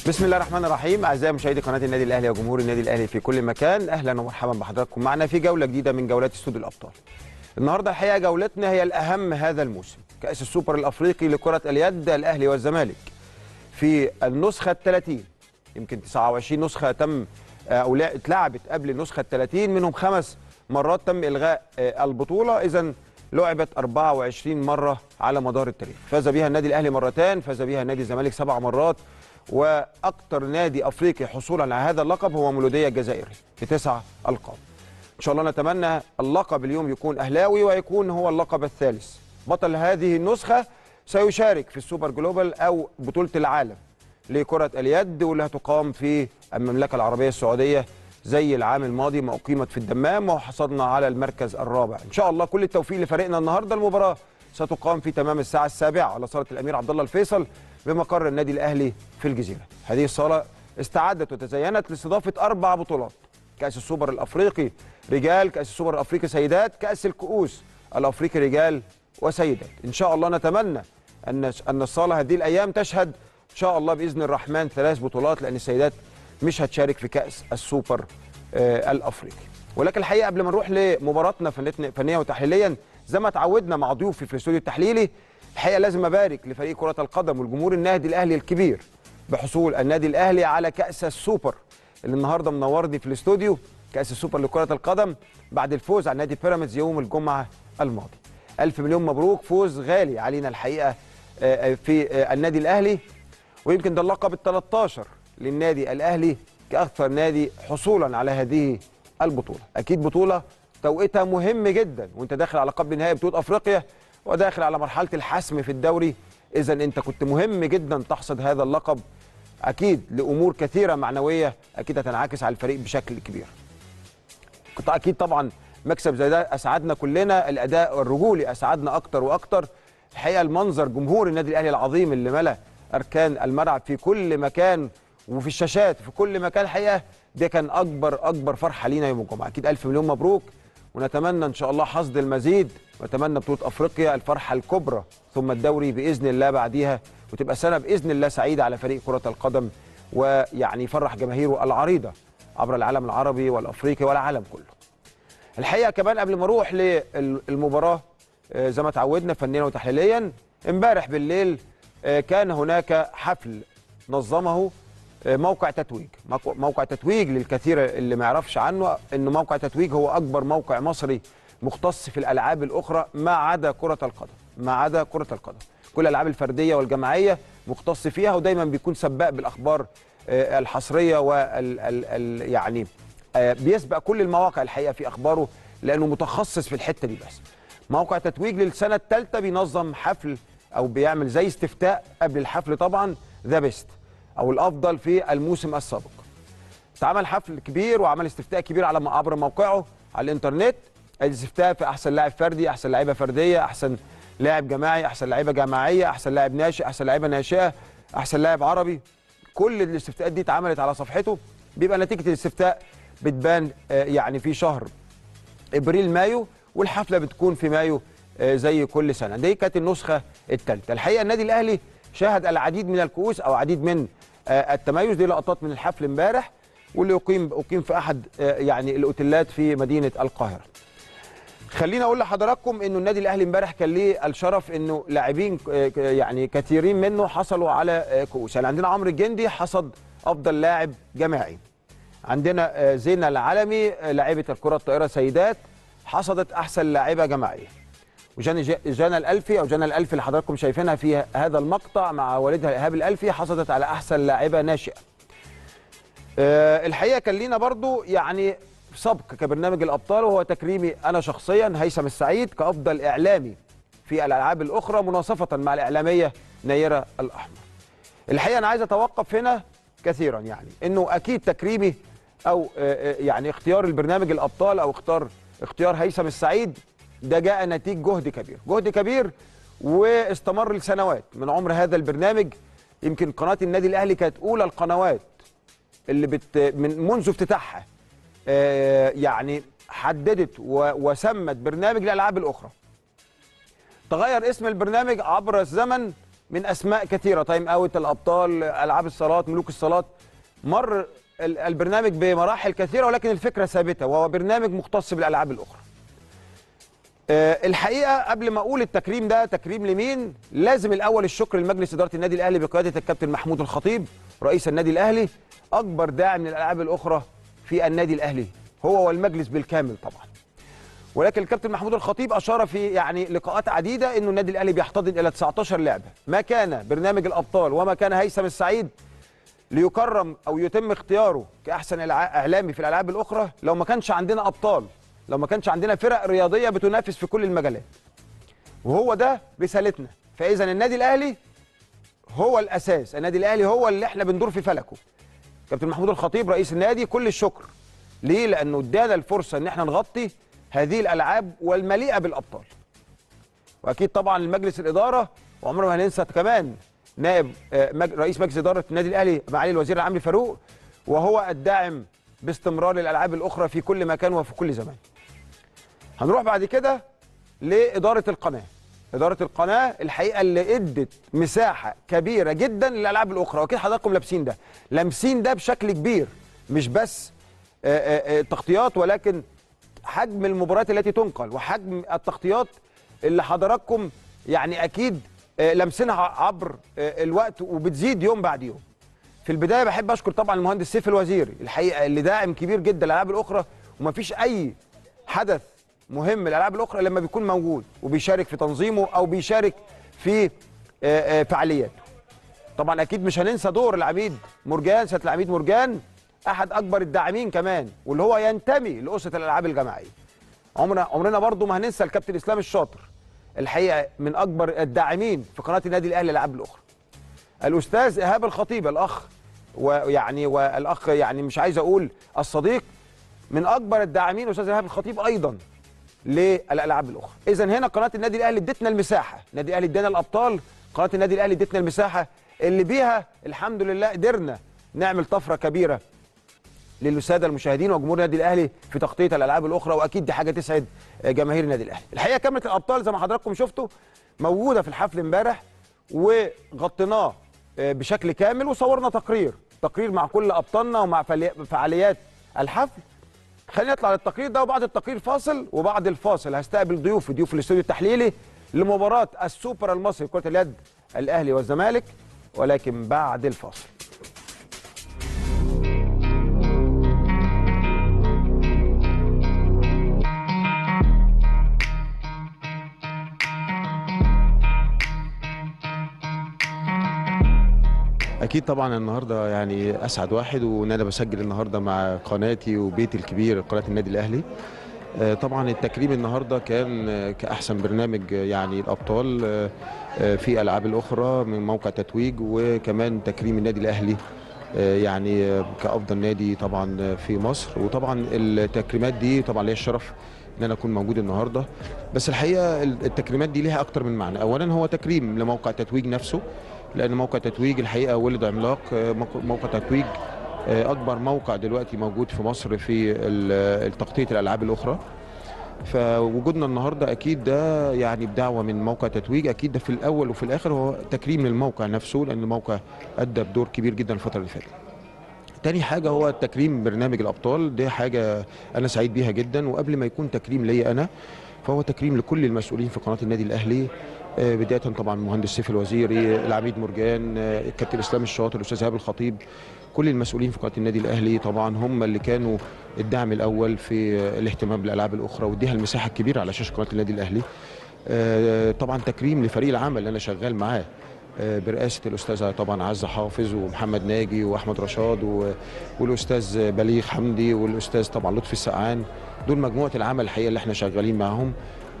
بسم الله الرحمن الرحيم اعزائي مشاهدي قناه النادي الاهلي وجمهور النادي الاهلي في كل مكان اهلا ومرحبا بحضراتكم معنا في جوله جديده من جولات استوديو الابطال النهارده الحقيقه جولتنا هي الاهم هذا الموسم كاس السوبر الافريقي لكره اليد الاهلي والزمالك في النسخه ال 30 يمكن 29 نسخه تم او لا اتلعبت قبل النسخه ال 30 منهم خمس مرات تم الغاء البطوله اذا لعبت 24 مره على مدار التاريخ فاز بها النادي الاهلي مرتين فاز بها النادي الزمالك سبع مرات واكثر نادي افريقي حصولا على هذا اللقب هو مولوديه الجزائري بتسع القاب ان شاء الله نتمنى اللقب اليوم يكون اهلاوي ويكون هو اللقب الثالث بطل هذه النسخه سيشارك في السوبر جلوبال او بطوله العالم لكره اليد واللي هتقام في المملكه العربيه السعوديه زي العام الماضي ما اقيمت في الدمام وحصلنا على المركز الرابع ان شاء الله كل التوفيق لفريقنا النهارده المباراه ستقام في تمام الساعه السابعه على صاله الامير عبد الله الفيصل بمقر النادي الاهلي في الجزيره هذه الصاله استعدت وتزينت لاستضافه اربع بطولات كاس السوبر الافريقي رجال كاس السوبر الافريقي سيدات كاس الكؤوس الافريقي رجال وسيدات ان شاء الله نتمنى ان ان الصاله هذه الايام تشهد ان شاء الله باذن الرحمن ثلاث بطولات لان السيدات مش هتشارك في كاس السوبر آه الافريقي ولكن الحقيقه قبل ما نروح لمباراتنا فنيا وتحليليا زي ما اتعودنا مع ضيوفي في الاستوديو التحليلي الحقيقه لازم ابارك لفريق كره القدم والجمهور النادي الاهلي الكبير بحصول النادي الاهلي على كاس السوبر اللي النهارده منورني في الاستوديو كاس السوبر لكره القدم بعد الفوز على نادي بيراميدز يوم الجمعه الماضي ألف مليون مبروك فوز غالي علينا الحقيقه في النادي الاهلي ويمكن ده اللقب ال 13 للنادي الاهلي كاكثر نادي حصولا على هذه البطوله اكيد بطوله توقيتها مهم جدا وانت داخل على قبل نهائي بطوله افريقيا وداخل على مرحله الحسم في الدوري اذا انت كنت مهم جدا تحصد هذا اللقب اكيد لامور كثيره معنويه اكيد هتنعكس على الفريق بشكل كبير كنت اكيد طبعا مكسب زي ده اسعدنا كلنا الاداء الرجولي اسعدنا اكتر واكتر الحقيقه المنظر جمهور النادي الاهلي العظيم اللي ملا اركان الملعب في كل مكان وفي الشاشات في كل مكان الحقيقه ده كان اكبر اكبر فرحه لينا يوم الجمعه اكيد الف مليون مبروك ونتمنى ان شاء الله حصد المزيد ونتمنى بطوله افريقيا الفرحه الكبرى ثم الدوري باذن الله بعديها وتبقى سنه باذن الله سعيده على فريق كره القدم ويعني يفرح جماهيره العريضه عبر العالم العربي والافريقي والعالم كله. الحقيقه كمان قبل ما اروح للمباراه زي ما تعودنا فنيا وتحليليا امبارح بالليل كان هناك حفل نظمه موقع تتويج موقع تتويج للكثير اللي ما يعرفش عنه ان موقع تتويج هو اكبر موقع مصري مختص في الالعاب الاخرى ما عدا كره القدم ما عدا كره القدم كل الالعاب الفرديه والجماعيه مختص فيها ودايما بيكون سباق بالاخبار الحصريه وال يعني بيسبق كل المواقع الحقيقه في اخباره لانه متخصص في الحته دي بس موقع تتويج للسنه الثالثه بينظم حفل او بيعمل زي استفتاء قبل الحفل طبعا ذا بيست او الافضل في الموسم السابق اتعمل حفل كبير وعمل استفتاء كبير على عبر موقعه على الانترنت الاستفتاء في احسن لاعب فردي احسن لعيبه فرديه احسن لاعب جماعي احسن لعيبه جماعيه احسن لاعب ناشئ احسن لعيبه ناشئه احسن لاعب عربي كل الاستفتاءات دي اتعملت على صفحته بيبقى نتيجه الاستفتاء بتبان يعني في شهر ابريل مايو والحفله بتكون في مايو زي كل سنه دي كانت النسخه الثالثه الحقيقه النادي الاهلي شاهد العديد من الكؤوس او عديد من التميز دي لقطات من الحفل امبارح واللي اقيم اقيم في احد يعني الاوتيلات في مدينه القاهره خليني اقول لحضراتكم انه النادي الاهلي امبارح كان ليه الشرف انه لاعبين يعني كثيرين منه حصلوا على كؤوس يعني عندنا عمرو الجندي حصد افضل لاعب جماعي عندنا زينه العلمي لاعبه الكره الطائره سيدات حصدت احسن لاعبه جماعيه وجانا جانا الالفي او جانا الالفي اللي حضراتكم شايفينها في هذا المقطع مع والدها ايهاب الالفي حصدت على احسن لاعبه ناشئه أه الحقيقه كان لينا برضو يعني سبق كبرنامج الابطال وهو تكريمي انا شخصيا هيثم السعيد كافضل اعلامي في الالعاب الاخرى مناصفه مع الاعلاميه نيره الاحمر الحقيقه انا عايز اتوقف هنا كثيرا يعني انه اكيد تكريمي او يعني اختيار البرنامج الابطال او اختار اختيار هيثم السعيد ده جاء نتيج جهد كبير جهد كبير واستمر لسنوات من عمر هذا البرنامج يمكن قناه النادي الاهلي كانت اولى القنوات اللي بت من منذ افتتاحها آه يعني حددت وسمت برنامج الالعاب الاخرى تغير اسم البرنامج عبر الزمن من اسماء كثيره تايم اوت الابطال العاب الصالات ملوك الصالات مر ال- البرنامج بمراحل كثيره ولكن الفكره ثابته وهو برنامج مختص بالالعاب الاخرى آه، الحقيقه قبل ما اقول التكريم ده تكريم لمين لازم الاول الشكر لمجلس اداره النادي الاهلي بقياده الكابتن محمود الخطيب رئيس النادي الاهلي اكبر داعم للالعاب الاخرى في النادي الاهلي هو والمجلس بالكامل طبعا ولكن الكابتن محمود الخطيب اشار في يعني لقاءات عديده انه النادي الاهلي بيحتضن الى 19 لعبه ما كان برنامج الابطال وما كان هيثم السعيد ليكرم او يتم اختياره كاحسن الع- اعلامي في الالعاب الاخرى لو ما كانش عندنا ابطال لو ما كانش عندنا فرق رياضيه بتنافس في كل المجالات وهو ده رسالتنا فاذا النادي الاهلي هو الاساس النادي الاهلي هو اللي احنا بندور في فلكه كابتن محمود الخطيب رئيس النادي كل الشكر ليه لانه ادانا الفرصه ان احنا نغطي هذه الالعاب والمليئه بالابطال واكيد طبعا المجلس الاداره وعمرنا ما هننسى كمان نائب آه، مج- رئيس مجلس اداره النادي الاهلي معالي الوزير العمري فاروق وهو الداعم باستمرار للالعاب الاخرى في كل مكان وفي كل زمان هنروح بعد كده لاداره القناه اداره القناه الحقيقه اللي ادت مساحه كبيره جدا للالعاب الاخرى واكيد حضراتكم لابسين ده لامسين ده بشكل كبير مش بس آه، آه، آه، تغطيات ولكن حجم المباريات التي تنقل وحجم التغطيات اللي حضراتكم يعني اكيد آه، لامسينها عبر آه، الوقت وبتزيد يوم بعد يوم في البدايه بحب اشكر طبعا المهندس سيف الوزيري الحقيقه اللي داعم كبير جدا للالعاب الاخرى ومفيش اي حدث مهم للالعاب الاخرى لما بيكون موجود وبيشارك في تنظيمه او بيشارك في آه، آه، فعالياته طبعا اكيد مش هننسى دور العميد مرجان سياده العميد مرجان احد اكبر الداعمين كمان واللي هو ينتمي لاسره الالعاب الجماعيه عمرنا عمرنا برضو ما هننسى الكابتن اسلام الشاطر الحقيقه من اكبر الداعمين في قناه النادي الاهلي للالعاب الاخرى الاستاذ ايهاب الخطيب الاخ ويعني والاخ يعني مش عايز اقول الصديق من اكبر الداعمين استاذ ايهاب الخطيب ايضا للالعاب الاخرى اذا هنا قناه النادي الاهلي ادتنا المساحه النادي الاهلي ادانا الابطال قناه النادي الاهلي ادتنا المساحه اللي بيها الحمد لله قدرنا نعمل طفره كبيره للساده المشاهدين وجمهور النادي الاهلي في تغطيه الالعاب الاخرى واكيد دي حاجه تسعد جماهير النادي الاهلي الحقيقه كاميرا الابطال زي ما حضراتكم شفتوا موجوده في الحفل امبارح وغطيناه آه، بشكل كامل وصورنا تقرير تقرير مع كل ابطالنا ومع فعالي- فعاليات الحفل خلينا نطلع للتقرير ده وبعد التقرير فاصل وبعد الفاصل هستقبل ضيوفي ضيوف الاستوديو التحليلي لمباراه السوبر المصري كره اليد الاهلي والزمالك ولكن بعد الفاصل اكيد طبعا النهارده يعني اسعد واحد وان انا بسجل النهارده مع قناتي وبيتي الكبير قناه النادي الاهلي آه، طبعا التكريم النهارده كان آه، كاحسن برنامج آه، يعني الابطال آه، آه، في العاب الاخرى من موقع تتويج وكمان تكريم النادي الاهلي آه، يعني آه، كافضل نادي طبعا آه، في مصر وطبعا التكريمات دي طبعا ليا الشرف ان انا اكون موجود النهارده بس الحقيقه التكريمات دي ليها اكتر من معنى اولا هو تكريم لموقع تتويج نفسه لان موقع تتويج الحقيقه ولد عملاق آه، موقع- موقع تتويج آه، اكبر موقع دلوقتي موجود في مصر في ال- تغطيه الالعاب الاخرى فوجودنا النهارده اكيد ده يعني بدعوه من موقع تتويج اكيد ده في الاول وفي الاخر هو تكريم للموقع نفسه لان الموقع ادى بدور كبير جدا الفتره اللي فاتت تاني حاجة هو تكريم برنامج الأبطال دي حاجة أنا سعيد بيها جدا وقبل ما يكون تكريم ليا أنا فهو تكريم لكل المسؤولين في قناة النادي الأهلي آه، بداية طبعا المهندس سيف الوزيري العميد مرجان آه، الكابتن إسلام الشاطر الأستاذ إيهاب الخطيب كل المسؤولين في قناة النادي الأهلي طبعا هم اللي كانوا الدعم الأول في آه، الاهتمام بالألعاب الأخرى واديها المساحة الكبيرة على شاشة قناة النادي الأهلي آه، طبعا تكريم لفريق العمل اللي أنا شغال معاه آه، برئاسة الأستاذة طبعا عزة حافظ ومحمد ناجي وأحمد رشاد و- والأستاذ بليغ حمدي والأستاذ طبعا لطفي السقعان دول مجموعة العمل الحقيقة اللي احنا شغالين معاهم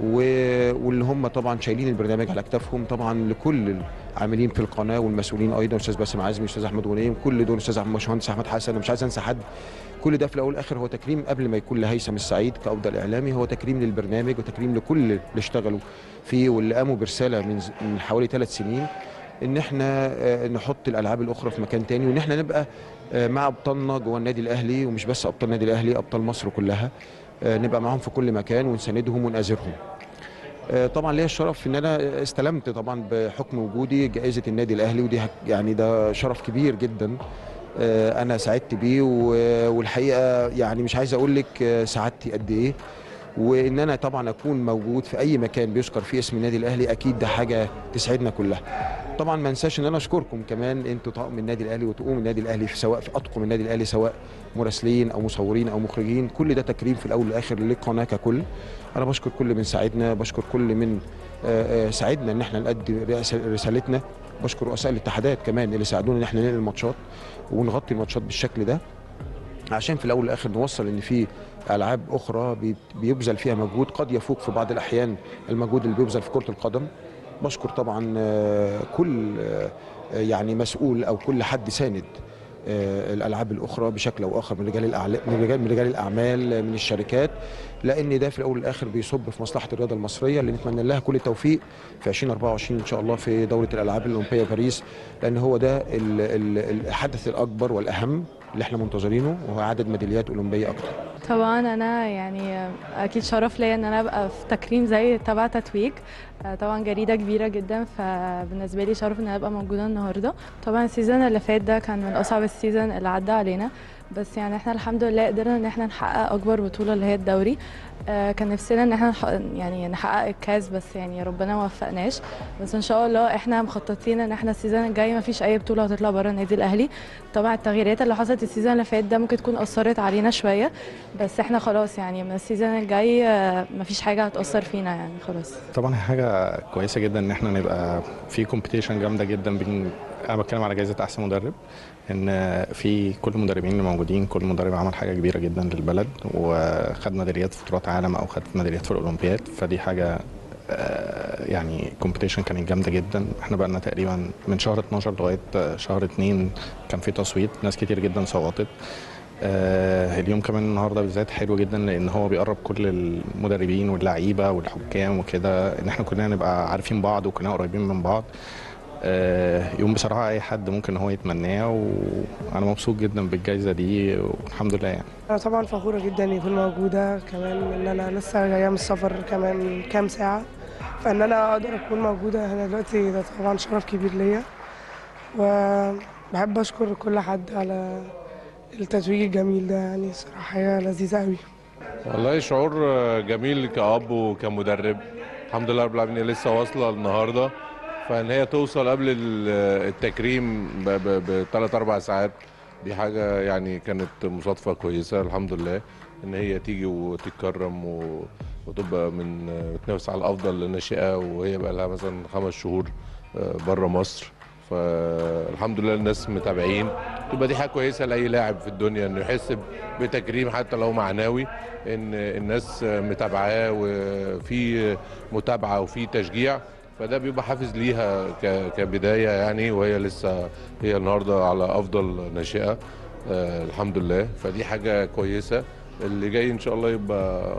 و- واللي هم طبعا شايلين البرنامج على اكتافهم طبعا لكل العاملين في القناه والمسؤولين ايضا استاذ باسم عزمي استاذ احمد غنيم كل دول استاذ أحمد- باشمهندس احمد حسن أنا مش عايز انسى حد كل ده في الاول والاخر هو تكريم قبل ما يكون لهيثم السعيد كافضل اعلامي هو تكريم للبرنامج وتكريم لكل اللي اشتغلوا فيه واللي قاموا برساله من ز- من حوالي ثلاث سنين ان احنا آه، نحط الالعاب الاخرى في مكان تاني وان احنا نبقى آه، مع ابطالنا جوه النادي الاهلي ومش بس ابطال النادي الاهلي ابطال مصر كلها آه، نبقى معاهم في كل مكان ونساندهم ونآزرهم آه، طبعا ليا الشرف ان انا استلمت طبعا بحكم وجودي جائزه النادي الاهلي ودي هك- يعني ده شرف كبير جدا آه، انا سعدت بيه و- والحقيقه يعني مش عايز اقول لك آه، سعادتي قد ايه وان انا طبعا اكون موجود في اي مكان بيذكر فيه اسم النادي الاهلي اكيد ده حاجه تسعدنا كلها طبعا ما انساش ان انا اشكركم كمان انتوا طاقم النادي الاهلي وتقوم النادي الاهلي في سواء في اطقم النادي الاهلي سواء مراسلين او مصورين او مخرجين كل ده تكريم في الاول والاخر للقناه ككل انا بشكر كل من ساعدنا بشكر كل من آه، آه، ساعدنا ان احنا نأدي رئاس- رسالتنا بشكر رؤساء الاتحادات كمان اللي ساعدونا ان احنا ننقل الماتشات ونغطي الماتشات بالشكل ده عشان في الاول والاخر نوصل ان في العاب اخرى بي- بيبذل فيها مجهود قد يفوق في بعض الاحيان المجهود اللي بيبذل في كره القدم بشكر طبعا آه، كل آه، يعني مسؤول او كل حد ساند آه، الالعاب الاخرى بشكل او اخر من رجال الاعمال من رجال من رجال الاعمال آه، من الشركات لان ده في الاول والاخر بيصب في مصلحه الرياضه المصريه اللي نتمنى لها كل التوفيق في 2024 ان شاء الله في دوره الالعاب الاولمبيه باريس لان هو ده ال- ال- الحدث الاكبر والاهم اللي احنا منتظرينه وهو عدد ميداليات اولمبيه اكتر طبعا انا يعني اكيد شرف ليا ان انا ابقى في تكريم زي تبع تتويج آه، طبعا جريده كبيره جدا فبالنسبه لي شرف ان انا ابقى موجوده النهارده طبعا السيزون اللي فات ده كان من اصعب السيزون اللي عدى علينا بس يعني احنا الحمد لله قدرنا ان احنا نحقق اكبر بطوله اللي هي الدوري آه، كان نفسنا ان احنا نح- يعني نحقق الكاس بس يعني ربنا ما وفقناش بس ان شاء الله احنا مخططين ان احنا السيزون الجاي ما فيش اي بطوله هتطلع بره النادي الاهلي طبعا التغييرات اللي حصلت السيزون اللي فات ده ممكن تكون اثرت علينا شويه بس احنا خلاص يعني من السيزون الجاي آه، مفيش حاجه هتاثر فينا يعني خلاص طبعا هي حاجه كويسه جدا ان احنا نبقى في كومبيتيشن جامده جدا بين انا بتكلم على جائزه احسن مدرب ان في كل المدربين اللي موجودين كل مدرب عمل حاجه كبيره جدا للبلد وخد ميداليات في بطولات عالم او خد ميداليات في الاولمبياد فدي حاجه آه، يعني كومبيتيشن كانت جامده جدا احنا بقى لنا تقريبا من شهر 12 لغايه شهر 2 كان في تصويت ناس كتير جدا صوتت آه اليوم كمان النهارده بالذات حلو جدا لان هو بيقرب كل المدربين واللعيبه والحكام وكده ان احنا كلنا نبقى عارفين بعض وكلنا قريبين من بعض آه يوم بصراحه اي حد ممكن هو يتمناه وانا مبسوط جدا بالجائزه دي والحمد لله يعني أنا طبعا فخورة جدا إني أكون موجودة كمان إن أنا لسه جاية من السفر كمان كام ساعة فإن أنا أقدر أكون موجودة هنا دلوقتي ده طبعا شرف كبير ليا وبحب أشكر كل حد على التتويج الجميل ده يعني صراحة هي لذيذة أوي والله شعور جميل كأب وكمدرب الحمد لله رب العالمين لسه واصلة النهاردة فإن هي توصل قبل ال- التكريم بثلاث أربع ساعات دي حاجة يعني كانت مصادفة كويسة الحمد لله إن هي تيجي وتتكرم و- وتبقى من تنافس على الأفضل الناشئة وهي بقى لها مثلا خمس شهور بره مصر فالحمد لله الناس متابعين تبقى دي حاجه كويسه لاي لاعب في الدنيا انه يحس بتكريم حتى لو معنوي ان الناس متابعاه وفي متابعه وفي تشجيع فده بيبقى حافز ليها ك- كبدايه يعني وهي لسه هي النهارده على افضل ناشئه آه، الحمد لله فدي حاجه كويسه اللي جاي ان شاء الله يبقى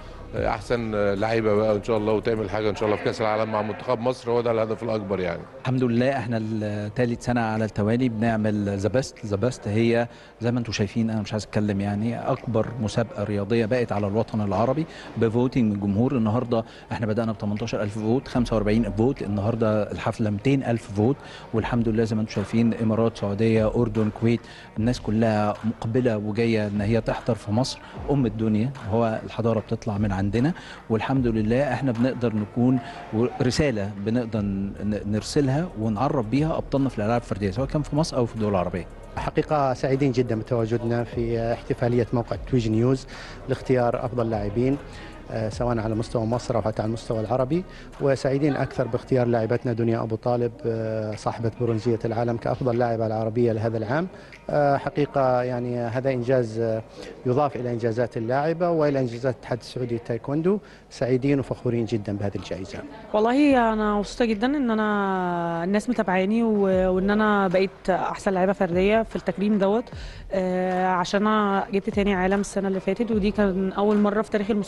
احسن لعيبه بقى ان شاء الله وتعمل حاجه ان شاء الله في كاس العالم مع منتخب مصر هو ده الهدف الاكبر يعني الحمد لله احنا ثالث سنه على التوالي بنعمل ذا بيست ذا بيست هي زي ما انتم شايفين انا مش عايز اتكلم يعني اكبر مسابقه رياضيه بقت على الوطن العربي بفوتنج من الجمهور النهارده احنا بدانا ب 18000 فوت 45 فوت النهارده الحفله 200000 فوت والحمد لله زي ما انتم شايفين امارات سعوديه اردن كويت الناس كلها مقبله وجايه ان هي تحضر في مصر ام الدنيا هو الحضاره بتطلع من عندنا والحمد لله احنا بنقدر نكون رساله بنقدر ن- نرسلها ونعرف بيها ابطالنا في الالعاب الفرديه سواء كان في مصر او في الدول العربيه حقيقة سعيدين جدا بتواجدنا في احتفالية موقع تويج نيوز لاختيار أفضل لاعبين آه، سواء على مستوى مصر أو حتى على المستوى العربي وسعيدين أكثر باختيار لاعبتنا دنيا أبو طالب آه، صاحبة برونزية العالم كأفضل لاعبة العربية لهذا العام آه، حقيقة يعني هذا إنجاز آه، يضاف إلى إنجازات اللاعبة وإلى إنجازات الاتحاد السعودي للتايكوندو سعيدين وفخورين جدا بهذه الجائزة والله انا مبسوطه جدا ان انا الناس متابعاني و- وان انا بقيت احسن لعيبه فرديه في التكريم دوت آه، عشان انا جبت تاني عالم السنه اللي فاتت ودي كان اول مره في تاريخ المصارعه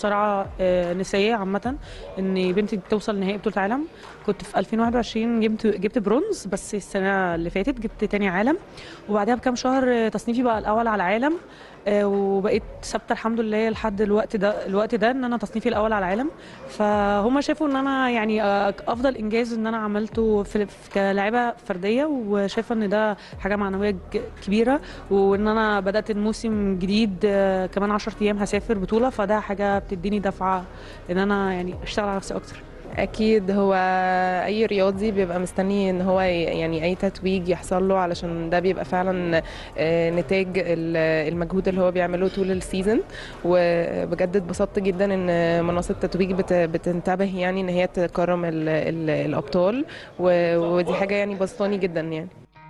آه، نسائيه عامه ان بنتي توصل نهائي بطوله عالم كنت في 2021 جبت جبت برونز بس السنه اللي فاتت جبت تاني عالم وبعدها بكام شهر آه، تصنيفي بقى الاول على العالم آه، وبقيت ثابته الحمد لله لحد الوقت ده الوقت ده ان انا تصنيفي الاول على العالم فهم شافوا ان انا يعني آه، افضل انجاز ان انا عملته في في- كلاعبه فرديه وشايفه ان ده حاجه معنويه ج- كبيره وان انا بدات الموسم جديد آه، كمان 10 ايام هسافر بطوله فده حاجه بتديني دفعه ان انا يعني اشتغل على نفسي اكتر اكيد هو اي رياضي بيبقى مستني ان هو ي- يعني اي تتويج يحصل له علشان ده بيبقى فعلا آه، نتاج ال- المجهود اللي هو بيعمله طول السيزون وبجد اتبسطت جدا ان منصه التتويج بت- بتنتبه يعني ان هي تكرم ال- ال- الابطال و- ودي حاجه يعني بسطاني جدا يعني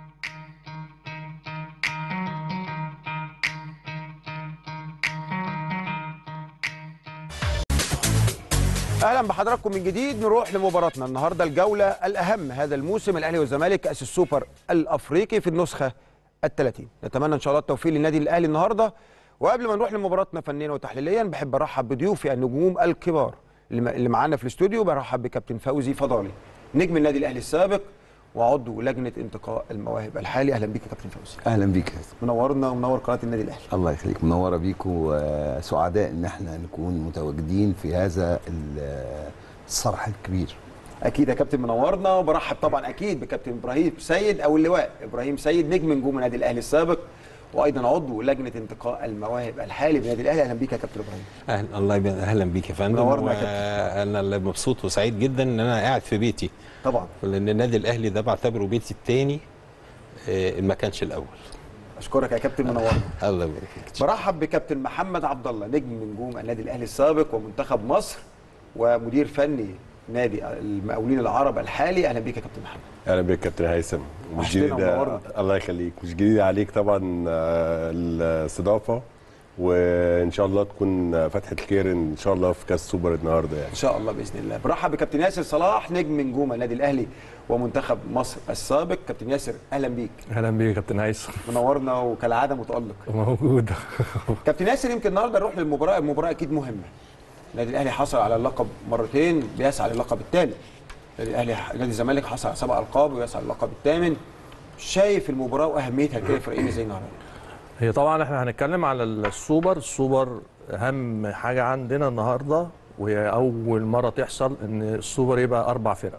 اهلا بحضراتكم من جديد نروح لمباراتنا النهارده الجوله الاهم هذا الموسم الاهلي والزمالك كاس السوبر الافريقي في النسخه ال30 نتمنى ان شاء الله التوفيق للنادي الاهلي النهارده وقبل ما نروح لمباراتنا فنيا وتحليليا بحب ارحب بضيوفي النجوم الكبار اللي م- اللي معانا في الاستوديو برحب بكابتن فوزي فضالي نجم النادي الاهلي السابق وعضو لجنه انتقاء المواهب الحالي اهلا بيك يا كابتن فوزي اهلا بيك يا حسن. منورنا ومنور قناه النادي الاهلي الله يخليك منوره بيك وسعداء ان احنا نكون متواجدين في هذا ال- الصرح الكبير اكيد يا كابتن منورنا وبرحب طبعا اكيد بكابتن ابراهيم سيد او اللواء ابراهيم سيد نجم نجوم النادي الاهلي السابق وايضا عضو لجنه انتقاء المواهب الحالي بالنادي الاهلي اهلا بيك يا كابتن ابراهيم اهلا الله يبارك اهلا بيك يا فندم منورنا يا انا اللي مبسوط وسعيد جدا ان انا قاعد في بيتي طبعا لان النادي الاهلي ده بعتبره بيتي الثاني ما كانش الاول اشكرك يا كابتن منورنا الله يبارك فيك برحب بكابتن محمد عبد الله نجم من نجوم النادي الاهلي السابق ومنتخب مصر ومدير فني نادي المقاولين العرب الحالي اهلا بيك يا كابتن محمد اهلا بك كابتن هيثم مش وحشتنا جديد ومنورنا. الله يخليك مش جديد عليك طبعا آه، الاستضافه وان شاء الله تكون فتحه خير ان شاء الله في كاس سوبر النهارده يعني ان شاء الله باذن الله برحب بكابتن ياسر صلاح نجم نجوم النادي الاهلي ومنتخب مصر السابق كابتن ياسر اهلا بيك اهلا بيك يا كابتن هيثم منورنا وكالعاده متالق موجود كابتن ياسر يمكن النهارده نروح للمباراه المباراه اكيد مهمه النادي الاهلي حصل على اللقب مرتين بيسعى للقب الثالث النادي الاهلي نادي الزمالك حصل على سبع القاب ويسعى للقب الثامن شايف المباراه واهميتها كده فريقين ازاي النهارده هي طبعا احنا هنتكلم على السوبر السوبر اهم حاجه عندنا النهارده وهي اول مره تحصل ان السوبر يبقى اربع فرق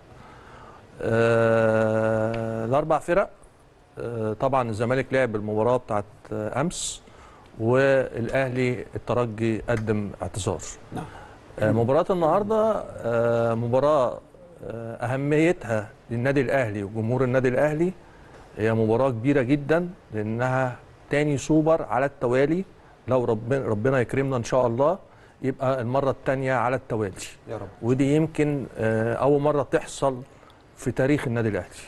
آه الاربع فرق آه طبعا الزمالك لعب المباراه بتاعت آه امس والاهلي الترجي قدم اعتذار نعم آه، مباراة النهارده آه، مباراة آه، أهميتها للنادي الأهلي وجمهور النادي الأهلي هي مباراة كبيرة جدا لأنها تاني سوبر على التوالي لو ربنا ربنا يكرمنا إن شاء الله يبقى المرة التانية على التوالي يا رب ودي يمكن آه، أول مرة تحصل في تاريخ النادي الأهلي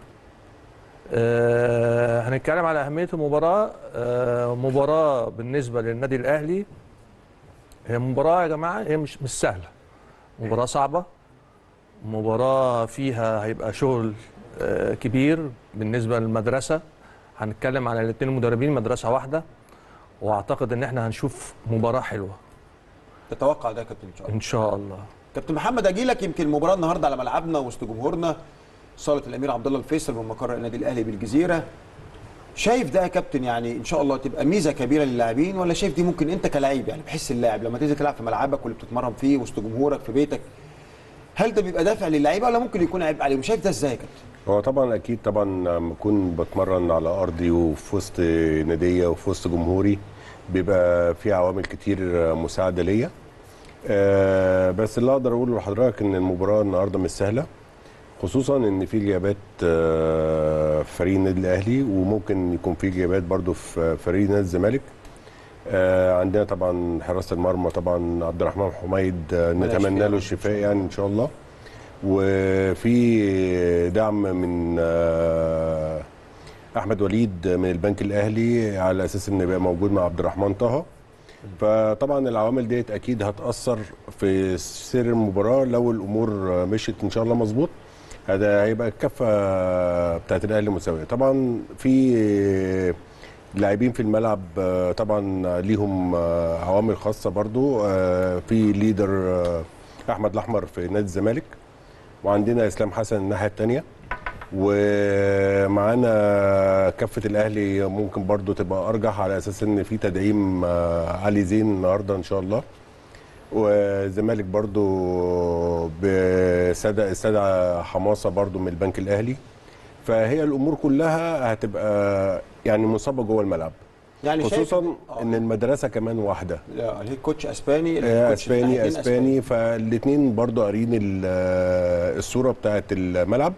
آه، هنتكلم على أهمية المباراة آه، مباراة بالنسبة للنادي الأهلي هي مباراة يا جماعة هي مش مش سهلة مباراة صعبة مباراة فيها هيبقى شغل آه، كبير بالنسبة للمدرسة هنتكلم على الاثنين المدربين مدرسة واحدة واعتقد ان احنا هنشوف مباراة حلوة تتوقع ده يا كابتن ان شاء الله ان شاء الله كابتن محمد اجي لك يمكن المباراه النهارده على ملعبنا وسط جمهورنا صاله الامير عبد الله الفيصل من مقر النادي الاهلي بالجزيره شايف ده يا كابتن يعني ان شاء الله تبقى ميزه كبيره للاعبين ولا شايف دي ممكن انت كلاعب يعني بحس اللاعب لما تنزل تلعب في ملعبك واللي بتتمرن فيه وسط جمهورك في بيتك هل ده بيبقى دافع للعيبه ولا ممكن يكون عيب عليهم شايف ده ازاي يا كابتن هو طبعا اكيد طبعا لما اكون بتمرن على ارضي وفي وسط ناديه وفي وسط جمهوري بيبقى في عوامل كتير مساعده ليا آه، بس اللي اقدر اقوله لحضرتك ان المباراه النهارده مش سهله خصوصا ان في غيابات آه، في فريق النادي الاهلي وممكن يكون في غيابات برضو في فريق نادي الزمالك آه، عندنا طبعا حراسه المرمى طبعا عبد الرحمن حميد آه، ربنا نتمنى يشفيه. له الشفاء يعني ان شاء الله وفي دعم من آه، احمد وليد من البنك الاهلي على اساس انه يبقى موجود مع عبد الرحمن طه فطبعا العوامل ديت اكيد هتاثر في سير المباراه لو الامور مشيت ان شاء الله مظبوط هذا هيبقى الكفه بتاعت الاهلي مساويه طبعا في اللاعبين في الملعب آه، طبعا ليهم آه، عوامل خاصه برضو آه، في ليدر آه، احمد الاحمر في نادي الزمالك وعندنا اسلام حسن الناحيه الثانيه ومعانا كفه الاهلي ممكن برضو تبقى ارجح على اساس ان في تدعيم آه، علي زين النهارده ان شاء الله والزمالك برضو بسدى استدعى حماسه برضو من البنك الاهلي فهي الامور كلها هتبقى يعني مصابه جوه الملعب يعني شايف خصوصا إن- ان المدرسه كمان واحده لا الهيد كوتش اسباني آه، الكوتش اسباني الناحيتين اسباني فالاثنين برضو قارين ال- آه، الصوره بتاعه الملعب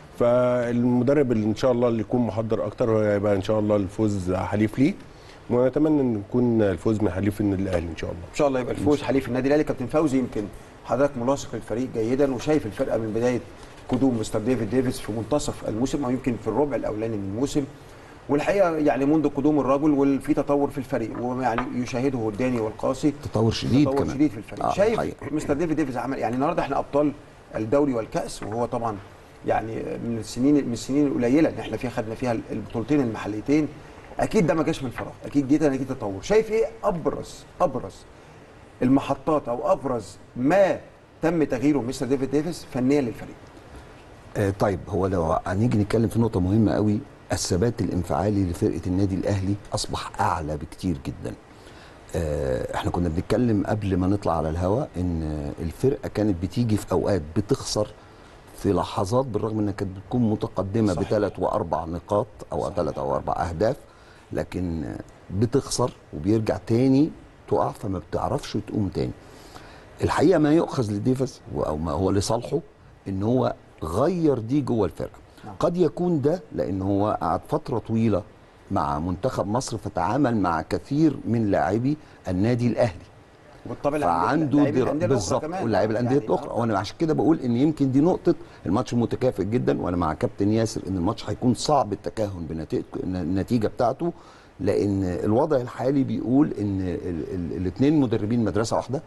فالمدرب اللي ان شاء الله اللي يكون محضر اكتر هو هيبقى ان شاء الله الفوز حليف ليه ونتمنى ان يكون الفوز من حليف النادي الاهلي ان شاء الله ان شاء الله يبقى الفوز حليف النادي الاهلي كابتن فوزي يمكن حضرتك ملاصق للفريق جيدا وشايف الفرقه من بدايه قدوم مستر ديفيد ديفيس في منتصف الموسم او يمكن في الربع الاولاني من الموسم والحقيقه يعني منذ قدوم الرجل وفي تطور في الفريق ويعني يشاهده الداني والقاسي تطور شديد تطور كمان. شديد في الفريق آه، شايف حقيقة. مستر ديفيد ديفيس عمل يعني النهارده احنا ابطال الدوري والكاس وهو طبعا يعني من السنين من السنين القليله اللي احنا فيها خدنا فيها البطولتين المحليتين اكيد ده ما جاش من فراغ اكيد جه نتيجه تطور شايف ايه ابرز ابرز المحطات او ابرز ما تم تغييره مستر ديفيد ديفيس فنيا للفريق آه طيب هو لو هنيجي نتكلم في نقطة مهمة قوي الثبات الانفعالي لفرقة النادي الأهلي أصبح أعلى بكتير جدا آه احنا كنا بنتكلم قبل ما نطلع على الهواء ان آه، الفرقة كانت بتيجي في أوقات بتخسر في لحظات بالرغم انها كانت بتكون متقدمة صحيح. بثلاث وأربع نقاط أو ثلاث أو أربع أهداف لكن آه، بتخسر وبيرجع تاني تقع فما بتعرفش تقوم تاني الحقيقه ما يؤخذ لديفيس او ما هو لصالحه ان هو غير دي جوه الفرقه قد يكون ده لان هو قعد فتره طويله مع منتخب مصر فتعامل مع كثير من لاعبي النادي الاهلي والطبع فعنده لاعبي در... الأندية الأخرى بالظبط كمان. واللاعبي الانديه يعني الاخرى وانا عشان كده بقول ان يمكن دي نقطه الماتش متكافئ جدا وانا مع كابتن ياسر ان الماتش هيكون صعب التكهن بنتيجه النتيجه بتاعته لان الوضع الحالي بيقول ان الاثنين مدربين مدرسه واحده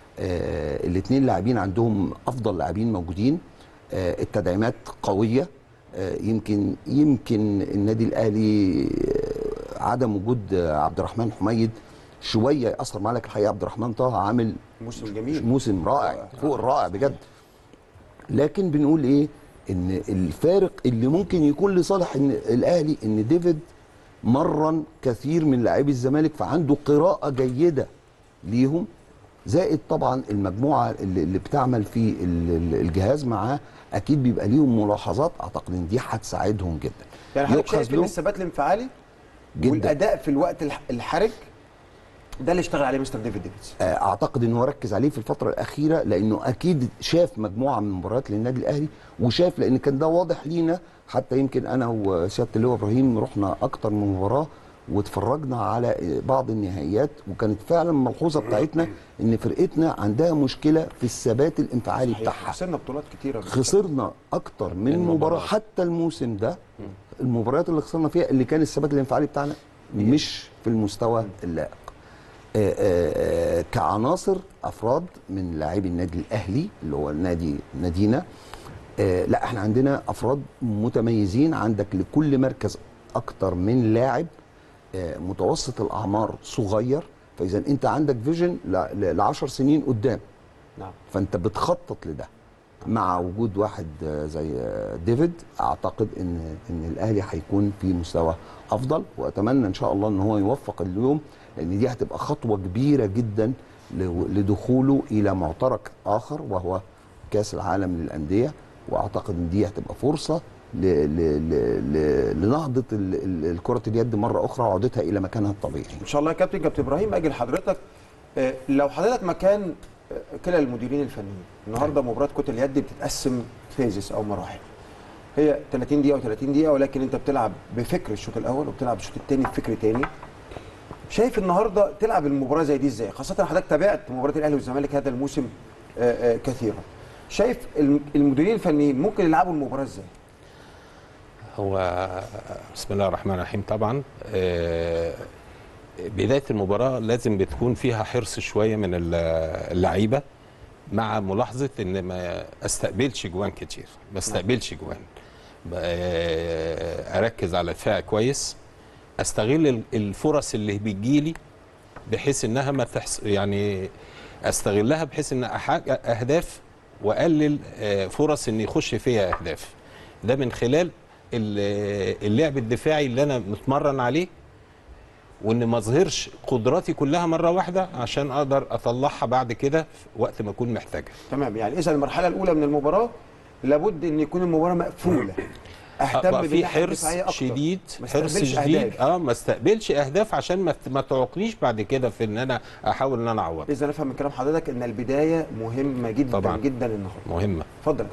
آه الاثنين لاعبين عندهم افضل لاعبين موجودين آه التدعيمات قويه آه يمكن يمكن النادي الاهلي آه عدم وجود آه عبد الرحمن حميد شويه ياثر معاه لكن الحقيقه عبد الرحمن طه عامل موسم جميل موسم رائع فوق الرائع بجد لكن بنقول ايه ان الفارق اللي ممكن يكون لصالح ان الاهلي ان ديفيد مرن كثير من لاعبي الزمالك فعنده قراءه جيده ليهم زائد طبعا المجموعه اللي اللي بتعمل في ال- ال- الجهاز معاه اكيد بيبقى ليهم ملاحظات اعتقد ان دي هتساعدهم جدا يعني حضرتك يؤخذ شايف ان له الثبات الانفعالي جدا. والاداء في الوقت الح- الحرج ده اللي اشتغل عليه مستر ديفيد ديفيس اعتقد ان هو ركز عليه في الفتره الاخيره لانه اكيد شاف مجموعه من المباريات للنادي الاهلي وشاف لان كان ده واضح لينا حتى يمكن انا وسياده اللواء ابراهيم رحنا اكتر من مباراه واتفرجنا على بعض النهائيات وكانت فعلا الملحوظه بتاعتنا ان فرقتنا عندها مشكله في الثبات الانفعالي بتاعها خسرنا بطولات كتيره خسرنا اكتر من مباراه حتى الموسم ده المباريات اللي خسرنا فيها اللي كان الثبات الانفعالي بتاعنا مش في المستوى اللائق آه، آه، آه، كعناصر افراد من لاعبي النادي الاهلي اللي هو النادي نادينا آه، لا احنا عندنا افراد متميزين عندك لكل مركز اكتر من لاعب آه، متوسط الاعمار صغير فاذا انت عندك فيجن ل 10 سنين قدام نعم فانت بتخطط لده مع وجود واحد آه، زي آه، ديفيد اعتقد ان ان الاهلي هيكون في مستوى افضل واتمنى ان شاء الله ان هو يوفق اليوم لان دي هتبقى خطوه كبيره جدا ل- لدخوله الى معترك اخر وهو كاس العالم للانديه واعتقد ان دي هتبقى فرصه ل ل ل ل لنهضه ال- ال- الكره اليد مره اخرى وعودتها الى مكانها الطبيعي ان شاء الله يا كابتن كابتن ابراهيم اجي لحضرتك آه، لو حضرتك مكان آه، كلا المديرين الفنيين النهارده مباراه كره اليد بتتقسم فيزز او مراحل هي 30 دقيقه و30 دقيقه ولكن انت بتلعب بفكر الشوط الاول وبتلعب الشوط الثاني بفكر تاني شايف النهارده تلعب المباراه زي دي ازاي خاصه حضرتك تابعت مباراه الاهلي والزمالك هذا الموسم آه، آه، كثيرا شايف الم- المديرين الفنيين ممكن يلعبوا المباراه ازاي هو بسم الله الرحمن الرحيم طبعا آه، بدايه المباراه لازم بتكون فيها حرص شويه من ال- اللعيبه مع ملاحظه ان ما استقبلش جوان كتير ما استقبلش جوان ب- آه، اركز على الدفاع كويس استغل ال- الفرص اللي بتجيلي بحيث انها ما تحس يعني استغلها بحيث ان احقق اهداف واقلل آه، فرص ان يخش فيها اهداف ده من خلال ال- اللعب الدفاعي اللي انا متمرن عليه وان ما اظهرش قدراتي كلها مره واحده عشان اقدر اطلعها بعد كده في وقت ما اكون محتاجها تمام يعني اذا المرحله الاولى من المباراه لابد ان يكون المباراه مقفوله اهتم بقى في بالناحية حرص الدفاعية أكتر. شديد ما حرص استقبلش شديد أهداف. اه ما استقبلش اهداف عشان ما ما تعوقنيش بعد كده في ان انا احاول ان انا اعوض اذا نفهم من كلام حضرتك ان البدايه مهمه جدا طبعاً. جدا النهارده مهمه اتفضل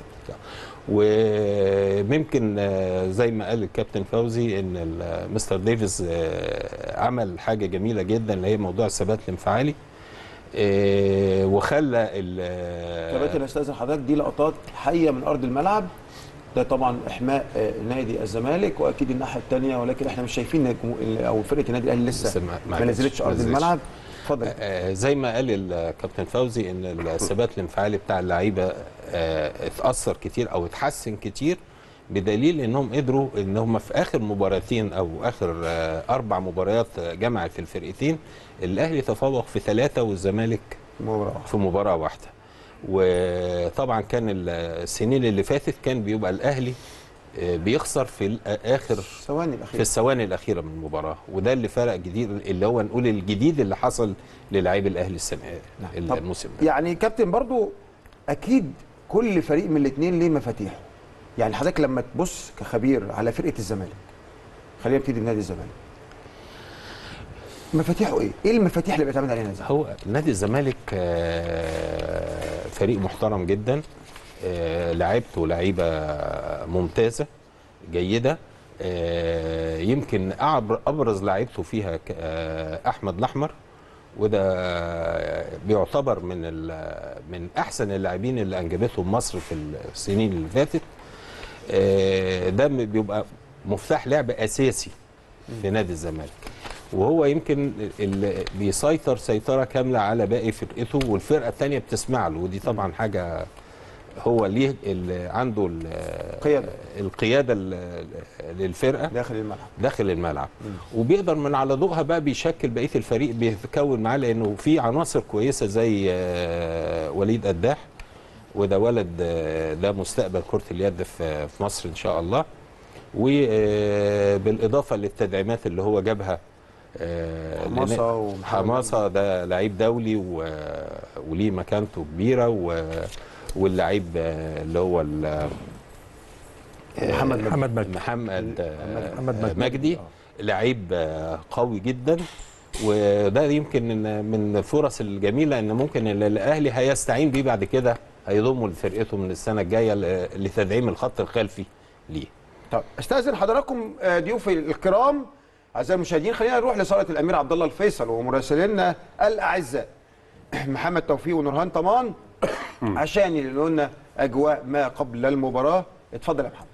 وممكن آه، زي ما قال الكابتن فوزي ان ال- مستر ديفيز آه، عمل حاجه جميله جدا اللي هي موضوع الثبات الانفعالي آه، وخلى ال- كابتن استاذن حضرتك دي لقطات حيه من ارض الملعب ده طبعا احماء آه، نادي الزمالك واكيد الناحيه الثانيه ولكن احنا مش شايفين الجمهور- او فرقه النادي الاهلي لسه لسه ما- ما ما نزلتش ارض نزلتش. الملعب اتفضل آه، زي ما قال الكابتن فوزي ان الثبات الانفعالي بتاع اللعيبه آه، اتاثر كتير او اتحسن كتير بدليل انهم قدروا ان هم في اخر مباراتين او اخر آه، اربع مباريات آه، جمعت في الفرقتين الاهلي تفوق في ثلاثه والزمالك في مباراه واحده وطبعا كان السنين اللي فاتت كان بيبقى الاهلي آه، بيخسر في اخر الثواني الاخيره في الثواني الاخيره من المباراه وده اللي فرق جديد اللي هو نقول الجديد اللي حصل للاعيب الاهلي السنه طب الموسم ده يعني كابتن برضو اكيد كل فريق من الاثنين ليه مفاتيحه يعني حضرتك لما تبص كخبير على فرقه الزمالك خلينا نبتدي بنادي الزمالك مفاتيحه ايه؟ ايه المفاتيح اللي بيعتمد عليها الزمالك؟ هو نادي الزمالك آه، فريق محترم جدا آه، لعيبته لعيبه ممتازه جيده آه، يمكن أعبر- ابرز لعيبته فيها ك- آه، احمد الاحمر وده بيعتبر من ال- من احسن اللاعبين اللي انجبتهم مصر في السنين اللي فاتت آه، ده م- بيبقى مفتاح لعب اساسي في نادي الزمالك وهو يمكن اللي بيسيطر سيطره كامله على باقي فرقته والفرقه الثانيه بتسمع له ودي طبعا حاجه هو ليه اللي عنده ال- قيادة. القياده ال- للفرقه داخل الملعب داخل الملعب وبيقدر من على ضوءها بقى بيشكل بقيه الفريق بيتكون معاه لانه في عناصر كويسه زي آه، وليد قداح وده ولد آه، ده مستقبل كره اليد في في مصر ان شاء الله وبالاضافه للتدعيمات اللي هو جابها آه، حماسة لنا- ومحمد حماسه ده لعيب دولي و- وليه مكانته كبيره و- واللعيب آه، اللي هو ال- محمد مجدي. محمد مجدي. محمد آه، محمد مجدي. مجدي لعيب آه، قوي جدا وده يمكن إن من الفرص الجميله ان ممكن ال- الاهلي هيستعين بيه بعد كده هيضمه لفرقته من السنه الجايه ل- لتدعيم الخط الخلفي ليه طب استاذن حضراتكم آه، ضيوفي الكرام اعزائي المشاهدين خلينا نروح لصاله الامير عبد الله الفيصل ومراسلينا الاعزاء محمد توفيق ونورهان طمان عشان ينقلوا لنا اجواء ما قبل المباراه اتفضل يا محمد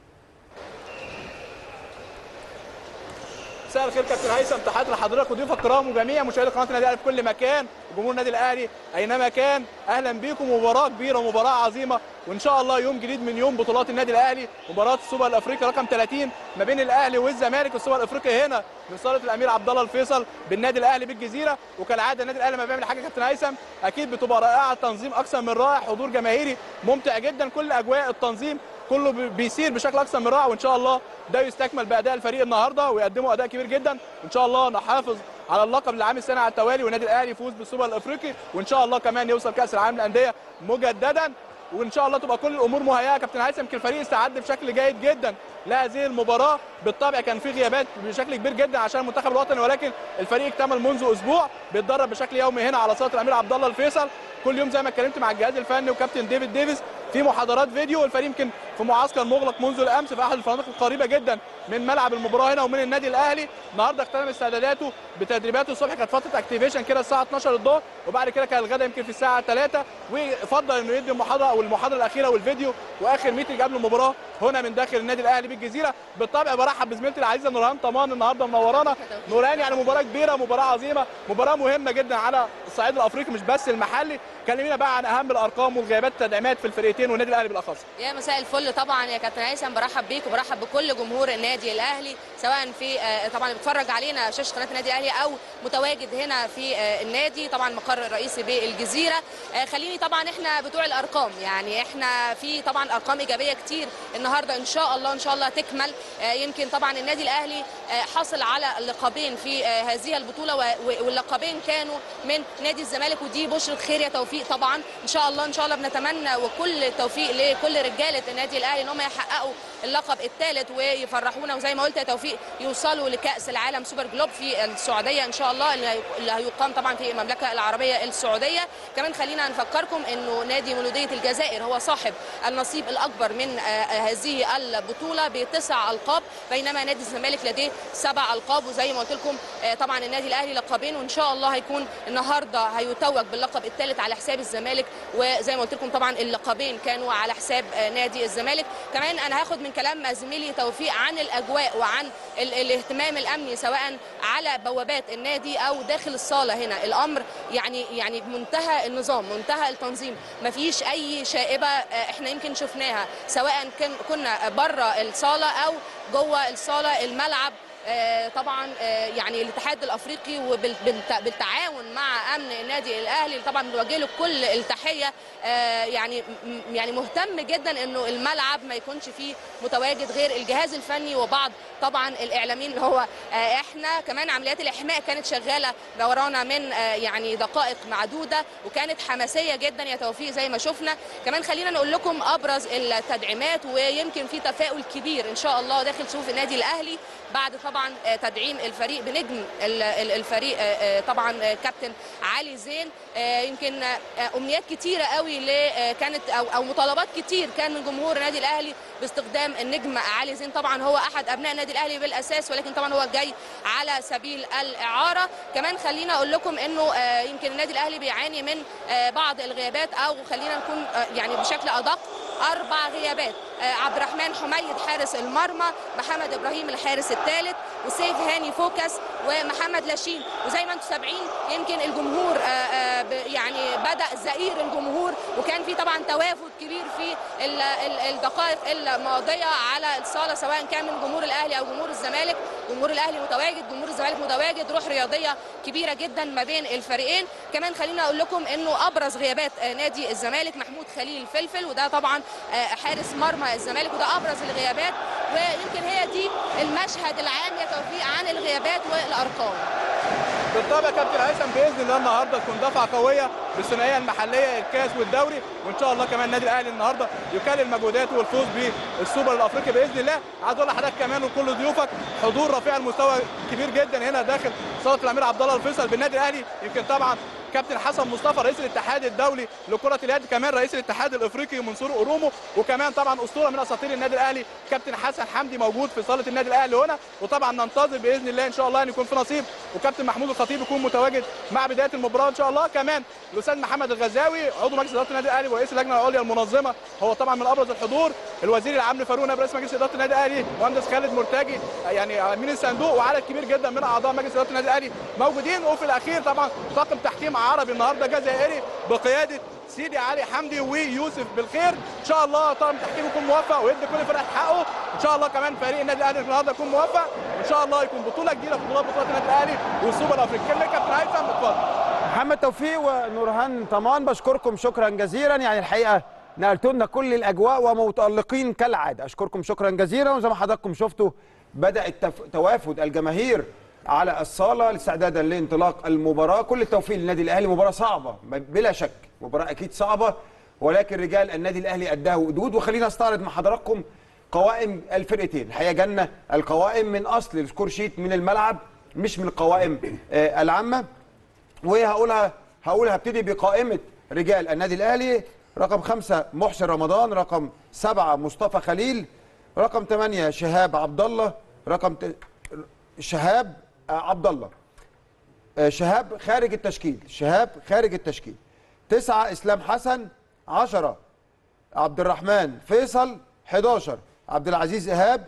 مساء الخير كابتن هيثم تحياتي لحضرتك وضيوف الكرام وجميع مشاهدي قناه النادي الاهلي في كل مكان وجمهور النادي الاهلي اينما كان اهلا بيكم مباراه كبيره ومباراه عظيمه وان شاء الله يوم جديد من يوم بطولات النادي الاهلي مباراه السوبر الافريقي رقم 30 ما بين الاهلي والزمالك والسوبر الافريقي هنا من صاله الامير عبد الله الفيصل بالنادي الاهلي بالجزيره وكالعاده النادي الاهلي لما بيعمل حاجه كابتن هيثم اكيد بتبقى رائعه تنظيم اكثر من رائع حضور جماهيري ممتع جدا كل اجواء التنظيم كله بي- بيسير بشكل اكثر من رائع وان شاء الله ده يستكمل باداء الفريق النهارده ويقدموا اداء كبير جدا وان شاء الله نحافظ على اللقب للعام السنه على التوالي والنادي الاهلي يفوز بالسوبر الافريقي وان شاء الله كمان يوصل كاس العالم للانديه مجددا وان شاء الله تبقى كل الامور مهيئه كابتن هيثم يمكن الفريق استعد بشكل جيد جدا لهذه المباراه بالطبع كان في غيابات بشكل كبير جدا عشان المنتخب الوطني ولكن الفريق اكتمل منذ اسبوع بيتدرب بشكل يومي هنا على صاله الامير عبد الله الفيصل كل يوم زي ما اتكلمت مع الجهاز الفني وكابتن ديفيد ديفيس في محاضرات فيديو الفريق يمكن في معسكر مغلق منذ الامس في احد الفنادق القريبه جدا من ملعب المباراه هنا ومن النادي الاهلي النهارده اختتم استعداداته بتدريباته الصبح كانت فتره اكتيفيشن كده الساعه 12 الظهر وبعد كده كان الغدا يمكن في الساعه 3 وفضل انه يدي المحاضره او المحاضره الاخيره والفيديو واخر ميتنج قبل المباراه هنا من داخل النادي الاهلي بالجزيره بالطبع برحب بزميلتي العزيزه نورهان طمان النهارده منورانا نورهان يعني مباراه كبيره مباراه عظيمه مباراه مهمه جدا على الصعيد الافريقي مش بس المحلي كلمينا بقى عن اهم الارقام والغيابات التدعيمات في الفرقتين والنادي الاهلي بالاخص يا مساء الفل الكل طبعا يا كابتن هيثم برحب بيك وبرحب بكل جمهور النادي الاهلي سواء في آه، طبعا بيتفرج علينا شاشه قناه النادي الاهلي او متواجد هنا في آه، النادي طبعا مقر الرئيسي بالجزيره آه، خليني طبعا احنا بتوع الارقام يعني احنا في طبعا ارقام ايجابيه كتير النهارده ان شاء الله ان شاء الله تكمل آه، يمكن طبعا النادي الاهلي آه، حصل على لقبين في آه، هذه البطوله و- و- واللقبين كانوا من نادي الزمالك ودي بشرة خير يا توفيق طبعا ان شاء الله ان شاء الله بنتمنى وكل التوفيق لكل رجاله النادي الاهلي ان هم يحققوا اللقب الثالث ويفرحونا وزي ما قلت يا توفيق يوصلوا لكاس العالم سوبر جلوب في السعوديه ان شاء الله اللي هي- اللي هيقام طبعا في المملكه العربيه السعوديه كمان خلينا نفكركم انه نادي مولوديه الجزائر هو صاحب النصيب الاكبر من آه، هذه البطوله بتسع القاب بينما نادي الزمالك لديه سبع القاب وزي ما قلت لكم آه، طبعا النادي الاهلي لقبين وان شاء الله هيكون النهارده هيتوج باللقب الثالث على حساب الزمالك وزي ما قلت لكم طبعا اللقبين كانوا على حساب آه، نادي الزمالك كمان انا هاخد من كلام زميلي توفيق عن الاجواء وعن ال- الاهتمام الامني سواء على بوابات النادي او داخل الصاله هنا الامر يعني يعني منتهى النظام منتهى التنظيم مفيش اي شائبه آه، احنا يمكن شفناها سواء كان كنا بره الصاله او جوه الصاله الملعب آه، طبعا آه، يعني الاتحاد الافريقي وبالتعاون مع امن النادي الاهلي طبعا بنوجه له كل التحيه آه، يعني م- يعني مهتم جدا انه الملعب ما يكونش فيه متواجد غير الجهاز الفني وبعض طبعا الاعلاميين اللي هو آه، احنا كمان عمليات الاحماء كانت شغاله دورانا من آه، يعني دقائق معدوده وكانت حماسيه جدا يا توفيق زي ما شفنا كمان خلينا نقول لكم ابرز التدعيمات ويمكن في تفاؤل كبير ان شاء الله داخل صفوف النادي الاهلي بعد طبعا آه، تدعيم الفريق بنجم ال- ال- الفريق آه، آه، طبعا آه، كابتن علي زين آه، يمكن آه، امنيات كتيره قوي ل- آه، كانت او او مطالبات كتير كان من جمهور النادي الاهلي باستخدام النجم علي زين طبعا هو احد ابناء النادي الاهلي بالاساس ولكن طبعا هو جاي على سبيل الاعاره كمان خلينا اقول لكم انه آه، يمكن النادي الاهلي بيعاني من آه، بعض الغيابات او خلينا نكون آه، يعني بشكل ادق اربع غيابات آه، عبد الرحمن حميد حارس المرمى محمد ابراهيم الحارس الثالث وسيف هاني فوكس ومحمد لاشين وزي ما انتم سامعين يمكن الجمهور آه، آه، ب- يعني بدا زئير الجمهور وكان في طبعا توافد كبير في ال- ال- الدقائق الماضيه على الصاله سواء كان من جمهور الاهلي او جمهور الزمالك جمهور الاهلي متواجد جمهور الزمالك متواجد روح رياضيه كبيره جدا ما بين الفريقين كمان خلينا اقول لكم انه ابرز غيابات آه، نادي الزمالك محمود خليل فلفل وده طبعا آه، حارس مرمى الزمالك وده ابرز الغيابات ويمكن هي دي المشهد العام يا توفيق عن الغيابات والارقام بالطبع يا كابتن هيثم باذن الله النهارده تكون دفعه قويه بالثنائيه المحليه الكاس والدوري وان شاء الله كمان النادي الاهلي النهارده يكلل مجهوداته والفوز بالسوبر الافريقي باذن الله عايز اقول لحضرتك كمان وكل ضيوفك حضور رفيع المستوى كبير جدا هنا داخل صاله الامير عبد الله الفيصل بالنادي الاهلي يمكن طبعا كابتن حسن مصطفى رئيس الاتحاد الدولي لكره اليد كمان رئيس الاتحاد الافريقي منصور اورومو وكمان طبعا اسطوره من اساطير النادي الاهلي كابتن حسن حمدي موجود في صاله النادي الاهلي هنا وطبعا ننتظر باذن الله ان شاء الله ان يكون في نصيب وكابتن محمود الخطيب يكون متواجد مع بدايه المباراه ان شاء الله كمان الاستاذ محمد الغزاوي عضو مجلس اداره النادي الاهلي ورئيس اللجنه العليا المنظمه هو طبعا من ابرز الحضور الوزير العام فاروق نائب رئيس مجلس اداره النادي الاهلي مهندس خالد مرتجي يعني امين الصندوق وعدد كبير جدا من اعضاء مجلس اداره النادي الاهلي موجودين وفي الاخير طبعا طاقم تحكيم عربي النهارده جزائري بقياده سيدي علي حمدي ويوسف بالخير ان شاء الله طاقم التحكيم يكون موفق ويدي كل فرق حقه ان شاء الله كمان فريق النادي الاهلي النهارده يكون موفق وان شاء الله يكون بطوله جديده في بطولات بطولات النادي الاهلي والسوبر الافريقي كلمه كابتن هيثم اتفضل محمد توفيق ونورهان طمان بشكركم شكرا جزيلا يعني الحقيقه نقلتوا لنا كل الاجواء ومتالقين كالعاده اشكركم شكرا جزيلا وزي ما حضراتكم شفتوا بدا التف... توافد الجماهير على الصاله استعدادا لانطلاق المباراه كل التوفيق للنادي الاهلي مباراه صعبه بلا شك مباراه اكيد صعبه ولكن رجال النادي الاهلي اداه وقدود وخلينا استعرض مع حضراتكم قوائم الفرقتين الحقيقه جالنا القوائم من اصل السكور شيت من الملعب مش من القوائم آه العامه وهقولها هقولها هبتدي بقائمه رجال النادي الاهلي رقم خمسة محسن رمضان رقم سبعة مصطفى خليل رقم ثمانية شهاب عبد الله رقم ت... شهاب آه، عبد الله آه، شهاب خارج التشكيل شهاب خارج التشكيل تسعة إسلام حسن عشرة عبد الرحمن فيصل 11 عبد العزيز إيهاب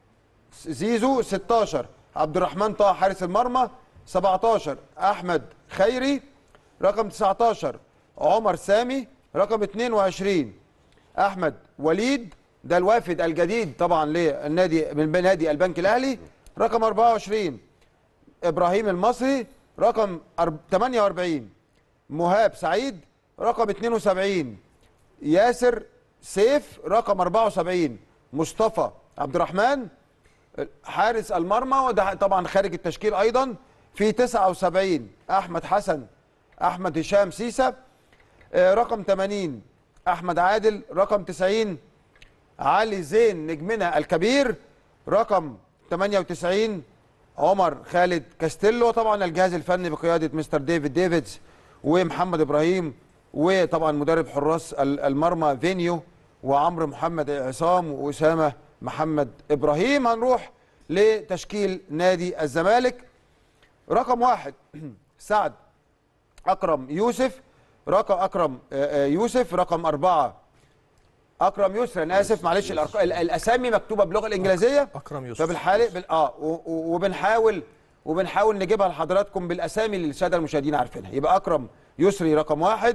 زيزو 16 عبد الرحمن طه حارس المرمى 17 احمد خيري رقم 19 عمر سامي رقم 22 احمد وليد ده الوافد الجديد طبعا للنادي من نادي البنك الاهلي رقم 24 ابراهيم المصري رقم أرب- 48 مهاب سعيد رقم 72 ياسر سيف رقم 74 مصطفى عبد الرحمن حارس المرمى وده طبعا خارج التشكيل ايضا في 79 احمد حسن احمد هشام سيسه آه، رقم 80 احمد عادل رقم 90 علي زين نجمنا الكبير رقم 98 عمر خالد كاستيلو طبعا الجهاز الفني بقياده مستر ديفيد ديفيدز ومحمد ابراهيم وطبعا مدرب حراس ال- المرمى فينيو وعمرو محمد عصام واسامه محمد ابراهيم هنروح لتشكيل نادي الزمالك رقم واحد سعد اكرم يوسف رقم اكرم آه، آه، يوسف رقم اربعه اكرم يسري انا اسف معلش الأرق... ال- الاسامي مكتوبه باللغه الانجليزيه اكرم يوسف فبالحالة بال... اه و... و... وبنحاول وبنحاول نجيبها لحضراتكم بالاسامي اللي الساده المشاهدين عارفينها يبقى اكرم يسري رقم واحد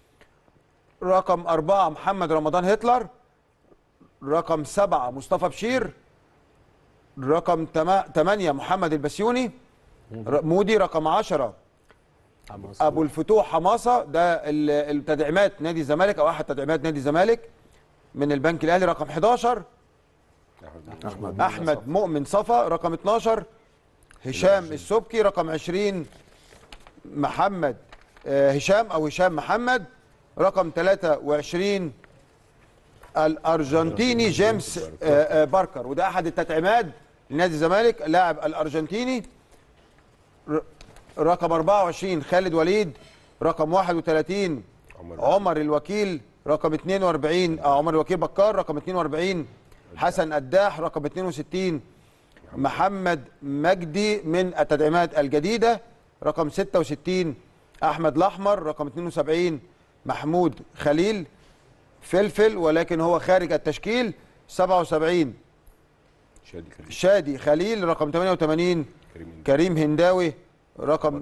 رقم أربعة محمد رمضان هتلر رقم سبعة مصطفى بشير رقم تما... تمانية محمد البسيوني ر... مودي رقم عشرة ابو الفتوح حماصه ده ال- التدعيمات نادي الزمالك او احد تدعيمات نادي الزمالك من البنك الاهلي رقم 11 احمد احمد مؤمن صفا رقم 12 هشام السبكي رقم 20 محمد آه، هشام او هشام محمد رقم 23 الارجنتيني جيمس آه، آه، باركر وده احد التدعيمات لنادي الزمالك اللاعب الارجنتيني ر- رقم 24 خالد وليد رقم 31 عمر الوكيل رقم 42 آه عمر الوكيل بكار رقم 42 حسن قداح رقم 62 محمد مجدي من التدعيمات الجديدة رقم 66 أحمد الأحمر رقم 72 محمود خليل فلفل ولكن هو خارج التشكيل 77 شادي كريم شادي خليل رقم 88 كريم هنداوي رقم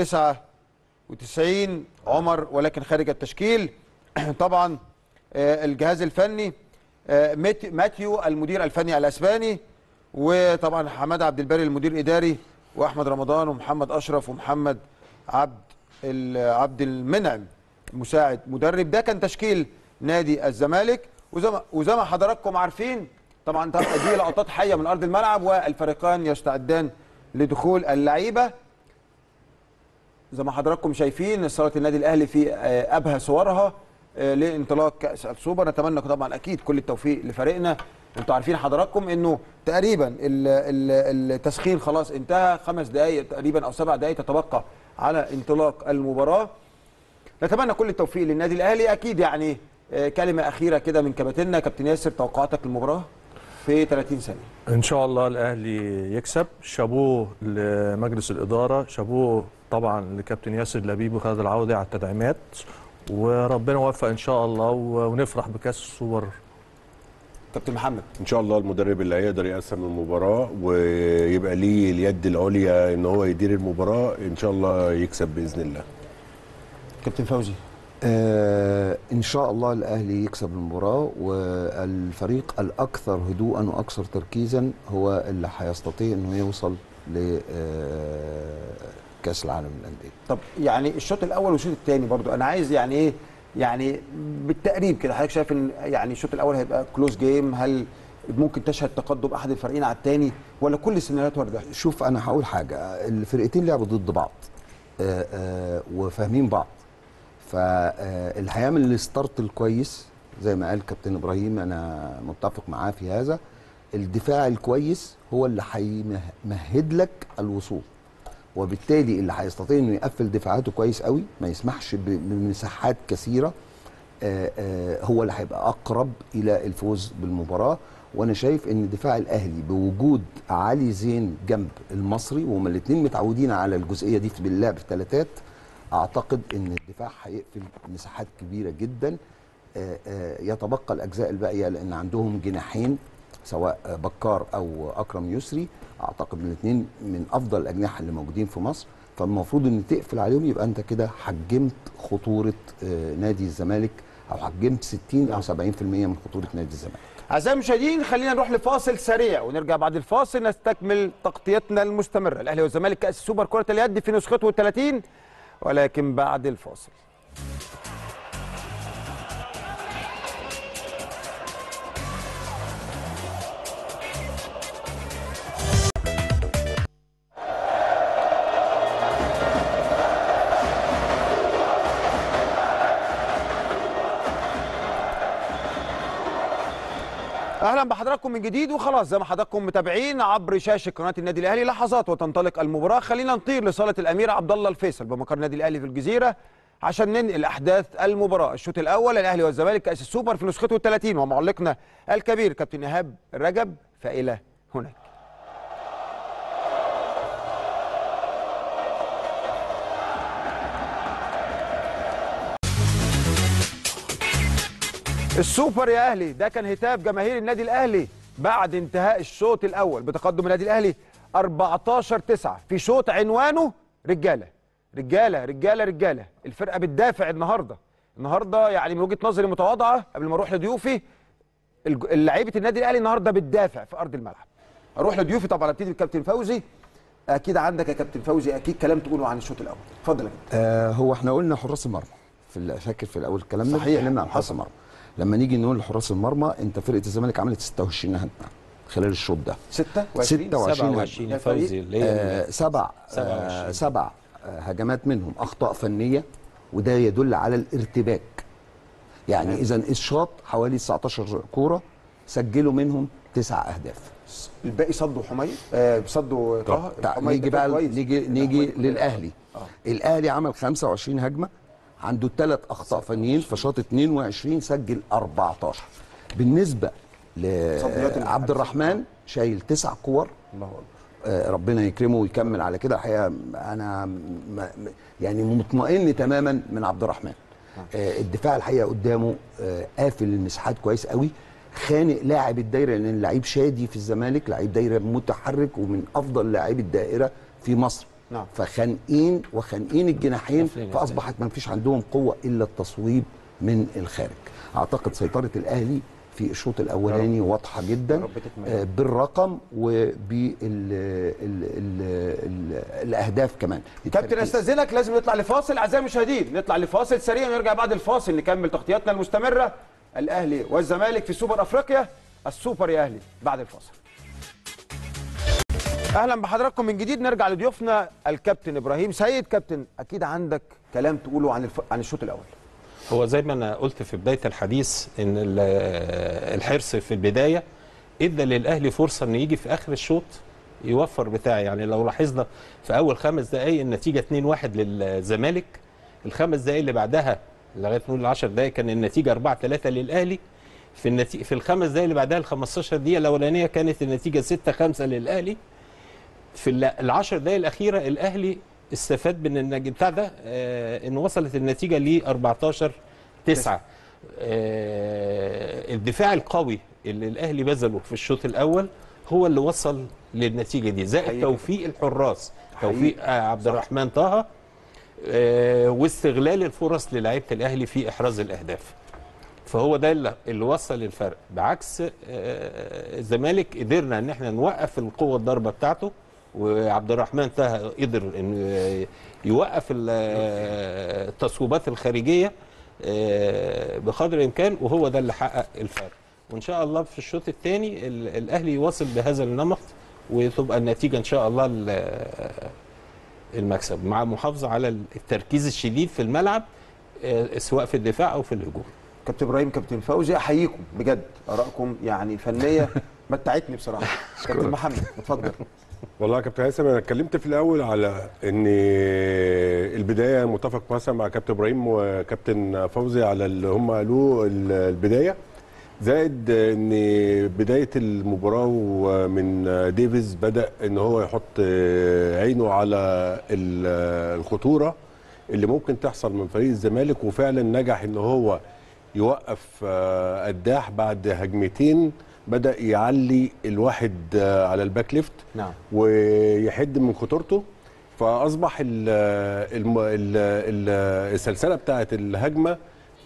99 عمر ولكن خارج التشكيل طبعا آه، الجهاز الفني آه، ميت- ماتيو المدير الفني الاسباني وطبعا حماد عبد الباري المدير الاداري واحمد رمضان ومحمد اشرف ومحمد عبد ال- عبد المنعم مساعد مدرب ده كان تشكيل نادي الزمالك وزي ما وزي ما حضراتكم عارفين طبعا طبعاً دي لقطات حيه من ارض الملعب والفريقان يستعدان لدخول اللعيبه زي ما حضراتكم شايفين صاله النادي الاهلي في آه، ابهى صورها آه، لانطلاق كاس السوبر نتمنى طبعا اكيد كل التوفيق لفريقنا انتوا عارفين حضراتكم انه تقريبا ال- ال- التسخين خلاص انتهى خمس دقائق تقريبا او سبع دقائق تتبقى على انطلاق المباراه نتمنى كل التوفيق للنادي الاهلي اكيد يعني آه، كلمه اخيره كده من كباتننا كابتن ياسر توقعاتك للمباراه في 30 ثانيه ان شاء الله الاهلي يكسب شابوه لمجلس الاداره شابوه طبعا لكابتن ياسر لبيب وخالد العوضي على التدعيمات وربنا يوفق ان شاء الله و- ونفرح بكاس السوبر كابتن محمد ان شاء الله المدرب اللي هيقدر يقسم المباراه ويبقى ليه اليد العليا ان هو يدير المباراه ان شاء الله يكسب باذن الله كابتن فوزي آه ان شاء الله الاهلي يكسب المباراه والفريق الاكثر هدوءا واكثر تركيزا هو اللي هيستطيع انه يوصل ل آه، كاس العالم للانديه طب يعني الشوط الاول والشوط الثاني برضو انا عايز يعني ايه يعني بالتقريب كده حضرتك شايف ان يعني الشوط الاول هيبقى كلوز جيم هل ممكن تشهد تقدم احد الفريقين على الثاني ولا كل السيناريوهات وارده شوف انا هقول حاجه الفرقتين لعبوا ضد بعض آه، آه، وفاهمين بعض فاللي هيعمل الستارت الكويس زي ما قال كابتن ابراهيم انا متفق معاه في هذا الدفاع الكويس هو اللي هيمهد لك الوصول وبالتالي اللي هيستطيع انه يقفل دفاعاته كويس قوي ما يسمحش ب- بمساحات كثيره آه، آه، هو اللي هيبقى اقرب الى الفوز بالمباراه وانا شايف ان دفاع الاهلي بوجود علي زين جنب المصري وهما الاثنين متعودين على الجزئيه دي في اللعب في ثلاثات اعتقد ان الدفاع هيقفل مساحات كبيره جدا آه، آه، يتبقى الاجزاء الباقيه لان عندهم جناحين سواء آه، بكار او اكرم يسري اعتقد الاثنين من افضل الاجنحه اللي موجودين في مصر فالمفروض ان تقفل عليهم يبقى انت كده حجمت خطوره آه، نادي الزمالك او حجمت 60 او 70% من خطوره نادي الزمالك اعزائي المشاهدين خلينا نروح لفاصل سريع ونرجع بعد الفاصل نستكمل تغطيتنا المستمره الاهلي والزمالك كاس السوبر كره اليد في نسخته 30 ولكن بعد الفاصل اهلا بحضراتكم من جديد وخلاص زي ما حضراتكم متابعين عبر شاشه قناه النادي الاهلي لحظات وتنطلق المباراه خلينا نطير لصاله الامير عبد الله الفيصل بمقر النادي الاهلي في الجزيره عشان ننقل احداث المباراه الشوط الاول الاهلي والزمالك كاس السوبر في نسخته ال 30 ومعلقنا الكبير كابتن ايهاب رجب فالى هناك السوبر يا اهلي ده كان هتاف جماهير النادي الاهلي بعد انتهاء الشوط الاول بتقدم النادي الاهلي 14 9 في شوط عنوانه رجاله رجاله رجاله رجاله الفرقه بتدافع النهارده النهارده يعني من وجهه نظري متواضعه قبل ما اروح لضيوفي الج- لعيبه النادي الاهلي النهارده بتدافع في ارض الملعب اروح لضيوفي طبعا ابتدي بالكابتن فوزي اكيد عندك يا كابتن فوزي اكيد كلام تقوله عن الشوط الاول اتفضل يا كابتن آه هو احنا قلنا حراس المرمى في ال- فاكر في الاول كلامنا صحيح. اتكلمنا عن حراس المرمى لما نيجي نقول حراس المرمى انت فرقه الزمالك عملت 26 هجمه خلال الشوط ده 26 26 27 هجمه فوزي اللي هي آه سبع آه 27. سبع آه هجمات منهم اخطاء فنيه وده يدل على الارتباك يعني اذا الشاط حوالي 19 كوره سجلوا منهم تسع اهداف الباقي صدوا حميد آه صدوا طه تع- حميد نيجي ده بقى كويس. نيجي ده نيجي حميد- للاهلي الاهلي عمل 25 هجمه عنده ثلاث اخطاء فنيين فشاط 22 سجل 14 بالنسبه صديات لعبد الرحمن شايل تسع كور الله اكبر آه، ربنا يكرمه ويكمل على كده الحقيقه انا م- م- يعني مطمئن تماما من عبد الرحمن آه، الدفاع الحقيقه قدامه آه، قافل المساحات كويس قوي خانق لاعب الدايره لان اللعيب شادي في الزمالك لعيب دايره متحرك ومن افضل لاعبي الدائره في مصر نعم. فخانقين وخانقين الجناحين قافلين فاصبحت ما فيش عندهم قوه الا التصويب من الخارج اعتقد سيطره الاهلي في الشوط الاولاني واضحه جدا رب تكمل. آه، بالرقم وبالاهداف كمان كابتن استاذنك لازم نطلع لفاصل اعزائي المشاهدين نطلع لفاصل سريع ونرجع بعد الفاصل نكمل تغطياتنا المستمره الاهلي والزمالك في سوبر افريقيا السوبر يا اهلي بعد الفاصل اهلا بحضراتكم من جديد نرجع لضيوفنا الكابتن ابراهيم سيد كابتن اكيد عندك كلام تقوله عن الف... عن الشوط الاول هو زي ما انا قلت في بدايه الحديث ان ال- الحرص في البدايه ادى للاهلي فرصه انه يجي في اخر الشوط يوفر بتاع يعني لو لاحظنا في اول خمس دقائق النتيجه 2-1 للزمالك الخمس دقائق اللي بعدها لغايه نقول 10 دقائق كان النتيجه 4-3 للاهلي في النتيجه في الخمس دقائق اللي بعدها ال 15 دقيقه الاولانيه كانت النتيجه 6-5 للاهلي في ال- العشر دقائق الاخيره الاهلي استفاد من النج بتاع ده آه ان وصلت النتيجه ل 14 9 آه الدفاع القوي اللي الاهلي بذله في الشوط الاول هو اللي وصل للنتيجه دي زائد حقيقي. توفيق الحراس حقيقي. توفيق آه عبد الرحمن طه آه واستغلال الفرص للاعيبه الاهلي في احراز الاهداف فهو ده اللي, اللي وصل الفرق بعكس آه، الزمالك قدرنا ان احنا نوقف القوه الضربه بتاعته وعبد الرحمن طه قدر انه يوقف ال- آه، التصويبات الخارجيه آه، بقدر الامكان وهو ده اللي حقق الفرق وان شاء الله في الشوط الثاني الاهلي يواصل بهذا النمط وتبقى النتيجه ان شاء الله ال- المكسب مع محافظه على التركيز الشديد في الملعب آه، سواء في الدفاع او في الهجوم كابتن ابراهيم كابتن فوزي احييكم بجد ارائكم يعني فنيه متعتني بصراحه كابتن محمد اتفضل والله يا كابتن هيثم انا اتكلمت في الاول على ان البدايه متفق مثلا مع كابتن ابراهيم وكابتن فوزي على اللي هم قالوه ال- البدايه زائد ان بدايه المباراه ومن ديفيز بدا ان هو يحط عينه على ال- الخطوره اللي ممكن تحصل من فريق الزمالك وفعلا نجح ان هو يوقف آه، قداح بعد هجمتين بدا يعلي الواحد آه، على الباك ليفت نعم ويحد من خطورته فاصبح ال- الم- ال- ال- السلسله بتاعه الهجمه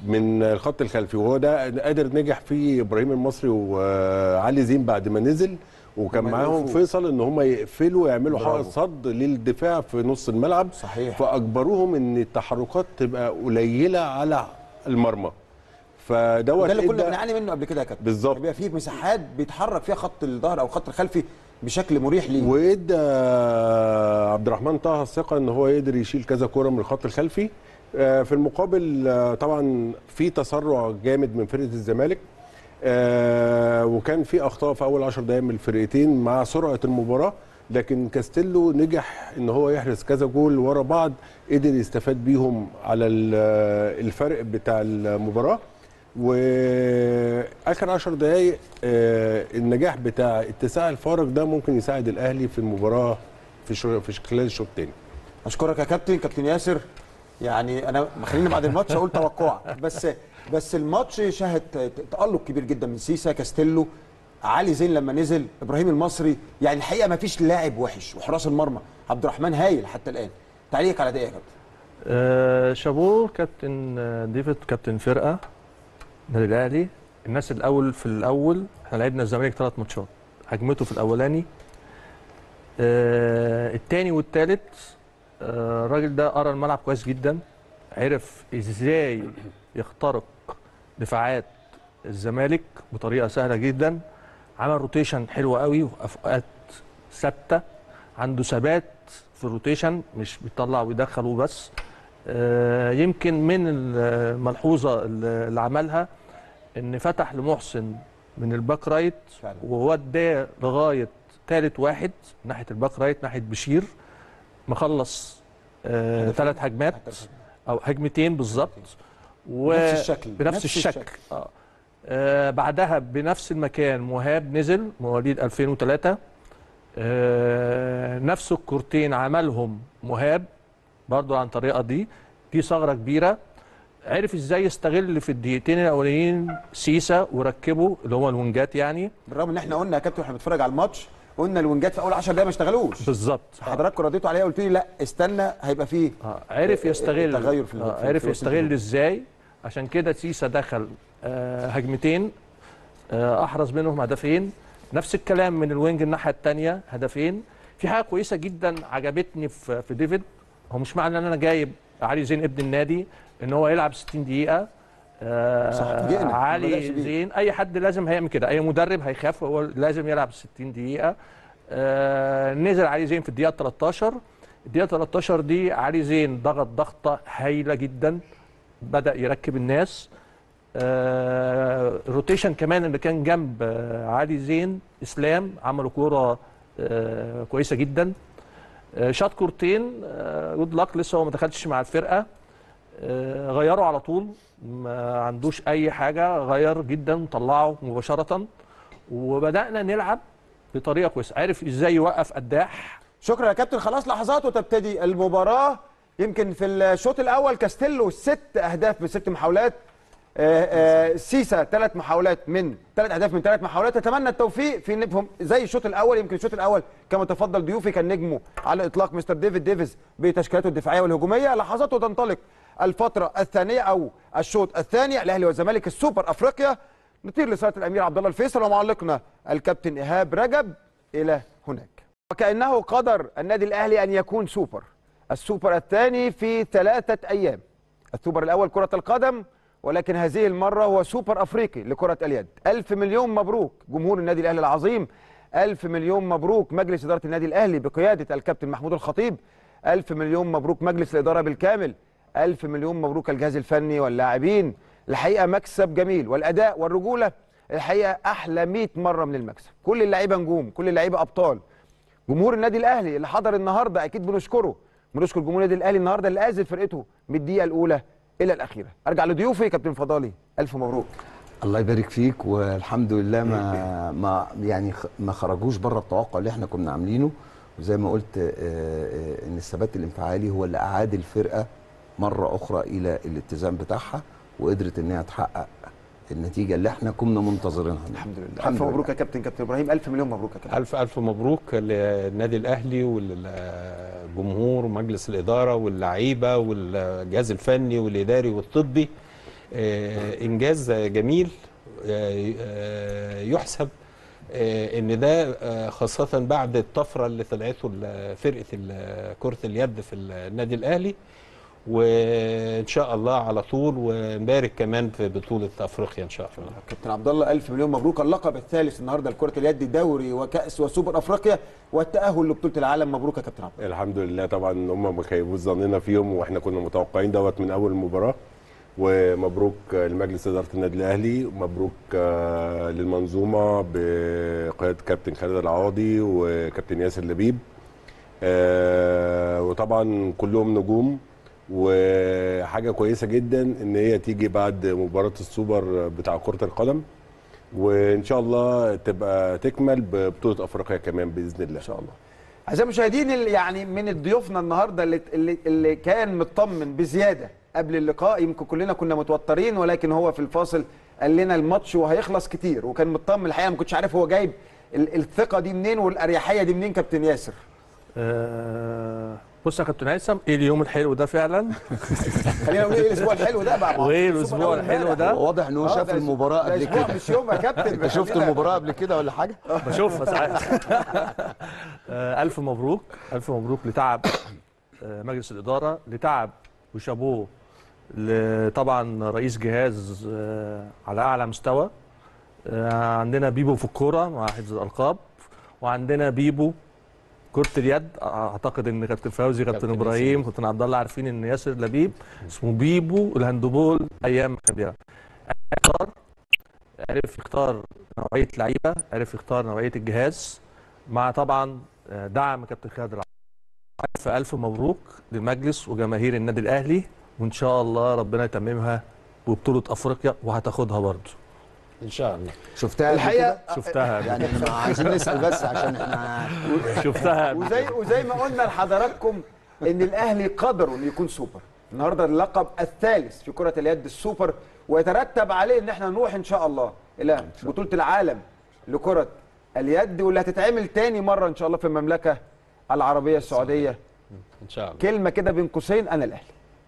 من الخط الخلفي وهو ده قادر نجح فيه ابراهيم المصري وعلي زين بعد ما نزل وكان هم معاهم يقفوا. فيصل ان هم يقفلوا ويعملوا برافو. حائط صد للدفاع في نص الملعب صحيح فاجبروهم ان التحركات تبقى قليله على المرمى فدوت ده اللي كنا إدى- بنعاني منه قبل كده يا كابتن بالظبط بيبقى فيه مساحات بيتحرك فيها خط الظهر او الخط الخلفي بشكل مريح ليه وادى عبد الرحمن طه الثقه ان هو يقدر يشيل كذا كوره من الخط الخلفي آه، في المقابل آه، طبعا في تسرع جامد من فرقه الزمالك آه، وكان في اخطاء في اول 10 دقائق من الفرقتين مع سرعه المباراه لكن كاستيلو نجح ان هو يحرز كذا جول ورا بعض قدر يستفاد بيهم على ال- الفرق بتاع المباراه واخر 10 دقائق آه، النجاح بتاع اتساع الفارق ده ممكن يساعد الاهلي في المباراه في شو- في خلال الشوط الثاني اشكرك يا كابتن كابتن ياسر يعني انا خليني بعد الماتش اقول توقع بس بس الماتش شهد تالق كبير جدا من سيسا كاستيلو علي زين لما نزل ابراهيم المصري يعني الحقيقه ما فيش لاعب وحش وحراس المرمى عبد الرحمن هايل حتى الان تعليقك على ده إيه يا كابتن آه شابوه كابتن آه، ديفيد كابتن فرقه النادي الاهلي الناس الاول في الاول احنا لعبنا الزمالك ثلاث ماتشات هجمته في الاولاني آه الثاني والثالث آه الراجل ده قرا الملعب كويس جدا عرف ازاي يخترق دفاعات الزمالك بطريقه سهله جدا عمل روتيشن حلو قوي وفي اوقات ثابته عنده ثبات في الروتيشن مش بيطلع ويدخل وبس آه، يمكن من الملحوظه اللي عملها ان فتح لمحسن من الباك رايت فعلا. ووداه لغايه ثالث واحد ناحيه الباك رايت ناحيه بشير مخلص آه ثلاث هجمات او هجمتين بالظبط بنفس الشكل. بنفس نفس الشكل, الشكل. آه. آه بعدها بنفس المكان مهاب نزل مواليد 2003 آه نفس الكورتين عملهم مهاب برضو عن الطريقه دي دي ثغره كبيره عرف ازاي يستغل في الدقيقتين الاولانيين سيسا وركبه اللي هو الونجات يعني بالرغم ان احنا قلنا يا كابتن واحنا بنتفرج على الماتش قلنا الونجات في اول 10 دقايق ما اشتغلوش بالظبط حضراتكم رديتوا عليا قلت لي لا استنى هيبقى فيه عرف يستغل تغير في ال- آه، في- عرف في وسط يستغل الهجوم. ازاي عشان كده سيسا دخل آه، هجمتين آه، احرز منهم هدفين نفس الكلام من الوينج الناحيه الثانيه هدفين في حاجه كويسه جدا عجبتني في في ديفيد هو مش معنى ان انا جايب علي زين ابن النادي ان هو يلعب 60 دقيقه آه، صح، فاجئنا. ما بدأش علي بيه. زين اي حد لازم هيعمل كده اي مدرب هيخاف هو لازم يلعب 60 دقيقه آه، نزل علي زين في الدقيقه 13 الدقيقه 13 دي علي زين ضغط ضغطه هايله جدا بدا يركب الناس آه، روتيشن كمان اللي كان جنب آه، علي زين اسلام عملوا كوره آه، كويسه جدا آه، شاط كورتين جود لك لسه هو ما دخلش مع الفرقه آه، غيره على طول ما عندوش اي حاجه غير جدا طلعه مباشره وبدانا نلعب بطريقه كويسه عرف ازاي يوقف قداح شكرا يا كابتن خلاص لحظات وتبتدي المباراه يمكن في الشوط الاول كاستيلو ست اهداف من ست محاولات آه، آه، سيسا ثلاث محاولات من ثلاث اهداف من ثلاث محاولات اتمنى التوفيق في نبهم زي الشوط الاول يمكن الشوط الاول كما تفضل ضيوفي كان نجمه على اطلاق مستر ديفيد ديفيز بتشكيلاته الدفاعيه والهجوميه لحظات وتنطلق الفتره الثانيه او الشوط الثاني الاهلي والزمالك السوبر افريقيا نطير لصاله الامير عبد الله الفيصل ومعلقنا الكابتن ايهاب رجب الى هناك وكانه قدر النادي الاهلي ان يكون سوبر السوبر الثاني في ثلاثه ايام السوبر الاول كره القدم ولكن هذه المره هو سوبر افريقي لكره اليد الف مليون مبروك جمهور النادي الاهلي العظيم الف مليون مبروك مجلس اداره النادي الاهلي بقياده الكابتن محمود الخطيب الف مليون مبروك مجلس الاداره بالكامل الف مليون مبروك الجهاز الفني واللاعبين الحقيقه مكسب جميل والاداء والرجوله الحقيقه احلى 100 مره من المكسب كل اللعيبه نجوم كل اللعيبه ابطال جمهور النادي الاهلي اللي حضر النهارده اكيد بنشكره بنشكر جمهور النادي الاهلي النهارده اللي اذل فرقته من الدقيقه الاولى الى الاخيره ارجع لضيوفي كابتن فضالي الف مبروك الله يبارك فيك والحمد لله ما ما يعني خ- ما خرجوش بره التوقع اللي احنا كنا عاملينه وزي ما قلت آه، آه، ان الثبات الانفعالي هو اللي اعاد الفرقه مره اخرى الى الاتزان بتاعها وقدرت انها تحقق النتيجه اللي احنا كنا منتظرينها الحمد لله الف مبروك يا كابتن كابتن ابراهيم الف مليون مبروك يا كابتن ألف ألف مبروك للنادي الأهلي والجمهور ومجلس الإدارة واللعيبة والجهاز الفني والإداري والطبي آه، انجاز جميل آه، آه، يحسب آه، ان ده آه، خاصه بعد الطفره اللي طلعته ال- فرقه ال- كره اليد في النادي الاهلي وان شاء الله على طول ونبارك كمان في بطوله افريقيا ان شاء الله كابتن عبد الله الف مليون مبروك اللقب الثالث النهارده لكره اليد دوري وكاس وسوبر افريقيا والتاهل لبطوله العالم مبروك يا كابتن عبد الله الحمد لله طبعا هم ما خيبوش ظننا فيهم واحنا كنا متوقعين دوت من اول مباراه ومبروك لمجلس اداره النادي الاهلي ومبروك آه، للمنظومه بقياده كابتن خالد العوضي وكابتن ياسر لبيب آه، وطبعا كلهم نجوم وحاجه كويسه جدا ان هي تيجي بعد مباراه السوبر بتاع كره القدم وان شاء الله تبقى تكمل ببطوله افريقيا كمان باذن الله ان شاء الله اعزائي المشاهدين اللي يعني من ضيوفنا النهارده اللي, اللي اللي كان مطمن بزياده قبل اللقاء يمكن كلنا كنا متوترين ولكن هو في الفاصل قال لنا الماتش وهيخلص كتير وكان مطمن الحقيقه ما كنتش عارف هو جايب ال- الثقه دي منين والاريحيه دي منين كابتن ياسر آه بص يا كابتن هيثم ايه اليوم الحلو ده فعلا خلينا نقول ايه الاسبوع الحلو ده بقى وايه الاسبوع الحلو ده واضح ان هو آه، شاف ده المباراه ده قبل أسبوع كده مش يوم يا كابتن انت شفت خلينا- المباراه قبل كده ولا حاجه بشوفها ساعات آه، الف مبروك الف مبروك لتعب آه، مجلس الاداره لتعب وشابوه ل- طبعا رئيس جهاز آه، على اعلى مستوى آه، عندنا بيبو في الكوره مع حفظ الالقاب وعندنا بيبو كرة اليد اعتقد ان كابتن فوزي كابتن كابتن ابراهيم ياسر. كابتن عبد الله عارفين ان ياسر لبيب اسمه بيبو الهاندبول ايام كبيره اختار عرف يختار نوعيه لعيبه عرف يختار نوعيه الجهاز مع طبعا آه، دعم كابتن خالد العوضي الف الف مبروك للمجلس وجماهير النادي الاهلي وان شاء الله ربنا يتممها ببطوله افريقيا وهتاخدها برضه ان شاء الله شفتها الحقيقه شفتها قبل يعني احنا عايزين نسال بس عشان احنا شفتها قبل وزي وزي ما قلنا لحضراتكم ان الاهلي قدروا انه يكون سوبر النهارده اللقب الثالث في كره اليد السوبر ويترتب عليه ان احنا نروح ان شاء الله الى بطوله العالم لكره اليد واللي هتتعمل تاني مره ان شاء الله في المملكه العربيه السعوديه ان شاء الله كلمه كده بين قوسين انا الاهلي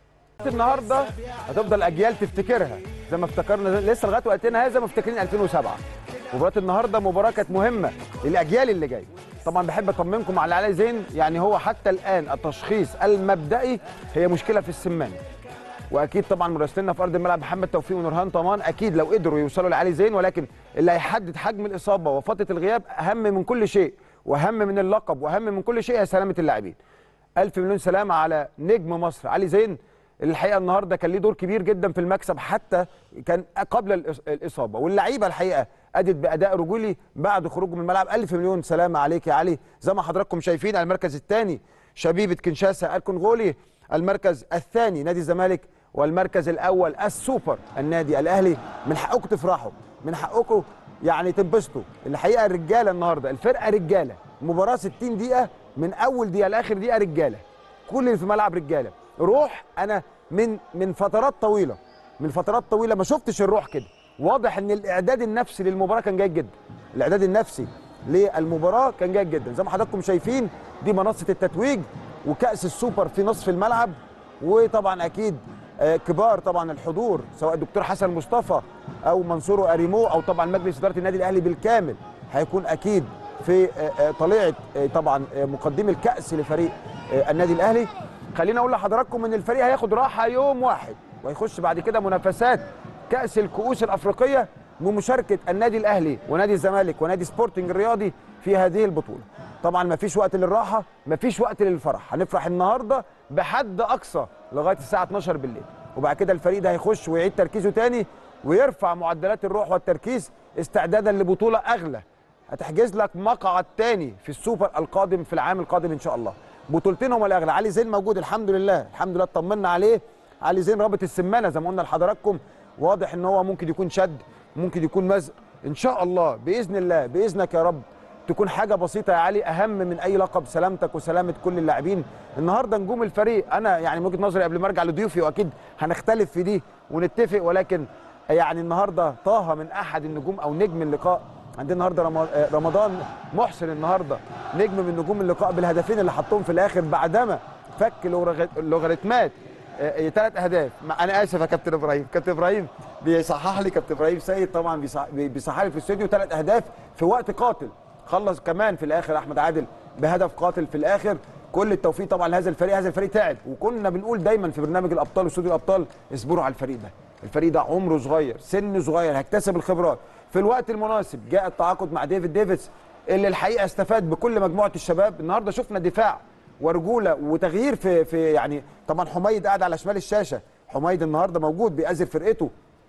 النهارده هتفضل اجيال تفتكرها زي ما افتكرنا لسه لغايه وقتنا هذا مفتكرين 2007 مباراه النهارده مباراه كانت مهمه للاجيال اللي جايه طبعا بحب اطمنكم على علي زين يعني هو حتى الان التشخيص المبدئي هي مشكله في السمانه واكيد طبعا مراسلنا في ارض الملعب محمد توفيق ونورهان طمان اكيد لو قدروا يوصلوا لعلي زين ولكن اللي هيحدد حجم الاصابه وفتره الغياب اهم من كل شيء واهم من اللقب واهم من كل شيء هي سلامه اللاعبين الف مليون سلامه على نجم مصر علي زين الحقيقه النهارده كان ليه دور كبير جدا في المكسب حتى كان قبل الإص- الاصابه واللعيبه الحقيقه ادت باداء رجولي بعد خروجه من الملعب الف مليون سلامه عليك يا علي زي ما حضراتكم شايفين المركز الثاني شبيبه كنشاسا الكونغولي المركز الثاني نادي الزمالك والمركز الاول السوبر النادي الاهلي من حقكم تفرحوا من حقكم يعني تنبسطوا الحقيقه الرجاله النهارده الفرقه رجاله مباراه 60 دقيقه من اول دقيقه لاخر دقيقه رجاله كل اللي في الملعب رجاله روح انا من من فترات طويله من فترات طويله ما شفتش الروح كده واضح ان الاعداد النفسي للمباراه كان جيد جدا الاعداد النفسي للمباراه كان جيد جدا زي ما حضراتكم شايفين دي منصه التتويج وكاس السوبر في نصف الملعب وطبعا اكيد آه، كبار طبعا الحضور سواء الدكتور حسن مصطفى او منصور اريمو او طبعا مجلس اداره النادي الاهلي بالكامل هيكون اكيد في آه، آه، طليعه آه، طبعا آه، مقدمي الكاس لفريق آه، النادي الاهلي خليني اقول لحضراتكم ان الفريق هياخد راحه يوم واحد وهيخش بعد كده منافسات كاس الكؤوس الافريقيه بمشاركه النادي الاهلي ونادي الزمالك ونادي سبورتنج الرياضي في هذه البطوله طبعا مفيش وقت للراحه مفيش وقت للفرح هنفرح النهارده بحد اقصى لغايه الساعه 12 بالليل وبعد كده الفريق ده هيخش ويعيد تركيزه تاني ويرفع معدلات الروح والتركيز استعدادا لبطوله اغلى هتحجز لك مقعد تاني في السوبر القادم في العام القادم ان شاء الله بطولتين هما الاغلى علي زين موجود الحمد لله الحمد لله اطمنا عليه علي زين رابط السمانه زي ما قلنا لحضراتكم واضح ان هو ممكن يكون شد ممكن يكون مزق ان شاء الله باذن الله باذنك يا رب تكون حاجه بسيطه يا علي اهم من اي لقب سلامتك وسلامه كل اللاعبين النهارده نجوم الفريق انا يعني من وجهه نظري قبل ما ارجع لضيوفي واكيد هنختلف في دي ونتفق ولكن يعني النهارده طه من احد النجوم او نجم اللقاء عندنا النهارده رم- آه، رمضان محسن النهارده نجم من نجوم اللقاء بالهدفين اللي حطهم في الاخر بعدما فك لوغ- لوغاريتمات ثلاث اهداف ما- انا اسف يا كابتن ابراهيم كابتن ابراهيم بيصحح لي كابتن ابراهيم سيد طبعا بيصح- بي- بيصحح لي في الاستوديو ثلاث اهداف في وقت قاتل خلص كمان في الاخر احمد عادل بهدف قاتل في الاخر كل التوفيق طبعا لهذا الفريق هذا الفريق تعب وكنا بنقول دايما في برنامج الابطال واستوديو الابطال اصبروا على الفريق ده الفريق ده عمره صغير سن صغير هيكتسب الخبرات في الوقت المناسب جاء التعاقد مع ديفيد ديفيس اللي الحقيقه استفاد بكل مجموعه الشباب النهارده شفنا دفاع ورجوله وتغيير في في يعني طبعا حميد قاعد على شمال الشاشه حميد النهارده موجود بيأزر فرقته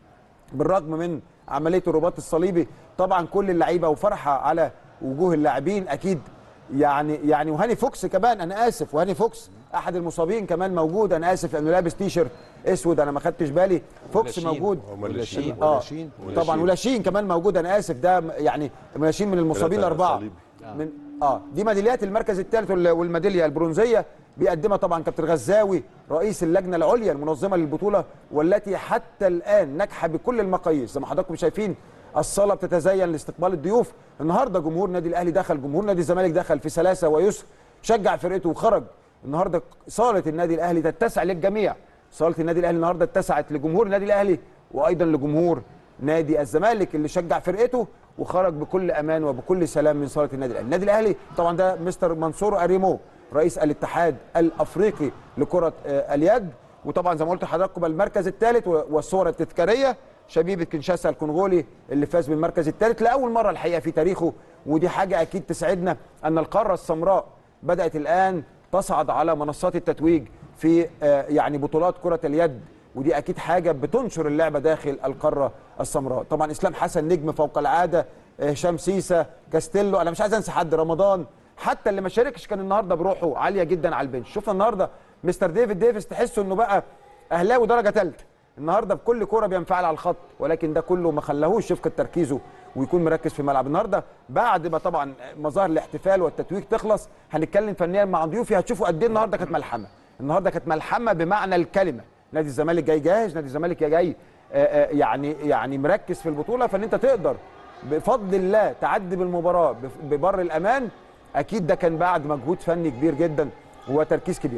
بالرغم من عمليه الرباط الصليبي طبعا كل اللعيبه وفرحه على وجوه اللاعبين اكيد يعني يعني وهاني فوكس كمان انا اسف وهاني فوكس احد المصابين كمان موجود انا اسف لانه لابس تيشرت اسود انا ما خدتش بالي فوكس ولاشين. موجود ولاشين. اه ولاشين. طبعا ولاشين كمان موجود انا اسف ده م- يعني ولاشين من المصابين ثلاثة الاربعه صليبي. من اه دي ميداليات المركز الثالث وال- والميداليه البرونزيه بيقدمها طبعا كابتن غزاوي رئيس اللجنه العليا المنظمه للبطوله والتي حتى الان ناجحه بكل المقاييس زي ما حضراتكم شايفين الصاله بتتزين لاستقبال الضيوف النهارده جمهور نادي الاهلي دخل جمهور نادي الزمالك دخل في سلاسه ويسر شجع فرقته وخرج النهارده صاله النادي الاهلي تتسع للجميع صاله النادي الاهلي النهارده اتسعت لجمهور النادي الاهلي وايضا لجمهور نادي الزمالك اللي شجع فرقته وخرج بكل امان وبكل سلام من صاله النادي الاهلي النادي الاهلي طبعا ده مستر منصور اريمو رئيس الاتحاد الافريقي لكره آه، اليد وطبعا زي ما قلت لحضراتكم المركز الثالث والصور التذكاريه شبيبه كنشاسا الكونغولي اللي فاز بالمركز الثالث لاول مره الحقيقه في تاريخه ودي حاجه اكيد تسعدنا ان القاره السمراء بدات الان تصعد على منصات التتويج في آه، يعني بطولات كره اليد ودي اكيد حاجه بتنشر اللعبه داخل القاره السمراء طبعا اسلام حسن نجم فوق العاده آه، هشام سيسا كاستيلو انا مش عايز انسى حد رمضان حتى اللي ما شاركش كان النهارده بروحه عاليه جدا على البنش شفنا النهارده مستر ديفيد ديفيس تحسه انه بقى اهلاوي درجه ثالثه النهارده بكل كوره بينفعل على الخط ولكن ده كله ما خلاهوش يفقد تركيزه ويكون مركز في الملعب النهارده بعد ما طبعا مظاهر الاحتفال والتتويج تخلص هنتكلم فنيا مع ضيوفي هتشوفوا قد ايه النهارده كانت ملحمه النهارده كانت ملحمه بمعنى الكلمه نادي الزمالك جاي جاهز نادي الزمالك يا جاي آه، آه، يعني يعني مركز في البطوله فان انت تقدر بفضل الله تعدي بالمباراه بف- ببر الامان اكيد ده كان بعد مجهود فني كبير جدا وتركيز كبير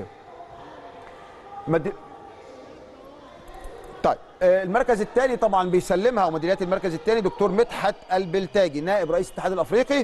مد... طيب آه، المركز الثاني طبعا بيسلمها وميداليات المركز الثاني دكتور مدحت البلتاجي نائب رئيس الاتحاد الافريقي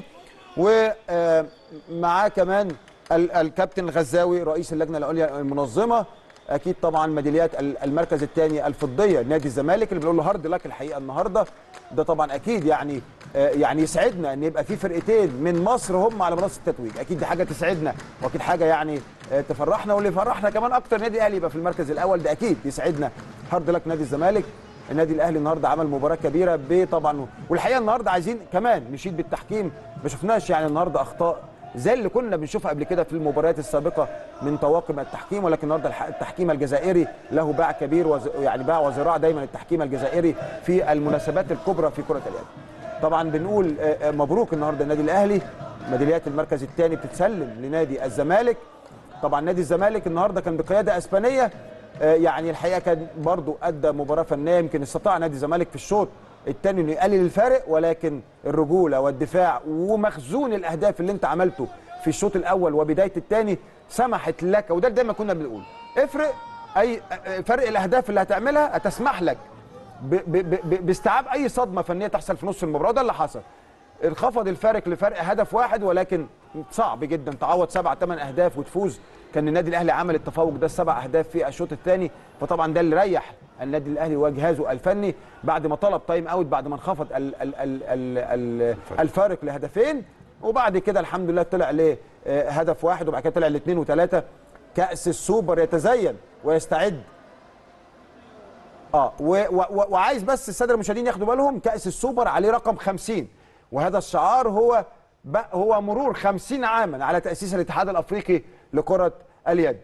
ومعاه كمان ال- الكابتن الغزاوي رئيس اللجنه العليا المنظمه اكيد طبعا ميداليات ال- المركز الثاني الفضيه نادي الزمالك اللي بنقول له هارد لك الحقيقه النهارده ده طبعا اكيد يعني آه، يعني يسعدنا ان يبقى في فرقتين من مصر هم على منصه التتويج اكيد دي حاجه تسعدنا واكيد حاجه يعني آه، تفرحنا واللي يفرحنا كمان اكتر نادي الاهلي يبقى في المركز الاول ده اكيد يسعدنا هارد لك نادي الزمالك النادي الاهلي النهارده عمل مباراه كبيره بطبعا والحقيقه النهارده عايزين كمان نشيد بالتحكيم ما شفناش يعني النهارده اخطاء زي اللي كنا بنشوفها قبل كده في المباريات السابقه من طواقم التحكيم ولكن النهارده الح- التحكيم الجزائري له باع كبير وز... يعني باع وذراع دايما التحكيم الجزائري في المناسبات الكبرى في كره اليد. طبعا بنقول آه، آه، مبروك النهارده النادي الاهلي ميداليات المركز الثاني بتتسلم لنادي الزمالك طبعا نادي الزمالك النهارده كان بقياده اسبانيه آه، يعني الحقيقه كان برضو ادى مباراه فنيه يمكن استطاع نادي الزمالك في الشوط الثاني انه يقلل الفارق ولكن الرجوله والدفاع ومخزون الاهداف اللي انت عملته في الشوط الاول وبدايه الثاني سمحت لك وده اللي دايما كنا بنقول افرق اي آه، فرق الاهداف اللي هتعملها هتسمح لك ب- ب- ب- باستيعاب اي صدمه فنيه تحصل في نص المباراه ده اللي حصل انخفض الفارق لفرق هدف واحد ولكن صعب جدا تعوض سبع ثمان اهداف وتفوز كان النادي الاهلي عمل التفوق ده السبع اهداف في الشوط الثاني فطبعا ده اللي ريح النادي الاهلي وجهازه الفني بعد ما طلب تايم اوت بعد ما انخفض ال ال ال ال ال الفارق لهدفين وبعد كده الحمد لله طلع لهدف واحد وبعد كده طلع لاثنين وثلاثه كاس السوبر يتزين ويستعد اه و و و وعايز بس الساده المشاهدين ياخدوا بالهم كاس السوبر عليه رقم 50 وهذا الشعار هو ب- هو مرور 50 عاما على تاسيس الاتحاد الافريقي لكره اليد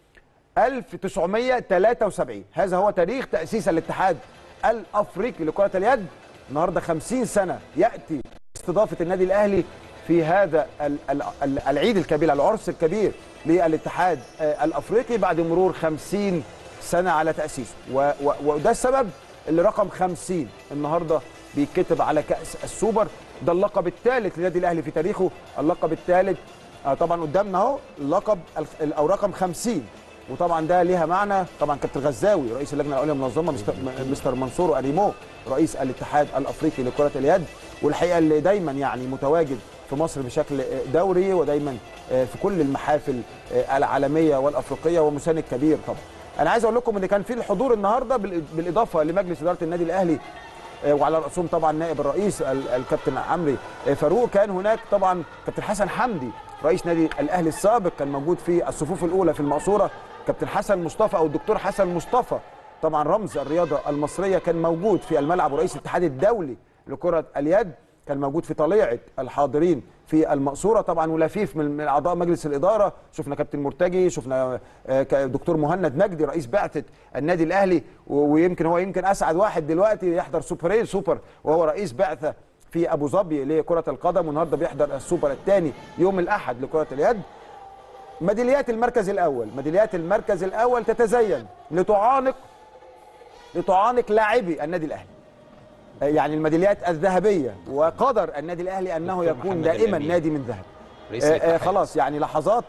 1973 هذا هو تاريخ تاسيس الاتحاد الافريقي لكره اليد النهارده 50 سنه ياتي استضافه النادي الاهلي في هذا ال- ال- ال- العيد الكبير العرس الكبير للاتحاد آه، الافريقي بعد مرور 50 سنه على تاسيسه و- و- وده السبب اللي رقم 50 النهارده بيتكتب على كاس السوبر ده اللقب الثالث للنادي الاهلي في تاريخه اللقب الثالث آه طبعا قدامنا اهو اللقب الخ- او رقم 50 وطبعا ده ليها معنى طبعا كابتن غزاوي رئيس اللجنه العليا المنظمه مستر, مستر منصور اريمو رئيس الاتحاد الافريقي لكره اليد والحقيقه اللي دايما يعني متواجد في مصر بشكل دوري ودايما في كل المحافل العالميه والافريقيه ومساند كبير طبعا انا عايز اقول لكم ان كان في الحضور النهارده بالاضافه لمجلس اداره النادي الاهلي وعلى راسهم طبعا نائب الرئيس الكابتن عمرو فاروق كان هناك طبعا كابتن حسن حمدي رئيس نادي الاهلي السابق كان موجود في الصفوف الاولى في المقصوره كابتن حسن مصطفى او الدكتور حسن مصطفى طبعا رمز الرياضه المصريه كان موجود في الملعب ورئيس الاتحاد الدولي لكره اليد كان موجود في طليعه الحاضرين في المقصوره طبعا ولفيف من اعضاء مجلس الاداره شفنا كابتن مرتجي شفنا دكتور مهند مجدي رئيس بعثه النادي الاهلي ويمكن هو يمكن اسعد واحد دلوقتي يحضر سوبرين سوبر وهو رئيس بعثه في ابو ظبي لكره القدم والنهارده بيحضر السوبر الثاني يوم الاحد لكره اليد ميداليات المركز الاول ميداليات المركز الاول تتزين لتعانق لتعانق لاعبي النادي الاهلي يعني الميداليات الذهبيه وقدر النادي الاهلي انه يكون دائما نادي من ذهب آه خلاص يعني لحظات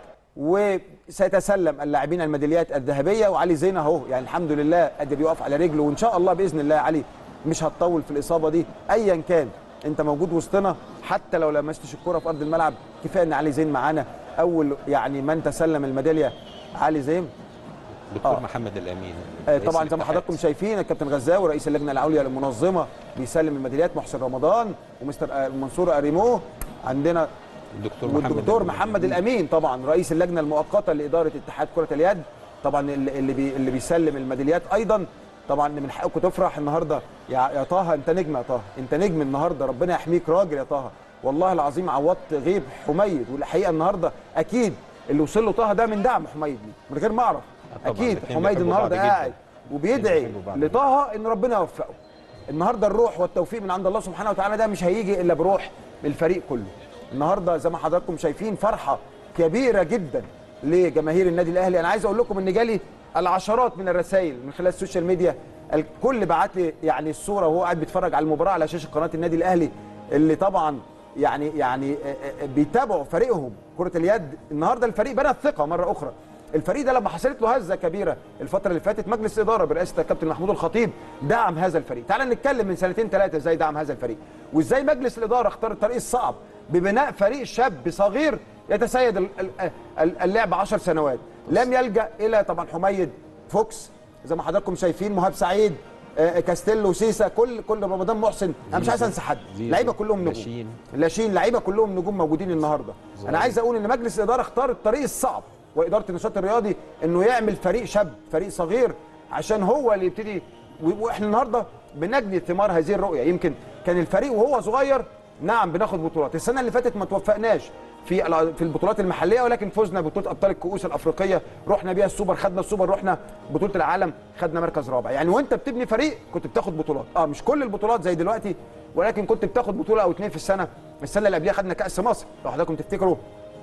وسيتسلم اللاعبين الميداليات الذهبيه وعلي زين اهو يعني الحمد لله قادر يقف على رجله وان شاء الله باذن الله علي مش هتطول في الاصابه دي ايا كان انت موجود وسطنا حتى لو لمستش الكره في ارض الملعب كفايه ان علي زين معانا اول يعني من تسلم الميداليه علي زين دكتور آه. محمد الامين آه طبعا زي ما حضراتكم شايفين الكابتن غزاوي رئيس اللجنه العليا المنظمه بيسلم الميداليات محسن رمضان ومستر منصور اريمو عندنا الدكتور محمد والدكتور محمد الامين طبعا رئيس اللجنه المؤقته لاداره اتحاد كره اليد طبعا اللي بي اللي بيسلم الميداليات ايضا طبعا من حقكم تفرح النهارده يا, يا طه انت نجم يا طه انت نجم النهارده ربنا يحميك راجل يا طه والله العظيم عوضت غيب حميد والحقيقه النهارده اكيد اللي وصل له طه ده من دعم حميد من غير ما اعرف اكيد حميد النهارده قاعد وبيدعي لطه ان ربنا يوفقه النهارده الروح والتوفيق من عند الله سبحانه وتعالى ده مش هيجي الا بروح الفريق كله النهارده زي ما حضراتكم شايفين فرحه كبيره جدا لجماهير النادي الاهلي انا عايز اقول لكم ان جالي العشرات من الرسائل من خلال السوشيال ميديا الكل بعت لي يعني الصوره وهو قاعد بيتفرج على المباراه على شاشه قناه النادي الاهلي اللي طبعا يعني يعني بيتابعوا فريقهم كره اليد النهارده الفريق بنى الثقه مره اخرى الفريق ده لما حصلت له هزه كبيره الفتره اللي فاتت مجلس الاداره برئاسه الكابتن محمود الخطيب دعم هذا الفريق تعال نتكلم من سنتين ثلاثه ازاي دعم هذا الفريق وازاي مجلس الاداره اختار الطريق الصعب ببناء فريق شاب صغير يتسيد اللعب 10 سنوات لم يلجا الى طبعا حميد فوكس زي ما حضراتكم شايفين مهاب سعيد كاستيلو سيسا كل كل رمضان محسن انا مش عايز انسى حد لعيبه كلهم نجوم لاشين لاشين لعيبه كلهم نجوم موجودين النهارده زي. انا عايز اقول ان مجلس الاداره اختار الطريق الصعب واداره النشاط الرياضي انه يعمل فريق شاب فريق صغير عشان هو اللي يبتدي واحنا النهارده بنجني ثمار هذه الرؤيه يمكن كان الفريق وهو صغير نعم بناخد بطولات السنه اللي فاتت ما توفقناش في في البطولات المحليه ولكن فزنا ببطوله ابطال الكؤوس الافريقيه رحنا بيها السوبر خدنا السوبر رحنا بطوله العالم خدنا مركز رابع يعني وانت بتبني فريق كنت بتاخد بطولات اه مش كل البطولات زي دلوقتي ولكن كنت بتاخد بطوله او اتنين في السنه السنه اللي قبلها خدنا كاس مصر لو حضراتكم تفتكروا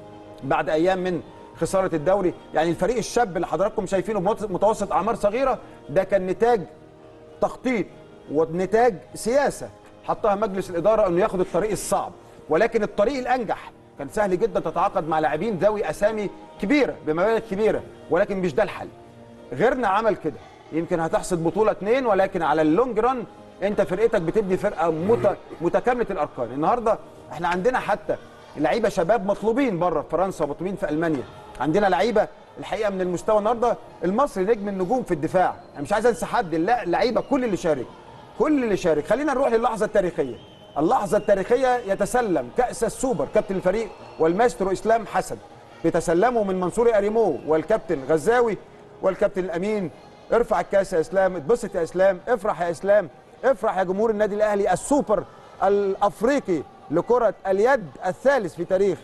بعد ايام من خساره الدوري يعني الفريق الشاب اللي حضراتكم شايفينه متوسط اعمار صغيره ده كان نتاج تخطيط ونتاج سياسه حطها مجلس الاداره انه ياخد الطريق الصعب ولكن الطريق الانجح كان سهل جدا تتعاقد مع لاعبين ذوي اسامي كبيره بمبالغ كبيره ولكن مش ده الحل غيرنا عمل كده يمكن هتحصد بطوله اثنين ولكن على اللونج ران انت فرقتك بتبني فرقه مت... متكامله الاركان النهارده احنا عندنا حتى لعيبه شباب مطلوبين بره في فرنسا ومطلوبين في المانيا عندنا لعيبه الحقيقه من المستوى النهارده المصري نجم النجوم في الدفاع انا مش عايز انسى حد اللعيبه كل اللي شارك كل اللي شارك خلينا نروح للحظه التاريخيه اللحظه التاريخيه يتسلم كاس السوبر كابتن الفريق والماسترو اسلام حسن بيتسلمه من منصور اريمو والكابتن غزاوي والكابتن الامين ارفع الكاس يا اسلام اتبسط يا اسلام افرح يا اسلام افرح يا جمهور النادي الاهلي السوبر الافريقي لكره اليد الثالث في تاريخ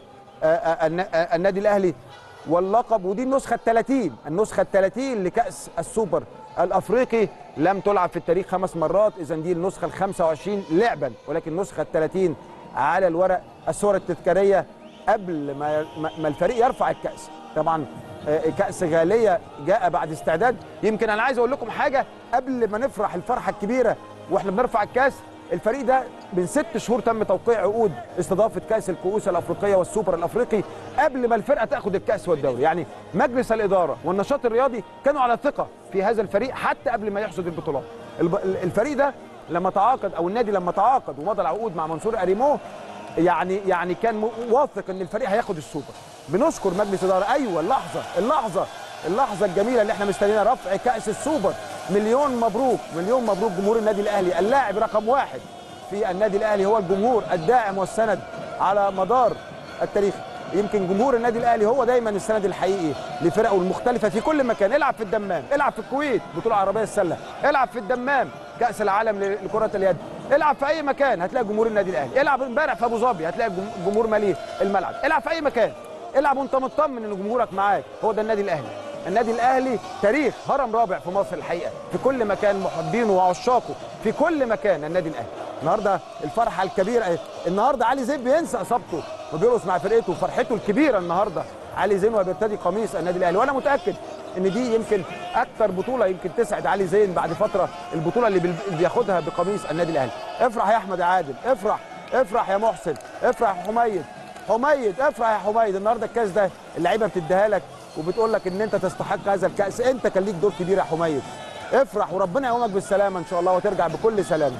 النادي الاهلي واللقب ودي النسخه ال 30 النسخه ال 30 لكاس السوبر الافريقي لم تلعب في التاريخ خمس مرات اذا دي النسخه ال 25 لعبا ولكن النسخه ال 30 على الورق الصور التذكاريه قبل ما ما الفريق يرفع الكاس طبعا كاس غاليه جاء بعد استعداد يمكن انا عايز اقول لكم حاجه قبل ما نفرح الفرحه الكبيره واحنا بنرفع الكاس الفريق ده من ست شهور تم توقيع عقود استضافه كاس الكؤوس الافريقيه والسوبر الافريقي قبل ما الفرقه تاخد الكاس والدوري يعني مجلس الاداره والنشاط الرياضي كانوا على ثقه في هذا الفريق حتى قبل ما يحصد البطولات الب- الفريق ده لما تعاقد او النادي لما تعاقد ومضى العقود مع منصور اريمو يعني يعني كان م- واثق ان الفريق هياخد السوبر بنشكر مجلس اداره ايوه اللحظه اللحظه اللحظه الجميله اللي احنا مستنيينها رفع كاس السوبر مليون مبروك مليون مبروك جمهور النادي الاهلي اللاعب رقم واحد في النادي الاهلي هو الجمهور الداعم والسند على مدار التاريخ يمكن جمهور النادي الاهلي هو دايما السند الحقيقي لفرقه المختلفه في كل مكان العب في الدمام العب في الكويت بطوله عربيه السله العب في الدمام كاس العالم ل- لكره اليد العب في اي مكان هتلاقي جمهور النادي الاهلي العب امبارح في ابو ظبي هتلاقي الجم- الجمهور ماليه الملعب العب في اي مكان العب وانت مطمن ان جمهورك معاك هو ده النادي الاهلي النادي الاهلي تاريخ هرم رابع في مصر الحقيقه في كل مكان محبينه وعشاقه في كل مكان النادي الاهلي النهارده الفرحه الكبيره اهي. النهارده علي زين بينسى اصابته وبيرقص مع فرقته وفرحته الكبيره النهارده علي زين وبيرتدي قميص النادي الاهلي وانا متاكد ان دي يمكن اكتر بطوله يمكن تسعد علي زين بعد فتره البطوله اللي بال- اللي بياخدها بقميص النادي الاهلي افرح يا احمد يا عادل افرح افرح يا محسن افرح يا حميد حميد افرح يا حميد النهارده الكاس ده اللعيبه بتديها لك وبتقول لك ان انت تستحق هذا الكاس انت كان ليك دور كبير يا حميد افرح وربنا يقومك بالسلامه ان شاء الله وترجع بكل سلامه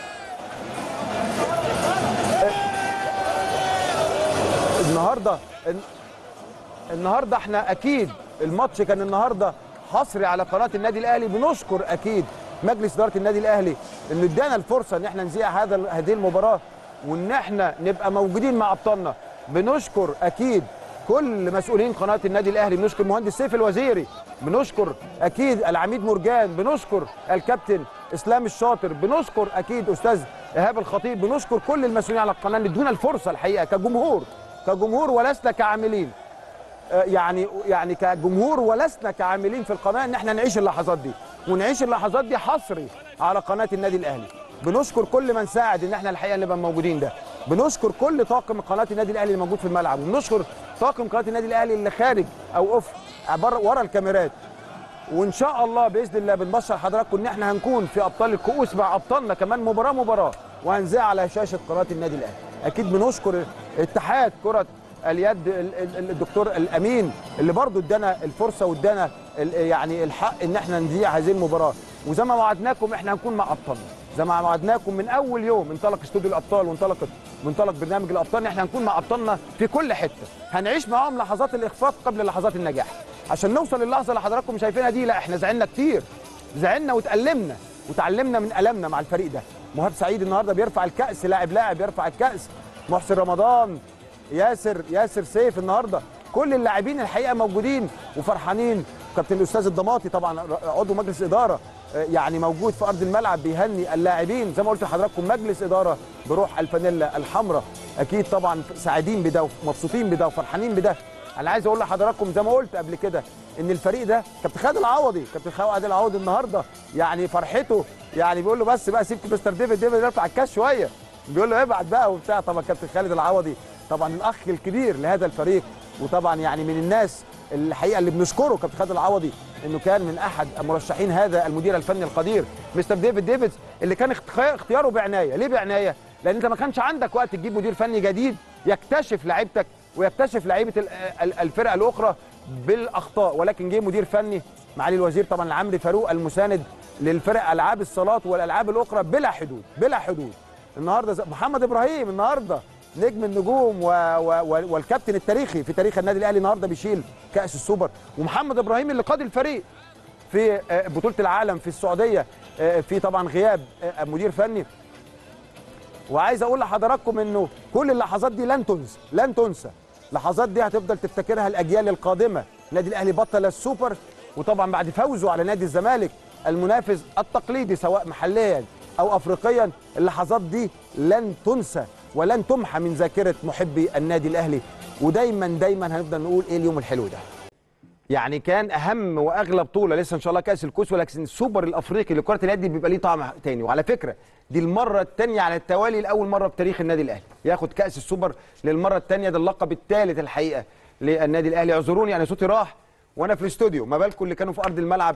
النهارده النهارده احنا اكيد الماتش كان النهارده حصري على قناه النادي الاهلي بنشكر اكيد مجلس اداره النادي الاهلي انه ادانا الفرصه ان احنا نذيع هذا هذه المباراه وان احنا نبقى موجودين مع ابطالنا بنشكر اكيد كل مسؤولين قناه النادي الاهلي بنشكر مهندس سيف الوزيري بنشكر اكيد العميد مرجان بنشكر الكابتن اسلام الشاطر بنشكر اكيد استاذ ايهاب الخطيب بنشكر كل المسؤولين على القناه اللي ادونا الفرصه الحقيقه كجمهور كجمهور ولسنا كعاملين آه، يعني يعني كجمهور ولسنا كعاملين في القناه ان احنا نعيش اللحظات دي ونعيش اللحظات دي حصري على قناه النادي الاهلي بنشكر كل من ساعد ان احنا الحقيقه نبقى موجودين ده بنشكر كل طاقم قناه النادي الاهلي اللي موجود في الملعب وبنشكر طاقم قناه النادي الاهلي اللي خارج او اوف بره ورا الكاميرات وان شاء الله باذن الله بنبشر حضراتكم ان احنا هنكون في ابطال الكؤوس مع ابطالنا كمان مباراه مباراه وهنذاع على شاشه قناه النادي الاهلي اكيد بنشكر اتحاد كره اليد ال- ال- الدكتور الامين اللي برضو ادانا الفرصه وادانا ال- يعني الحق ان احنا نذيع هذه المباراه وزي ما وعدناكم احنا هنكون مع ابطالنا زي ما وعدناكم من اول يوم انطلق استوديو الابطال وانطلقت منطلق برنامج الابطال ان احنا هنكون مع ابطالنا في كل حته هنعيش معاهم لحظات الاخفاق قبل لحظات النجاح عشان نوصل للحظه اللي حضراتكم شايفينها دي لا احنا زعلنا كتير زعلنا واتألمنا وتعلمنا من ألمنا مع الفريق ده مهاب سعيد النهارده بيرفع الكأس لاعب لاعب بيرفع الكأس محسن رمضان ياسر ياسر سيف النهارده كل اللاعبين الحقيقه موجودين وفرحانين كابتن الاستاذ الضماطي طبعا عضو مجلس اداره آه، يعني موجود في ارض الملعب بيهني اللاعبين زي ما قلت لحضراتكم مجلس اداره بروح الفانيلا الحمراء اكيد طبعا سعيدين بده ومبسوطين بده وفرحانين بده انا عايز اقول لحضراتكم زي ما قلت قبل كده ان الفريق ده كابتن خالد العوضي كابتن خالد العوضي النهارده يعني فرحته يعني بيقول له بس بقى سيب مستر ديفيد ديفيد يرفع الكاس شويه بيقول له ابعت بقى وبتاع طبعا كابتن خالد العوضي طبعا الاخ الكبير لهذا الفريق وطبعا يعني من الناس الحقيقه اللي بنشكره كابتن خالد العوضي انه كان من احد مرشحين هذا المدير الفني القدير مستر ديفيد ديفيدز اللي كان اخت- اختياره بعنايه ليه بعنايه لان انت ما كانش عندك وقت تجيب مدير فني جديد يكتشف لعيبتك ويكتشف لعيبه ال- ال- الفرقه الاخرى بالاخطاء ولكن جه مدير فني معالي الوزير طبعا عمرو فاروق المساند للفرق العاب الصالات والالعاب الاخرى بلا حدود بلا حدود النهارده ز- محمد ابراهيم النهارده نجم النجوم و... و... و... والكابتن التاريخي في تاريخ النادي الاهلي النهارده بيشيل كاس السوبر ومحمد ابراهيم اللي قاد الفريق في آه، بطوله العالم في السعوديه آه، في طبعا غياب آه، مدير فني وعايز اقول لحضراتكم انه كل اللحظات دي لن تنسى لن تنسى اللحظات دي هتفضل تفتكرها الاجيال القادمه النادي الاهلي بطل السوبر وطبعا بعد فوزه على نادي الزمالك المنافس التقليدي سواء محليا او افريقيا اللحظات دي لن تنسى ولن تمحى من ذاكره محبي النادي الاهلي ودايما دايما هنفضل نقول ايه اليوم الحلو ده يعني كان اهم واغلى بطوله لسه ان شاء الله كاس الكوس ولكن السوبر الافريقي لكره اليد بيبقى ليه طعم تاني وعلى فكره دي المره الثانيه على التوالي لاول مره في تاريخ النادي الاهلي ياخد كاس السوبر للمره الثانيه ده اللقب الثالث الحقيقه للنادي الاهلي اعذروني انا صوتي راح وانا في الاستوديو ما بالكم اللي كانوا في ارض الملعب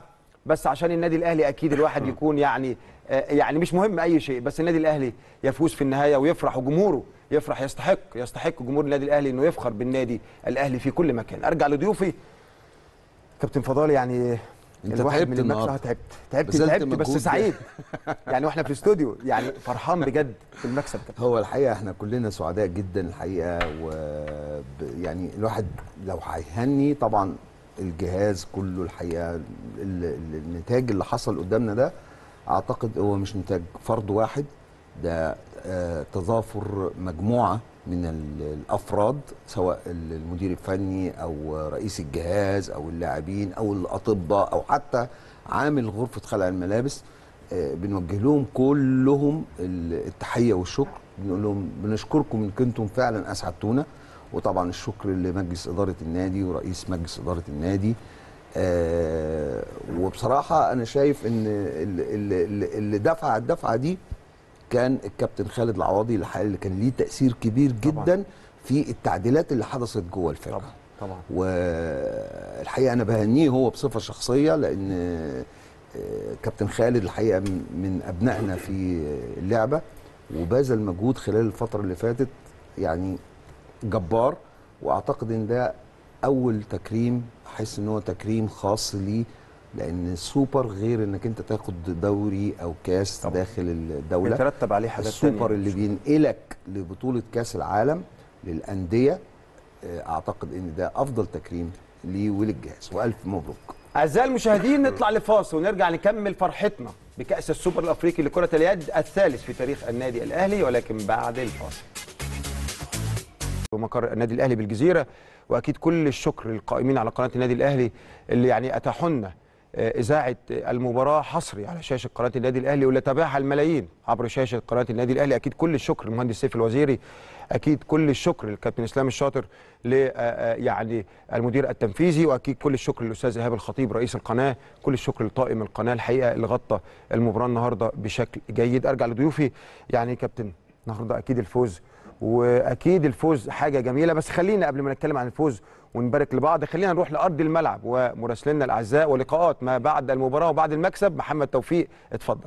بس عشان النادي الاهلي اكيد الواحد يكون يعني آه، يعني مش مهم اي شيء بس النادي الاهلي يفوز في النهايه ويفرح وجمهوره يفرح يستحق يستحق جمهور النادي الاهلي انه يفخر بالنادي الاهلي في كل مكان ارجع لضيوفي كابتن فضال يعني انت الواحد تعبت من المكسب النهارده. آه، تعبت تعبت بذلت تعبت بس مجهود. سعيد يعني واحنا في الاستوديو يعني فرحان بجد بالمكسب كابتن هو الحقيقه احنا كلنا سعداء جدا الحقيقه و ب- يعني الواحد لو هيهني طبعا الجهاز كله الحقيقه ال- ال- النتاج اللي حصل قدامنا ده اعتقد هو مش نتاج فرد واحد ده آه، تضافر مجموعه من ال- الافراد سواء ال- المدير الفني او رئيس الجهاز او اللاعبين او الاطباء او حتى عامل غرفه خلع الملابس آه، بنوجه لهم كلهم ال- التحيه والشكر بنقول لهم بنشكركم ان كنتم فعلا اسعدتونا وطبعا الشكر لمجلس اداره النادي ورئيس مجلس اداره النادي آه وبصراحه انا شايف ان ال- ال- ال- اللي دفع الدفعه دي كان الكابتن خالد العواضي الحقيقه اللي كان ليه تاثير كبير جدا في التعديلات اللي حدثت جوه الفرقه طبعا طبعا والحقيقه انا بهنيه هو بصفه شخصيه لان آه، كابتن خالد الحقيقه من من ابنائنا في اللعبه وبذل مجهود خلال الفتره اللي فاتت يعني جبار واعتقد ان ده اول تكريم احس ان هو تكريم خاص ليه لان السوبر غير انك انت تاخد دوري او كاس طبعا. داخل الدوله بيترتب عليه حاجات السوبر تانية. اللي بينقلك لبطوله كاس العالم للانديه آه، اعتقد ان ده افضل تكريم ليه وللجهاز والف مبروك اعزائي المشاهدين نطلع لفاصل ونرجع نكمل فرحتنا بكأس السوبر الافريقي لكرة اليد الثالث في تاريخ النادي الاهلي ولكن بعد الفاصل. ومقر النادي الاهلي بالجزيره واكيد كل الشكر للقائمين على قناه النادي الاهلي اللي يعني اتاحوا لنا آه، اذاعه المباراه حصري على شاشه قناه النادي الاهلي واللي تابعها الملايين عبر شاشه قناه النادي الاهلي اكيد كل الشكر للمهندس سيف الوزيري اكيد كل الشكر للكابتن اسلام الشاطر ل آه، آه، يعني المدير التنفيذي واكيد كل الشكر للاستاذ ايهاب الخطيب رئيس القناه كل الشكر لطاقم القناه الحقيقه اللي غطى المباراه النهارده بشكل جيد ارجع لضيوفي يعني كابتن النهارده اكيد الفوز واكيد الفوز حاجه جميله بس خلينا قبل ما نتكلم عن الفوز ونبارك لبعض خلينا نروح لارض الملعب ومراسلينا الاعزاء ولقاءات ما بعد المباراه وبعد المكسب محمد توفيق اتفضل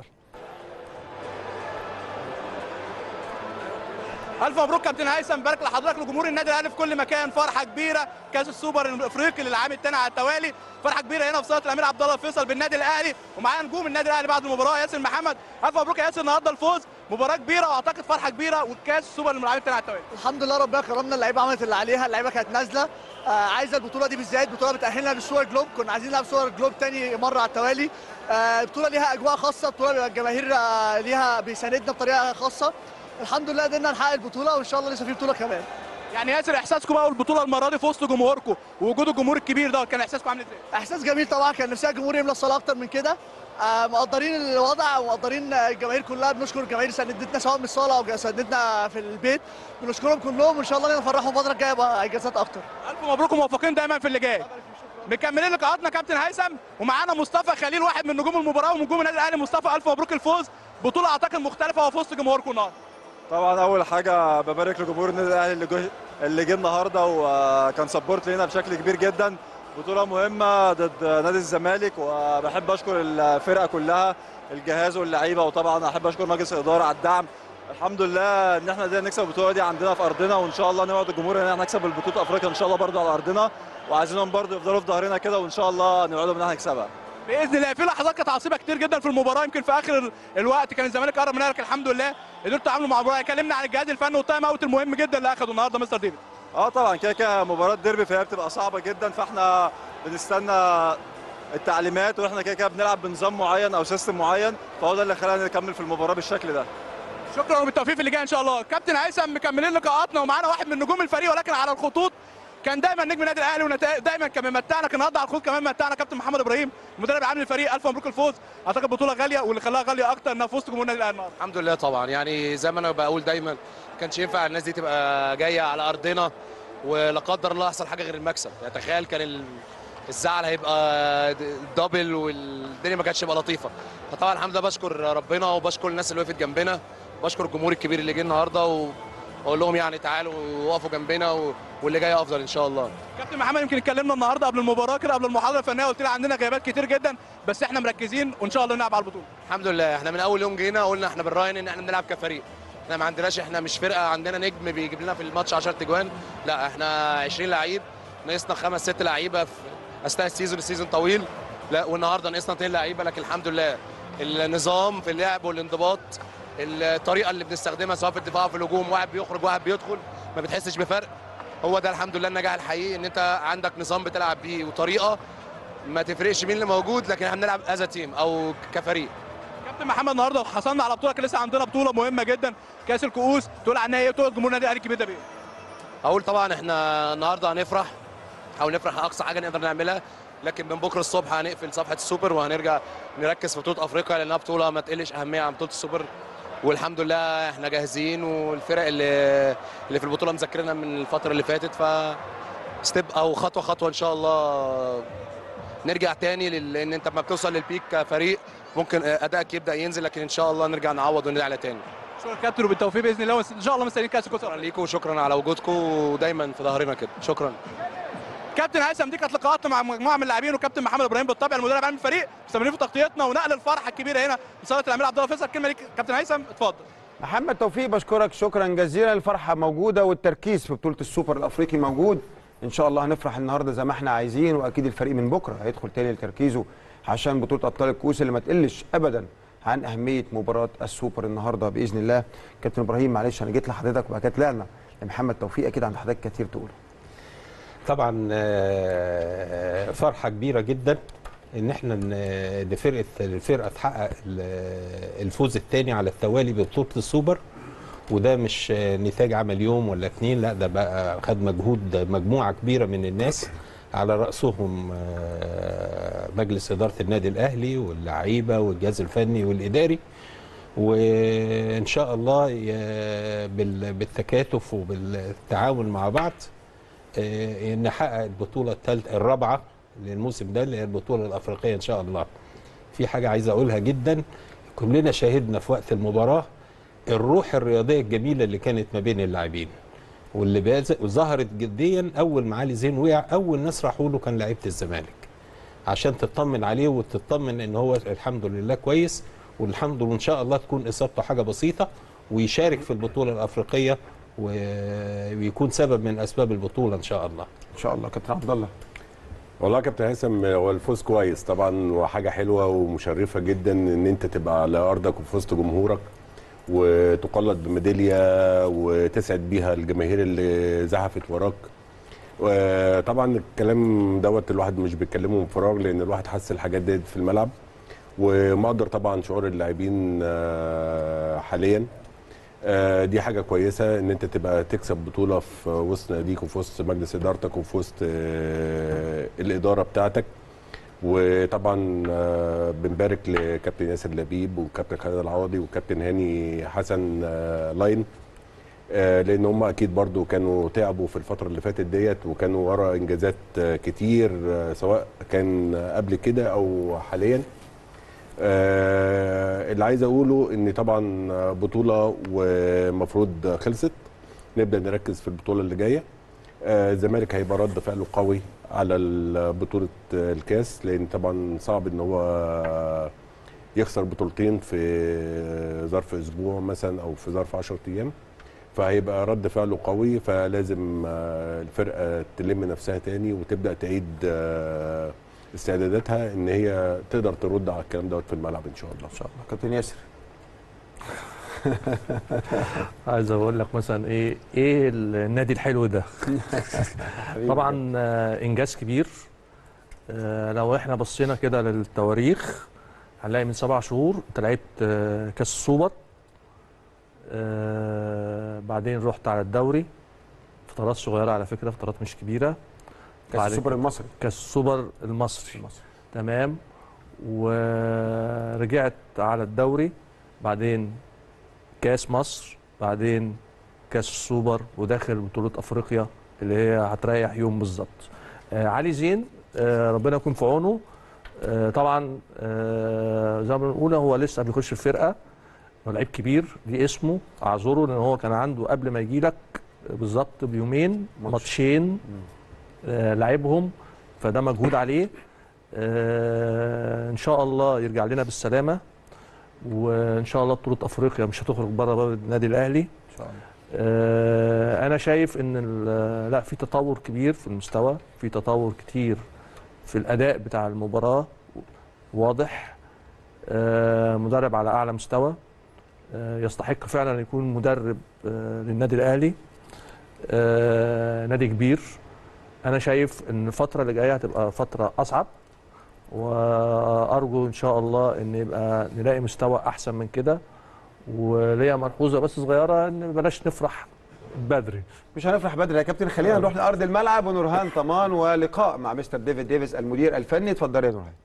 الف مبروك كابتن هيثم بارك لحضرتك لجمهور النادي الاهلي في كل مكان فرحه كبيره كاس السوبر الافريقي للعام الثاني على التوالي فرحه كبيره هنا في صاله الامير عبد الله فيصل بالنادي الاهلي ومعانا نجوم النادي الاهلي بعد المباراه ياسر محمد الف مبروك يا ياسر النهارده الفوز مباراه كبيره واعتقد فرحه كبيره والكاس السوبر للعام الثاني على التوالي الحمد لله ربنا كرمنا اللعيبه عملت اللي عليها اللعيبه كانت نازله آه عايزه البطوله دي بالذات بطوله بتاهلنا للسوبر جلوب كنا عايزين نلعب سوبر جلوب تاني مره على التوالي آه بطوله ليها اجواء خاصه بطوله بيبقى الجماهير آه ليها بيساندنا بطريقه خاصه الحمد لله قدرنا نحقق البطوله وان شاء الله لسه في بطوله كمان يعني ياسر احساسكم بقى والبطوله المره دي في وسط جمهوركم ووجود الجمهور الكبير ده كان احساسكم عامل ازاي؟ احساس جميل طبعا كان نفسنا الجمهور يملى الصاله اكتر من كده آه، مقدرين الوضع ومقدرين الجماهير كلها بنشكر الجماهير اللي ساندتنا سواء من الصاله او ساندتنا في البيت بنشكرهم كلهم وان شاء الله نفرحهم الفتره الجايه باجازات اكتر الف مبروك وموفقين دايما في اللي جاي مكملين لقاءاتنا كابتن هيثم ومعانا مصطفى خليل واحد من نجوم المباراه ونجوم النادي الاهلي مصطفى الف مبروك الفوز بطوله اعتقد مختلفه وفي وسط جمهوركم النهارده طبعا اول حاجه ببارك لجمهور النادي الاهلي اللي جه اللي جه النهارده وكان سبورت لينا بشكل كبير جدا بطوله مهمه ضد نادي الزمالك وبحب اشكر الفرقه كلها الجهاز واللعيبه وطبعا احب اشكر مجلس الاداره على الدعم الحمد لله ان احنا قدرنا نكسب البطوله دي عندنا في ارضنا وان شاء الله نوعد الجمهور ان احنا نكسب البطوله افريقيا ان شاء الله برضه على ارضنا وعايزينهم برضه يفضلوا في ظهرنا كده وان شاء الله نوعدهم ان احنا نكسبها باذن الله في لحظات كانت عصيبه كتير جدا في المباراه يمكن في اخر ال- الوقت كان الزمالك قرب منها لكن الحمد لله قدرتوا تعاملوا مع المباراه كلمنا عن الجهاز الفني والتايم اوت المهم جدا اللي اخده النهارده مستر ديفيد اه طبعا كده كده مباراه ديربي فهي بتبقى صعبه جدا فاحنا بنستنى التعليمات واحنا كده كده بنلعب بنظام معين او سيستم معين فهو ده اللي خلانا نكمل في المباراه بالشكل ده شكرا وبالتوفيق في اللي جاي ان شاء الله كابتن هيثم مكملين لقاءاتنا ومعانا واحد من نجوم الفريق ولكن على الخطوط كان دايما نجم النادي الاهلي ودايما كان ممتعنا كان النهارده على الخطوط كمان ممتعنا كابتن محمد ابراهيم المدرب العام للفريق الف مبروك الفوز اعتقد بطوله غاليه واللي خلاها غاليه اكتر انها في وسط جمهور النادي الاهلي النهارده الحمد لله طبعا يعني زي ما انا بقول دايما ما كانش ينفع الناس دي تبقى جايه على ارضنا ولا قدر الله يحصل حاجه غير المكسب يعني تخيل كان ال- الزعل هيبقى د- دبل والدنيا ما كانتش تبقى لطيفه فطبعا الحمد لله بشكر ربنا وبشكر الناس اللي وقفت جنبنا بشكر الجمهور الكبير اللي جه النهارده و... اقول لهم يعني تعالوا وقفوا جنبنا و... واللي جاي افضل ان شاء الله كابتن محمد يمكن اتكلمنا النهارده قبل المباراه كده قبل المحاضره الفنيه قلت لي عندنا غيابات كتير جدا بس احنا مركزين وان شاء الله نلعب على البطوله الحمد لله احنا من اول يوم جينا قلنا احنا بنراهن ان احنا بنلعب كفريق احنا ما عندناش احنا مش فرقه عندنا نجم بيجيب لنا في الماتش 10 تجوان لا احنا 20 لعيب ناقصنا خمس ست لعيبه في اثناء السيزون السيزون طويل لا والنهارده ناقصنا 2 لعيبه لكن الحمد لله النظام في اللعب والانضباط الطريقه اللي بنستخدمها سواء في الدفاع أو في الهجوم واحد بيخرج واحد بيدخل ما بتحسش بفرق هو ده الحمد لله النجاح الحقيقي ان انت عندك نظام بتلعب بيه وطريقه ما تفرقش مين اللي موجود لكن احنا بنلعب از تيم او كفريق كابتن محمد النهارده حصلنا على بطوله كان لسه عندنا بطوله مهمه جدا كاس الكؤوس تقول عنها ايه وتقول جمهور النادي الاهلي الكبير ده بايه اقول طبعا احنا النهارده هنفرح او نفرح اقصى حاجه نقدر نعملها لكن من بكره الصبح هنقفل صفحه السوبر وهنرجع نركز في بطوله افريقيا لانها بطوله ما تقلش اهميه عن بطوله السوبر والحمد لله احنا جاهزين والفرق اللي اللي في البطوله مذاكرينها من الفتره اللي فاتت ف ستيب او خطوه خطوه ان شاء الله نرجع تاني لل- لان انت لما بتوصل للبيك كفريق ممكن ادائك يبدا ينزل لكن ان شاء الله نرجع نعوض ونرجع تاني شكرا كابتن وبالتوفيق باذن الله وان شاء الله مستنيين كاس الكؤوس شكرا ليكم وشكرا على وجودكم ودايما في ظهرنا كده شكرا كابتن هيثم دي كانت لقاءاتنا مع مجموعه من اللاعبين وكابتن محمد ابراهيم بالطبع المدرب العام للفريق مستمرين في تغطيتنا ونقل الفرحه الكبيره هنا لصاله الامير عبد الله فيصل الكلمه ليك كابتن هيثم اتفضل محمد توفيق بشكرك شكرا جزيلا الفرحه موجوده والتركيز في بطوله السوبر الافريقي موجود ان شاء الله هنفرح النهارده زي ما احنا عايزين واكيد الفريق من بكره هيدخل تاني لتركيزه عشان بطوله ابطال الكؤوس اللي ما تقلش ابدا عن اهميه مباراه السوبر النهارده باذن الله كابتن ابراهيم معلش انا جيت لحضرتك وبعد كده طلعنا لمحمد توفيق اكيد عند حضرتك كتير تقوله طبعا آه، فرحه كبيره جدا ان احنا ن- ان فرقه الفرقه تحقق ال- الفوز الثاني على التوالي ببطوله السوبر وده مش آه، نتاج عمل يوم ولا اتنين لا ده بقى خد مجهود مجموعه كبيره من الناس على راسهم آه، مجلس اداره النادي الاهلي واللعيبه والجهاز الفني والاداري وان شاء الله ي- بال- بالتكاتف وبالتعاون مع بعض آه، نحقق البطوله الثالثه الرابعه للموسم ده اللي هي البطوله الافريقيه ان شاء الله. في حاجه عايز اقولها جدا كلنا شاهدنا في وقت المباراه الروح الرياضيه الجميله اللي كانت ما بين اللاعبين واللي باز- وظهرت جديا اول ما علي زين وقع اول ناس راحوا له كان لعيبه الزمالك عشان تطمن عليه وتطمن ان هو الحمد لله كويس والحمد لله ان شاء الله تكون اصابته حاجه بسيطه ويشارك في البطوله الافريقيه و- ويكون سبب من اسباب البطوله ان شاء الله ان شاء الله كابتن عبد الله والله يا كابتن هيثم هو الفوز كويس طبعا وحاجه حلوه ومشرفه جدا ان انت تبقى على ارضك وفي وسط جمهورك وتقلد بميداليه وتسعد بيها الجماهير اللي زحفت وراك وطبعا الكلام دوت الواحد مش بيتكلمه من فراغ لان الواحد حس الحاجات ديت في الملعب ومقدر طبعا شعور اللاعبين آه، حاليا آه، دي حاجه كويسه ان انت تبقى تكسب بطوله في وسط ناديك وفي وسط مجلس ادارتك وفي وسط آه، الاداره بتاعتك وطبعا آه، بنبارك لكابتن ياسر لبيب وكابتن خالد العوضي وكابتن هاني حسن آه، لاين آه، لان هم اكيد برضو كانوا تعبوا في الفتره اللي فاتت ديت وكانوا ورا انجازات آه، كتير آه، سواء كان قبل كده او حاليا آه، اللي عايز اقوله ان طبعا بطوله ومفروض خلصت نبدا نركز في البطوله اللي جايه آه، الزمالك هيبقى رد فعله قوي على ال- بطوله الكاس لان طبعا صعب ان هو يخسر بطولتين في ظرف اسبوع مثلا او في ظرف 10 ايام فهيبقى رد فعله قوي فلازم آه، الفرقه تلم نفسها تاني وتبدا تعيد آه، استعداداتها ان هي تقدر ترد على الكلام دوت في الملعب ان شاء الله ان شاء الله كابتن ياسر عايز اقول لك مثلا ايه ايه النادي الحلو ده طبعا آه، انجاز كبير آه، لو احنا بصينا كده للتواريخ هنلاقي من سبع شهور انت لعبت آه، كاس السوبر آه، بعدين رحت على الدوري فترات صغيره على فكره فترات مش كبيره كاس بعد السوبر كده- المصري. كاس السوبر المصري تمام ورجعت على الدوري بعدين كاس مصر بعدين كاس السوبر وداخل بطوله افريقيا اللي هي هتريح يوم بالظبط آه علي زين آه ربنا يكون في عونه آه طبعا آه زي ما بنقول هو لسه بيخش الفرقه هو لعيب كبير دي اسمه اعذره لان هو كان عنده قبل ما يجي لك بالظبط بيومين ماتشين آه لعبهم فده مجهود عليه آه ان شاء الله يرجع لنا بالسلامه وان شاء الله بطوله افريقيا مش هتخرج بره باب النادي الاهلي ان شاء الله آه، انا شايف ان ال- لا في تطور كبير في المستوى في تطور كتير في الاداء بتاع المباراه واضح آه، مدرب على اعلى مستوى آه، يستحق فعلا أن يكون مدرب آه، للنادي الاهلي آه، نادي كبير انا شايف ان الفتره اللي جايه هتبقى فتره اصعب وارجو ان شاء الله ان يبقى نلاقي مستوى احسن من كده وليا ملحوظه بس صغيره ان بلاش نفرح بدري مش هنفرح بدري يا كابتن خلينا نروح لارض الملعب ونورهان طمان ولقاء مع مستر ديفيد ديفيس المدير الفني اتفضل يا نورهان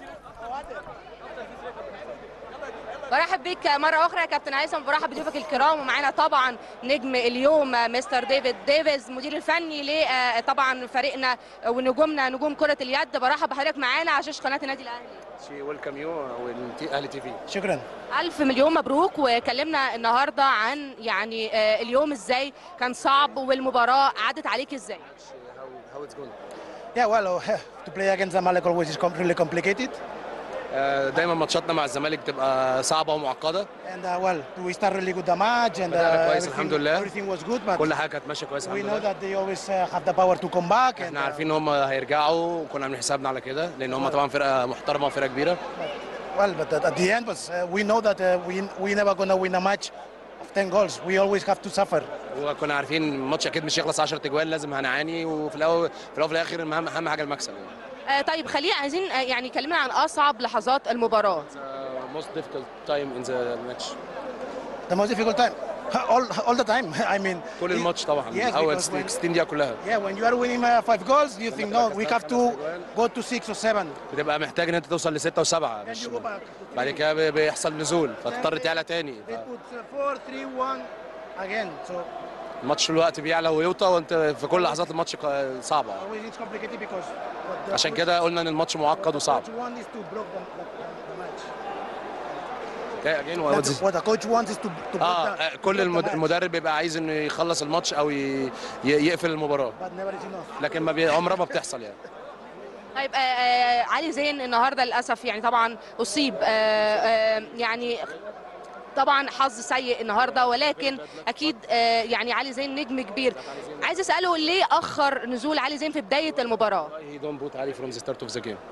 برحب بيك مرة أخرى يا كابتن هيثم برحب بضيوفك الكرام ومعانا طبعا نجم اليوم مستر ديفيد ديفيز مدير الفني ل طبعا فريقنا ونجومنا نجوم كرة اليد برحب بحضرتك معانا على شاشة قناة النادي الأهلي شي ويلكم يو واهلي تي في شكرا ألف مليون مبروك وكلمنا النهاردة عن يعني آه، اليوم إزاي كان صعب والمباراة عدت عليك إزاي هاو اتس جوينج Yeah, well, uh, to play against Zamalek always is com- really complicated. دايما ماتشاتنا مع الزمالك بتبقى صعبه ومعقده And uh, well, we start really good the match and بدأنا كويس everything, الحمد لله everything was good, but كل حاجه كانت ماشيه كويس we الحمد know لله that they always uh, have the power to come back. And, احنا عارفين ان هم هيرجعوا وكنا عاملين حسابنا على كده لان هم طبعا فرقه محترمه وفرقه كبيره well, but at, at the end, was, uh, we know that uh, we we never gonna win a match of 10 goals. We always have to suffer. وكنا عارفين الماتش اكيد مش هيخلص 10 تجوال لازم هنعاني وفي الاول في الاول وفي الاخر المهم اهم حاجه المكسب يعني. آه، طيب خلينا عايزين آه، يعني كلمنا عن أصعب لحظات المباراة Uh, most difficult time in the match The most difficult time, all all the time. I mean, كل الماتش طبعا Yes, اول because when- 60 دقيقه كلها yeah, when you are winning uh, five goals, you think no, we have to go to six or seven. بتبقى محتاج ان انت توصل لستة وسبعة مش بعد كده بي- بيحصل نزول فتضطر تعلى تاني They put uh, four, three, one again. So الماتش طول الوقت بيعلى ويوطى وانت في كل لحظات الماتش ق- صعبه always it's complicated because what the عشان coach- كده قلنا ان الماتش معقد وصعب coach want is to block the, the, the match. Okay, again, what That's was it? what the coach wants is to, to block اه the, آه، كل المد- المدرب بيبقى عايز انه يخلص الماتش او ي- ي- يقفل المباراه but never is enough. لكن ما بي- عمرها ما بتحصل يعني طيب آه، آه، علي زين النهارده للاسف يعني طبعا اصيب آه، آه، يعني طبعا حظ سيء النهارده ولكن اكيد آه، يعني علي زين نجم كبير عايز اساله ليه اخر نزول علي زين في بدايه المباراه he don't put Ali from the start of the game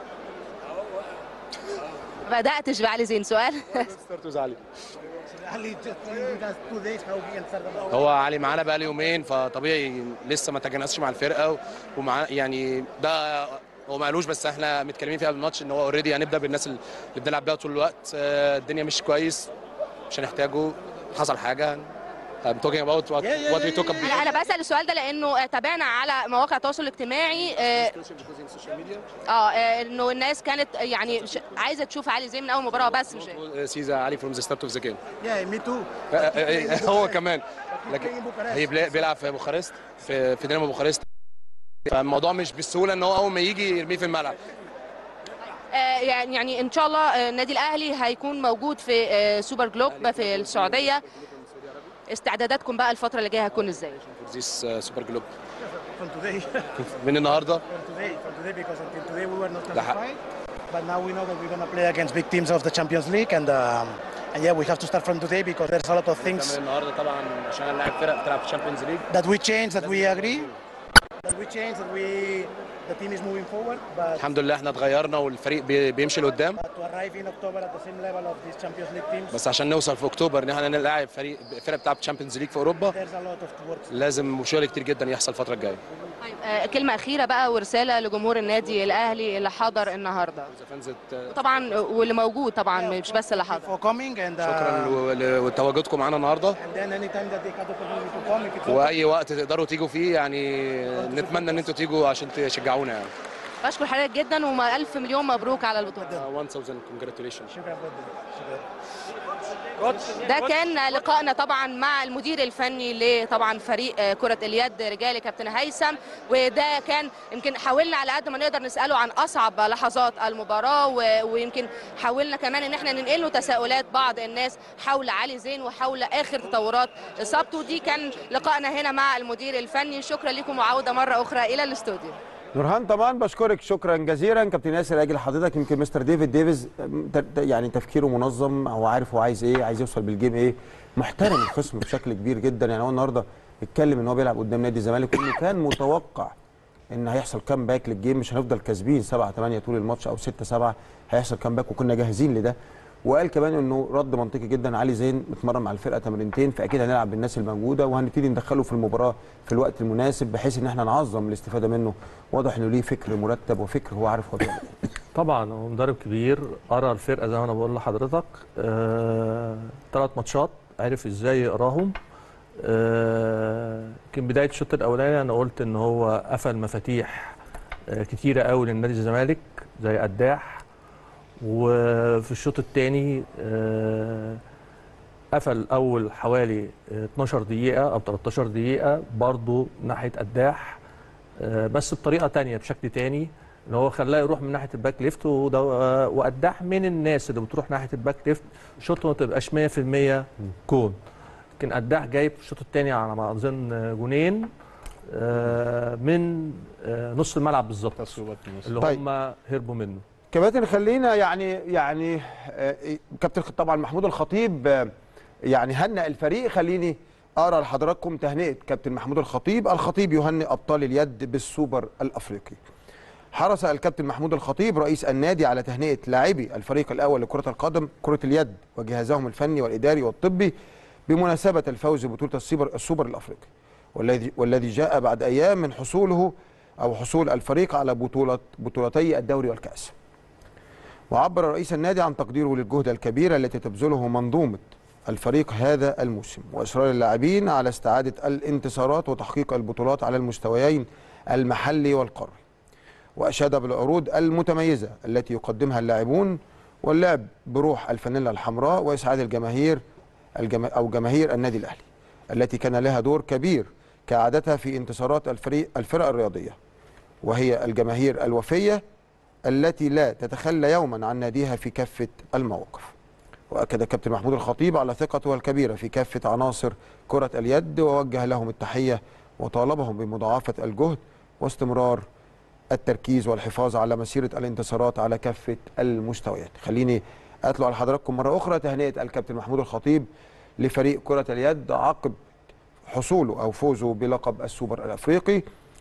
ما بداتش بعلي زين سؤال start with Ali Ali just he has two days how he can start the هو علي معانا بقى له يومين فطبيعي لسه ما تجانسش مع الفرقه ومع يعني ده هو ما قالوش بس احنا متكلمين فيها قبل الماتش ان هو اوريدي هنبدا بالناس اللي بنلعب بيها طول الوقت آه، الدنيا مش كويس مش هنحتاجه حصل حاجه I'm talking about what, what we talk انا انا بسال السؤال ده لانه آه، تابعنا على مواقع التواصل الاجتماعي آه، اه آه، انه الناس كانت يعني ش- عايزه تشوف علي زين من اول مباراه بس مش سيزا علي from the start of the game Yeah, me too. آه، آه، آه، هو كمان لكن هي بلا- بيلعب في بوخارست في في دينامو بوخارست فالموضوع مش بالسهوله ان هو اول ما يجي يرميه في الملعب آه، يعني يعني ان شاء الله آه، النادي الاهلي هيكون موجود في آه، سوبر جلوب في السعوديه استعداداتكم بقى الفتره اللي جايه هتكون ازاي ذيس سوبر جلوب From today. من النهارده from today. From today because until today we were not ده حق. qualified. But now we know that we're gonna play against big teams of the Champions League and um, and yeah we have to start from today because there's a lot of things كمان النهارده طبعا عشان نلعب فرق بتلعب في الشامبيونز ليج that we change that we agree that we change that we the team is moving forward but الحمد لله احنا اتغيرنا والفريق بي- بيمشي لقدام to arrive in October at the same level of these Champions League teams بس عشان نوصل في اكتوبر ان احنا نلعب فريق فرق بتلعب الشامبيونز ليج في اوروبا there's a lot of work لازم شغل كتير جدا يحصل الفتره الجايه طيب آه، كلمه اخيره بقى ورساله لجمهور النادي الاهلي اللي حضر النهارده طبعا واللي موجود طبعا مش بس اللي حضر for coming and uh, شكرا ل- لتواجدكم معانا النهارده and then anytime that they have the opportunity to come if it's واي وقت تقدروا تيجوا فيه يعني نتمنى ان انتوا تيجوا عشان تشجعونا يعني بشكر حضرتك جدا والف مليون مبروك على البطوله 1000 congratulations شكرا ده كان لقائنا طبعا مع المدير الفني لطبعا فريق آه، كرة اليد رجالي كابتن هيثم وده كان يمكن حاولنا على قد ما نقدر نسأله عن أصعب لحظات المباراة و- ويمكن حاولنا كمان ان احنا ننقل له تساؤلات بعض الناس حول علي زين وحول آخر تطورات إصابته دي كان لقائنا هنا مع المدير الفني شكرا لكم وعودة مرة أخرى إلى الاستوديو نورهان طبعا بشكرك شكرا جزيلا كابتن ياسر اجل حضرتك يمكن مستر ديفيد ديفيز أم، ت- ت- يعني تفكيره منظم هو عارف هو عايز ايه عايز يوصل بالجيم ايه محترم الخصم بشكل كبير جدا يعني هو النهارده اتكلم ان هو بيلعب قدام نادي الزمالك وانه كان متوقع ان هيحصل كام باك للجيم مش هنفضل كاسبين 7 8 طول الماتش او 6 7 هيحصل كام باك وكنا جاهزين لده وقال كمان انه رد منطقي جدا علي زين متمرن مع الفرقه تمرينتين فاكيد هنلعب بالناس الموجوده وهنبتدي ندخله في المباراه في الوقت المناسب بحيث ان احنا نعظم الاستفاده منه واضح انه ليه فكر مرتب وفكر هو عارف هو بيعمل ايه طبعا هو مدرب كبير قرا الفرقه زي ما انا بقول لحضرتك آه، ثلاث ماتشات عرف ازاي يقراهم آه، يمكن بدايه الشوط الاولاني انا قلت ان هو قفل مفاتيح آه، كتيره قوي للنادي الزمالك زي قداح وفي الشوط الثاني قفل اول حوالي آه، 12 دقيقه او 13 دقيقه برضو ناحيه قداح آه، بس بطريقه تانية بشكل تاني ان هو خلاه يروح من ناحيه الباك ليفت وده وقداح من الناس اللي بتروح ناحيه الباك ليفت شوطه ما تبقاش 100% جون لكن قداح جايب في الشوط الثاني على ما اظن جونين آه، من آه، نص الملعب بالظبط اللي طيب. هم هربوا منه كباتن خلينا يعني يعني آه، كابتن طبعا محمود الخطيب آه، يعني هنأ الفريق خليني اقرا لحضراتكم تهنئه كابتن محمود الخطيب الخطيب يهنئ ابطال اليد بالسوبر الافريقي حرص الكابتن محمود الخطيب رئيس النادي على تهنئه لاعبي الفريق الاول لكره القدم كره اليد وجهازهم الفني والاداري والطبي بمناسبه الفوز ببطوله السوبر السوبر الافريقي والذي والذي جاء بعد ايام من حصوله او حصول الفريق على بطوله بطولتي الدوري والكاس وعبر رئيس النادي عن تقديره للجهد الكبير التي تبذله منظومة الفريق هذا الموسم وإصرار اللاعبين على استعادة الانتصارات وتحقيق البطولات على المستويين المحلي والقاري وأشاد بالعروض المتميزة التي يقدمها اللاعبون واللعب بروح الفانيلا الحمراء وإسعاد الجماهير الجما أو جماهير النادي الأهلي التي كان لها دور كبير كعادتها في انتصارات الفريق الفرق الرياضية وهي الجماهير الوفية التي لا تتخلى يوما عن ناديها في كافة المواقف وأكد كابتن محمود الخطيب على ثقته الكبيرة في كافة عناصر كرة اليد ووجه لهم التحية وطالبهم بمضاعفة الجهد واستمرار التركيز والحفاظ على مسيرة الانتصارات على كافة المستويات خليني أتلو على حضراتكم مرة أخرى تهنئة الكابتن محمود الخطيب لفريق كرة اليد عقب حصوله أو فوزه بلقب السوبر الأفريقي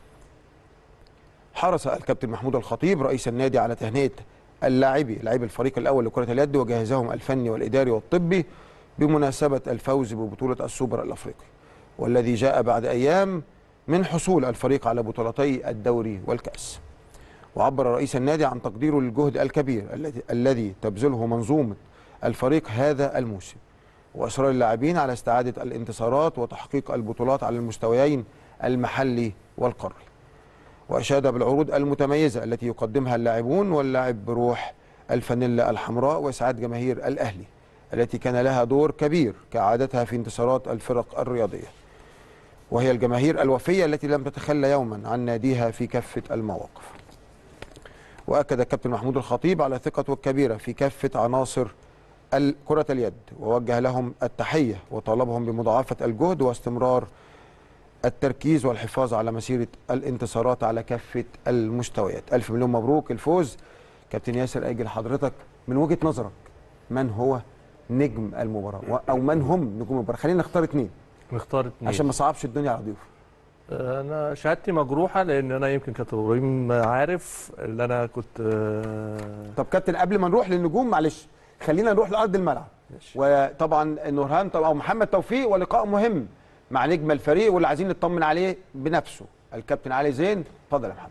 حرص الكابتن محمود الخطيب رئيس النادي على تهنئه اللاعبي لاعبي الفريق الاول لكره اليد وجهازهم الفني والاداري والطبي بمناسبه الفوز ببطوله السوبر الافريقي والذي جاء بعد ايام من حصول الفريق على بطولتي الدوري والكاس. وعبر رئيس النادي عن تقديره للجهد الكبير الذي الذي تبذله منظومه الفريق هذا الموسم واصرار اللاعبين على استعاده الانتصارات وتحقيق البطولات على المستويين المحلي والقاري. وأشاد بالعروض المتميزة التي يقدمها اللاعبون واللاعب بروح الفانيلا الحمراء وإسعاد جماهير الأهلي التي كان لها دور كبير كعادتها في انتصارات الفرق الرياضية وهي الجماهير الوفية التي لم تتخلى يوما عن ناديها في كافة المواقف وأكد الكابتن محمود الخطيب على ثقته الكبيرة في كافة عناصر ال- كرة اليد ووجه لهم التحية وطالبهم بمضاعفة الجهد واستمرار التركيز والحفاظ على مسيرة الانتصارات على كافة المستويات ألف مليون مبروك الفوز كابتن ياسر أجل حضرتك من وجهة نظرك من هو نجم المباراة و- أو من هم نجوم المباراة خلينا نختار اثنين نختار اتنين عشان ما صعبش الدنيا على ضيوف انا شهادتي مجروحه لان انا يمكن كابتن ابراهيم عارف اللي انا كنت آه، طب كابتن قبل ما نروح للنجوم معلش خلينا نروح لأرض الملعب وطبعا نورهان طبعا محمد توفيق ولقاء مهم مع نجم الفريق واللي عايزين نطمن عليه بنفسه الكابتن علي زين اتفضل يا محمد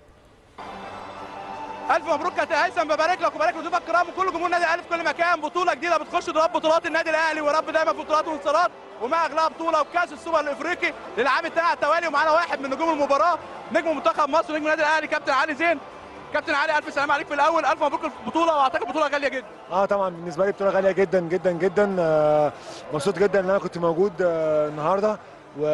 الف مبروك كابتن هيثم ببارك لك وبارك لضيوفك الكرام وكل جمهور النادي الاهلي في كل مكان بطوله جديده بتخش ضرب بطولات النادي الاهلي ورب دايما في بطولات وانتصارات ومع اغلاها بطوله وكاس السوبر الافريقي للعام الثاني على التوالي ومعانا واحد من نجوم المباراه نجم منتخب مصر نجم النادي الاهلي كابتن علي زين كابتن علي الف سلام عليك في الاول الف مبروك البطوله واعتقد بطوله غاليه جدا اه طبعا بالنسبه لي بطوله غاليه جدا جدا جدا آه، مبسوط جدا ان انا كنت موجود آه، النهارده و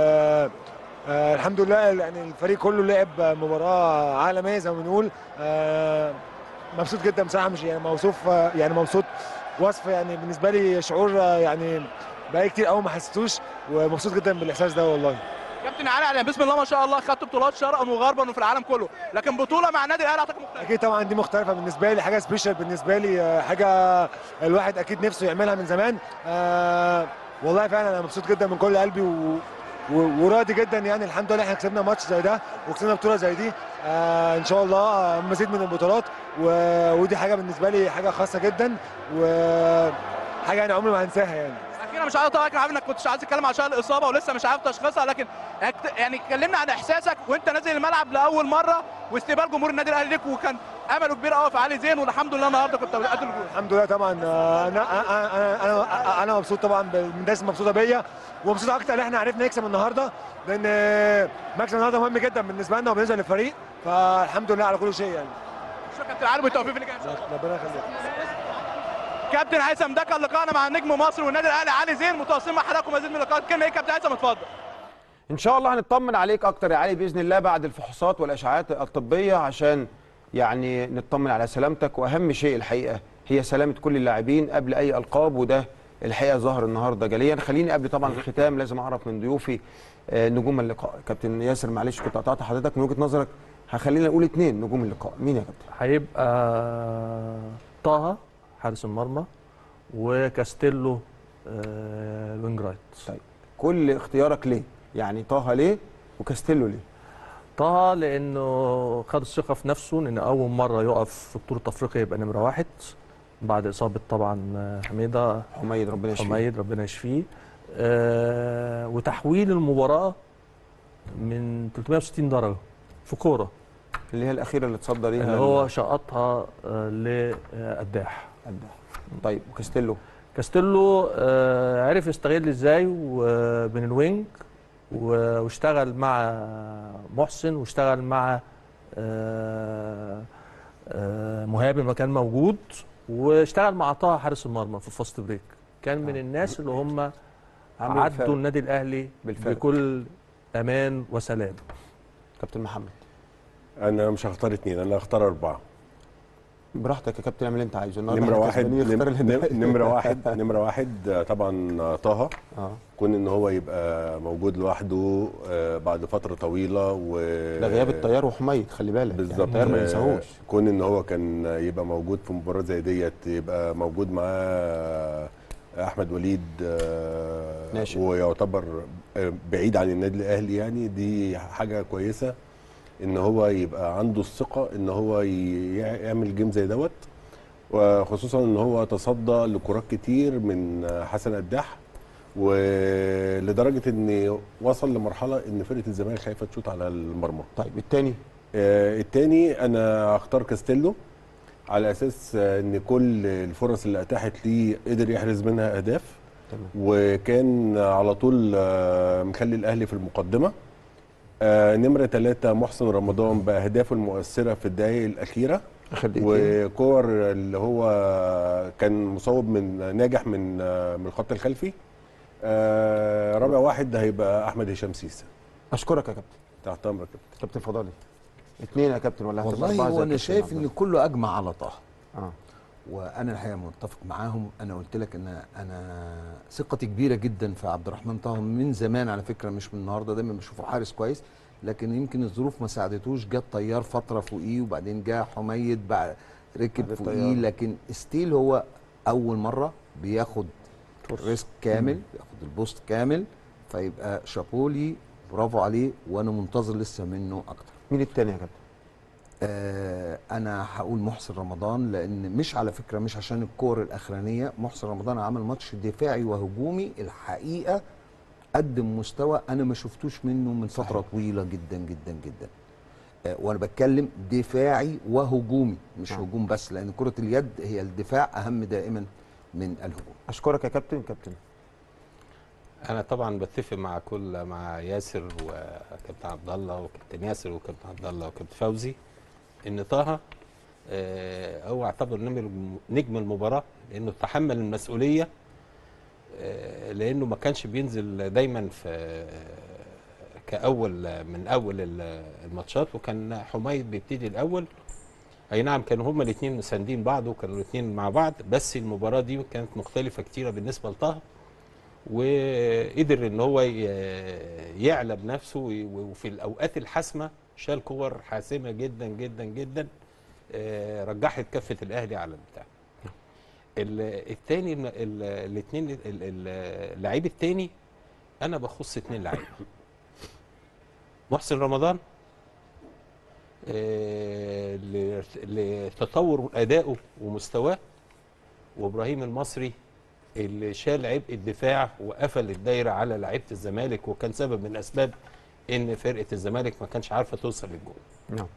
آه، الحمد لله يعني الفريق كله لعب مباراه عالميه زي ما بنقول آه، مبسوط جدا بصراحه مش يعني موصوف آه، يعني مبسوط وصف يعني بالنسبه لي شعور آه، يعني بقالي كتير قوي ما حسيتوش ومبسوط جدا بالاحساس ده والله كابتن علي يعني بسم الله ما شاء الله خدت بطولات شرقا وغربا وفي العالم كله لكن بطوله مع النادي الاهلي اعتقد مختلفه اكيد طبعا دي مختلفه بالنسبه لي حاجه سبيشال بالنسبه لي آه، حاجه الواحد اكيد نفسه يعملها من زمان آه والله فعلا انا مبسوط جدا من كل قلبي و... و- وراضي جدا يعني الحمد لله احنا كسبنا ماتش زي ده وكسبنا بطوله زي دي آه ان شاء الله آه، مزيد من البطولات و... ودي حاجه بالنسبه لي حاجه خاصه جدا وحاجه يعني عمري ما هنساها يعني اخيرا مش عايز اطلعك عارف انك كنتش عايز تتكلم عشان الاصابه ولسه مش عارف تشخيصها لكن اكت- يعني كلمنا عن احساسك وانت نازل الملعب لاول مره واستقبال جمهور النادي الاهلي ليك وكان امله كبير قوي في علي زين والحمد لله النهارده كنت قد الجول الحمد لله طبعا آه، انا انا انا انا مبسوط طبعا بالناس مبسوطه بيا ومبسوط اكتر ان احنا عرفنا نكسب النهارده لان آه، مكسب النهارده مهم جدا بالنسبه لنا وبالنسبه للفريق فالحمد لله على كل شيء يعني شكرا كابتن علي بالتوفيق في اللي جاي ربنا يخليك كابتن هيثم ده كان لقائنا مع نجم مصر والنادي الاهلي علي زين متواصلين مع حضراتكم مزيد من اللقاءات كلمه ايه كابتن هيثم اتفضل ان شاء الله هنطمن عليك اكتر يا علي باذن الله بعد الفحوصات والاشعاعات الطبيه عشان يعني نطمن على سلامتك واهم شيء الحقيقه هي سلامه كل اللاعبين قبل اي القاب وده الحقيقه ظهر النهارده جليا خليني قبل طبعا الختام لازم اعرف من ضيوفي آه، نجوم اللقاء كابتن ياسر معلش كنت قطعت حضرتك من وجهه نظرك هخلينا نقول اثنين نجوم اللقاء مين يا كابتن هيبقى طه حارس المرمى وكاستيلو آه، الوينج رايت طيب كل اختيارك ليه يعني طه ليه وكاستيلو ليه طه لانه خد الثقه في نفسه ان اول مره يقف في بطوله افريقيا يبقى نمره واحد بعد اصابه طبعا آه، حميده حميد ربنا يشفيه حميد ربنا يشفيه آه وتحويل المباراه من 360 درجه في كوره اللي هي الاخيره اللي اتصدى ليها اللي هو شقطها آه لقداح قداح طيب وكاستيلو كاستيلو آه عرف يستغل ازاي ومن الوينج و- واشتغل مع محسن واشتغل مع آه آه مهاب لما كان موجود واشتغل مع طه حارس المرمى في الفاست بريك كان من الناس اللي هم عامل فرق. عدوا النادي الاهلي بالفعل. بكل امان وسلام كابتن محمد انا مش هختار اثنين انا هختار اربعه براحتك يا كابتن اعمل اللي انت عايزه النهارده نمرة احنا واحد كسبانين، اختار اللي انت نم- نمرة واحد نمرة واحد آه، طبعا آه، طه اه كون ان هو يبقى موجود لوحده آه، بعد فترة طويلة و ده غياب الطيار وحميد خلي بالك يعني بالظبط الطيار ما آه، ينساهوش كون ان هو كان يبقى موجود في مباراة زي ديت يبقى موجود معاه احمد وليد آه، ناشئ. ويعتبر آه، بعيد عن النادي الاهلي يعني دي حاجة كويسة ان هو يبقى عنده الثقة ان هو ي- يعمل جيم زي دوت وخصوصا ان هو تصدى لكرات كتير من حسن قداح ولدرجه ان وصل لمرحله ان فرقه الزمالك خايفه تشوط على المرمى طيب الثاني آه الثاني انا هختار كاستيلو على اساس آه، ان كل الفرص اللي اتاحت ليه قدر يحرز منها اهداف تمام. وكان على طول آه، مخلي الاهلي في المقدمه آه نمره ثلاثة محسن رمضان باهدافه المؤثره في الدقائق الاخيره اخر دقيقتين وكور اللي هو كان مصوب من ناجح من آه، من الخط الخلفي آه رابع واحد هيبقى احمد هشام سيسه اشكرك يا كابتن تحت امرك يا كابتن كابتن فضالي اثنين يا كابتن ولا هتبقى والله أربعة زي هو انا كابتن شايف عبد ان الله؟ كله اجمع على طه اه وانا الحقيقه متفق معاهم انا قلت لك ان انا ثقتي كبيره جدا في عبد الرحمن طه من زمان على فكره مش من النهارده دايما بشوفه حارس كويس لكن يمكن الظروف ما ساعدتوش جه طيار فتره فوقيه وبعدين جه حميد بعد ركب بعد فوقيه الطيار. لكن ستيل هو اول مره بياخد ريسك كامل بياخد البوست كامل فيبقى شابولي برافو عليه وانا منتظر لسه منه اكتر مين الثاني يا كابتن آه انا هقول محسن رمضان لان مش على فكره مش عشان الكور الاخرانيه محسن رمضان عمل ماتش دفاعي وهجومي الحقيقه قدم مستوى انا ما شفتوش منه من فتره صحيح. طويله جدا جدا جدا آه وانا بتكلم دفاعي وهجومي مش نعم. هجوم بس لان كره اليد هي الدفاع اهم دائما من الهجوم اشكرك يا كابتن كابتن انا طبعا بتفق مع كل مع ياسر وكابتن عبد الله وكابتن ياسر وكابتن عبد الله وكابتن فوزي ان طه آه، هو اعتبر نجم نجم المباراه لانه تحمل المسؤوليه آه، لانه ما كانش بينزل دايما في كاول من اول ال- الماتشات وكان حميد بيبتدي الاول اي نعم كانوا هما الاثنين مساندين بعض وكانوا الاثنين مع بعض بس المباراه دي كانت مختلفه كتيره بالنسبه لطه وقدر ان هو ي- يعلى بنفسه وي- وفي الاوقات الحاسمه شال كور حاسمه جدا جدا جدا آه، رجحت كفه الاهلي على البتاع ال- التاني الاثنين اللعيب التاني انا بخص اثنين لعيبه محسن رمضان آه، ل- لتطور ادائه ومستواه وابراهيم المصري اللي شال عبء الدفاع وقفل الدايره على لعيبه الزمالك وكان سبب من اسباب ان فرقه الزمالك ما كانش عارفه توصل للجول نعم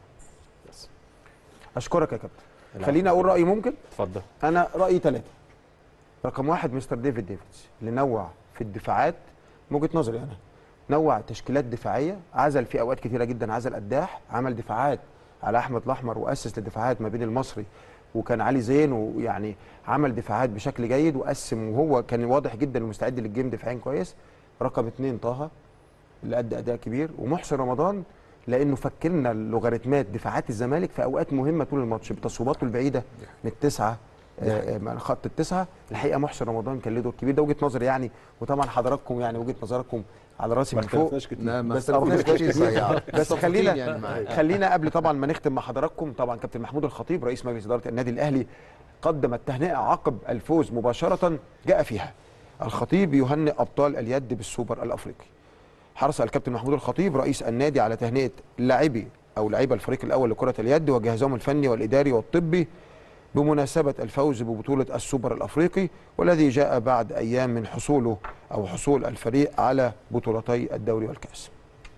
اشكرك يا كابتن خليني اقول رايي ممكن اتفضل انا رايي ثلاثه رقم واحد مستر ديفيد ديفيدز اللي نوع في الدفاعات من وجهه نظري انا نوع تشكيلات دفاعيه عزل في اوقات كثيره جدا عزل قداح عمل دفاعات على احمد الاحمر واسس للدفاعات ما بين المصري وكان علي زين ويعني عمل دفاعات بشكل جيد وقسم وهو كان واضح جدا ومستعد للجيم دفاعيا كويس رقم اثنين طه اللي ادى اداء كبير ومحسن رمضان لانه فكرنا لوغاريتمات دفاعات الزمالك في اوقات مهمه طول الماتش بتصويباته البعيده من التسعه آه، من خط التسعه الحقيقه محسن رمضان كان له دور كبير ده وجهه نظري يعني وطبعا حضراتكم يعني وجهه نظركم على راسي ما من فوق اختلفناش كتير. لا، ما بس آه، اختلفناش كتير صحيح. صحيح. بس متفقين خلينا يعني معاك. خلينا قبل طبعا ما نختم مع حضراتكم طبعا كابتن محمود الخطيب رئيس مجلس اداره النادي الاهلي قدم التهنئه عقب الفوز مباشره جاء فيها الخطيب يهنئ ابطال اليد بالسوبر الافريقي حرص الكابتن محمود الخطيب رئيس النادي على تهنئه لاعبي او لعيبه الفريق الاول لكره اليد وجهازهم الفني والاداري والطبي بمناسبه الفوز ببطوله السوبر الافريقي والذي جاء بعد ايام من حصوله او حصول الفريق على بطولتي الدوري والكاس.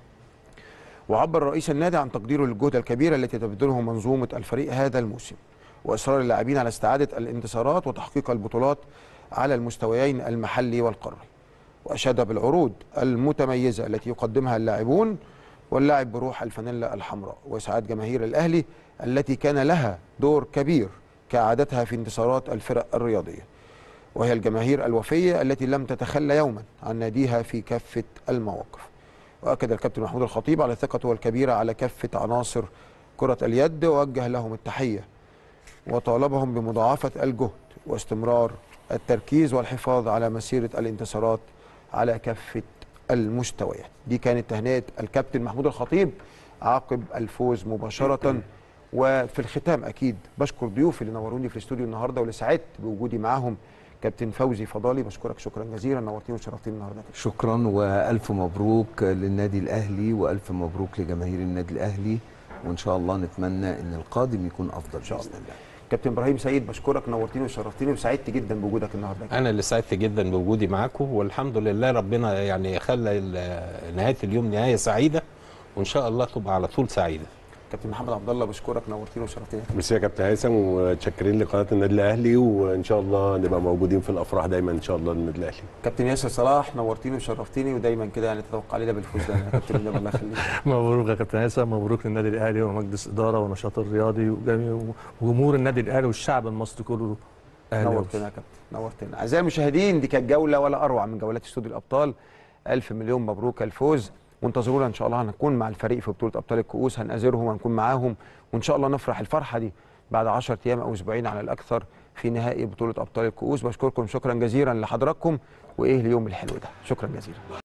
وعبر رئيس النادي عن تقديره للجهد الكبير التي تبذله منظومه الفريق هذا الموسم واصرار اللاعبين على استعاده الانتصارات وتحقيق البطولات على المستويين المحلي والقاري. واشاد بالعروض المتميزه التي يقدمها اللاعبون واللاعب بروح الفانيلا الحمراء واسعاد جماهير الاهلي التي كان لها دور كبير كعادتها في انتصارات الفرق الرياضيه. وهي الجماهير الوفيه التي لم تتخلى يوما عن ناديها في كافه المواقف. واكد الكابتن محمود الخطيب على ثقته الكبيره على كافه عناصر كره اليد ووجه لهم التحيه وطالبهم بمضاعفه الجهد واستمرار التركيز والحفاظ على مسيره الانتصارات على كافه المستويات. دي كانت تهنئه الكابتن محمود الخطيب عقب الفوز مباشره وفي الختام اكيد بشكر ضيوفي اللي نوروني في الاستوديو النهارده واللي سعدت بوجودي معاهم كابتن فوزي فضالي بشكرك شكرا جزيلا نورتيني وشرفتيني النهارده شكرا والف مبروك للنادي الاهلي والف مبروك لجماهير النادي الاهلي وان شاء الله نتمنى ان القادم يكون افضل ان شاء الله كابتن ابراهيم سعيد بشكرك نورتيني وشرفتيني وسعدت جدا بوجودك النهارده انا اللي سعدت جدا بوجودي معاكم والحمد لله ربنا يعني خلى ال- نهايه اليوم نهايه سعيده وان شاء الله تبقى على طول سعيده كابتن محمد عبد الله بشكرك نورتيني وشرفتيني ميرسي يا كابتن هيثم ومتشكرين لقناه النادي الاهلي وان شاء الله نبقى موجودين في الافراح دايما ان شاء الله للنادي الاهلي كابتن ياسر صلاح نورتيني وشرفتيني ودايما كده يعني تتوقع علينا بالفوز ده يا كابتن النبي الله يخليك مبروك يا كابتن هيثم مبروك للنادي الاهلي ومجلس اداره ونشاط الرياضي وجميع- وجمهور النادي الاهلي والشعب المصري كله اهلي نورتنا يا كابتن نورتنا اعزائي المشاهدين دي كانت جوله ولا اروع من جولات استوديو الابطال الف مليون مبروك الفوز وانتظرونا ان شاء الله هنكون مع الفريق في بطوله ابطال الكؤوس هنأزرهم هنكون معاهم وان شاء الله نفرح الفرحه دي بعد 10 ايام او اسبوعين على الاكثر في نهائي بطوله ابطال الكؤوس بشكركم شكرا جزيلا لحضراتكم وايه اليوم الحلو ده شكرا جزيلا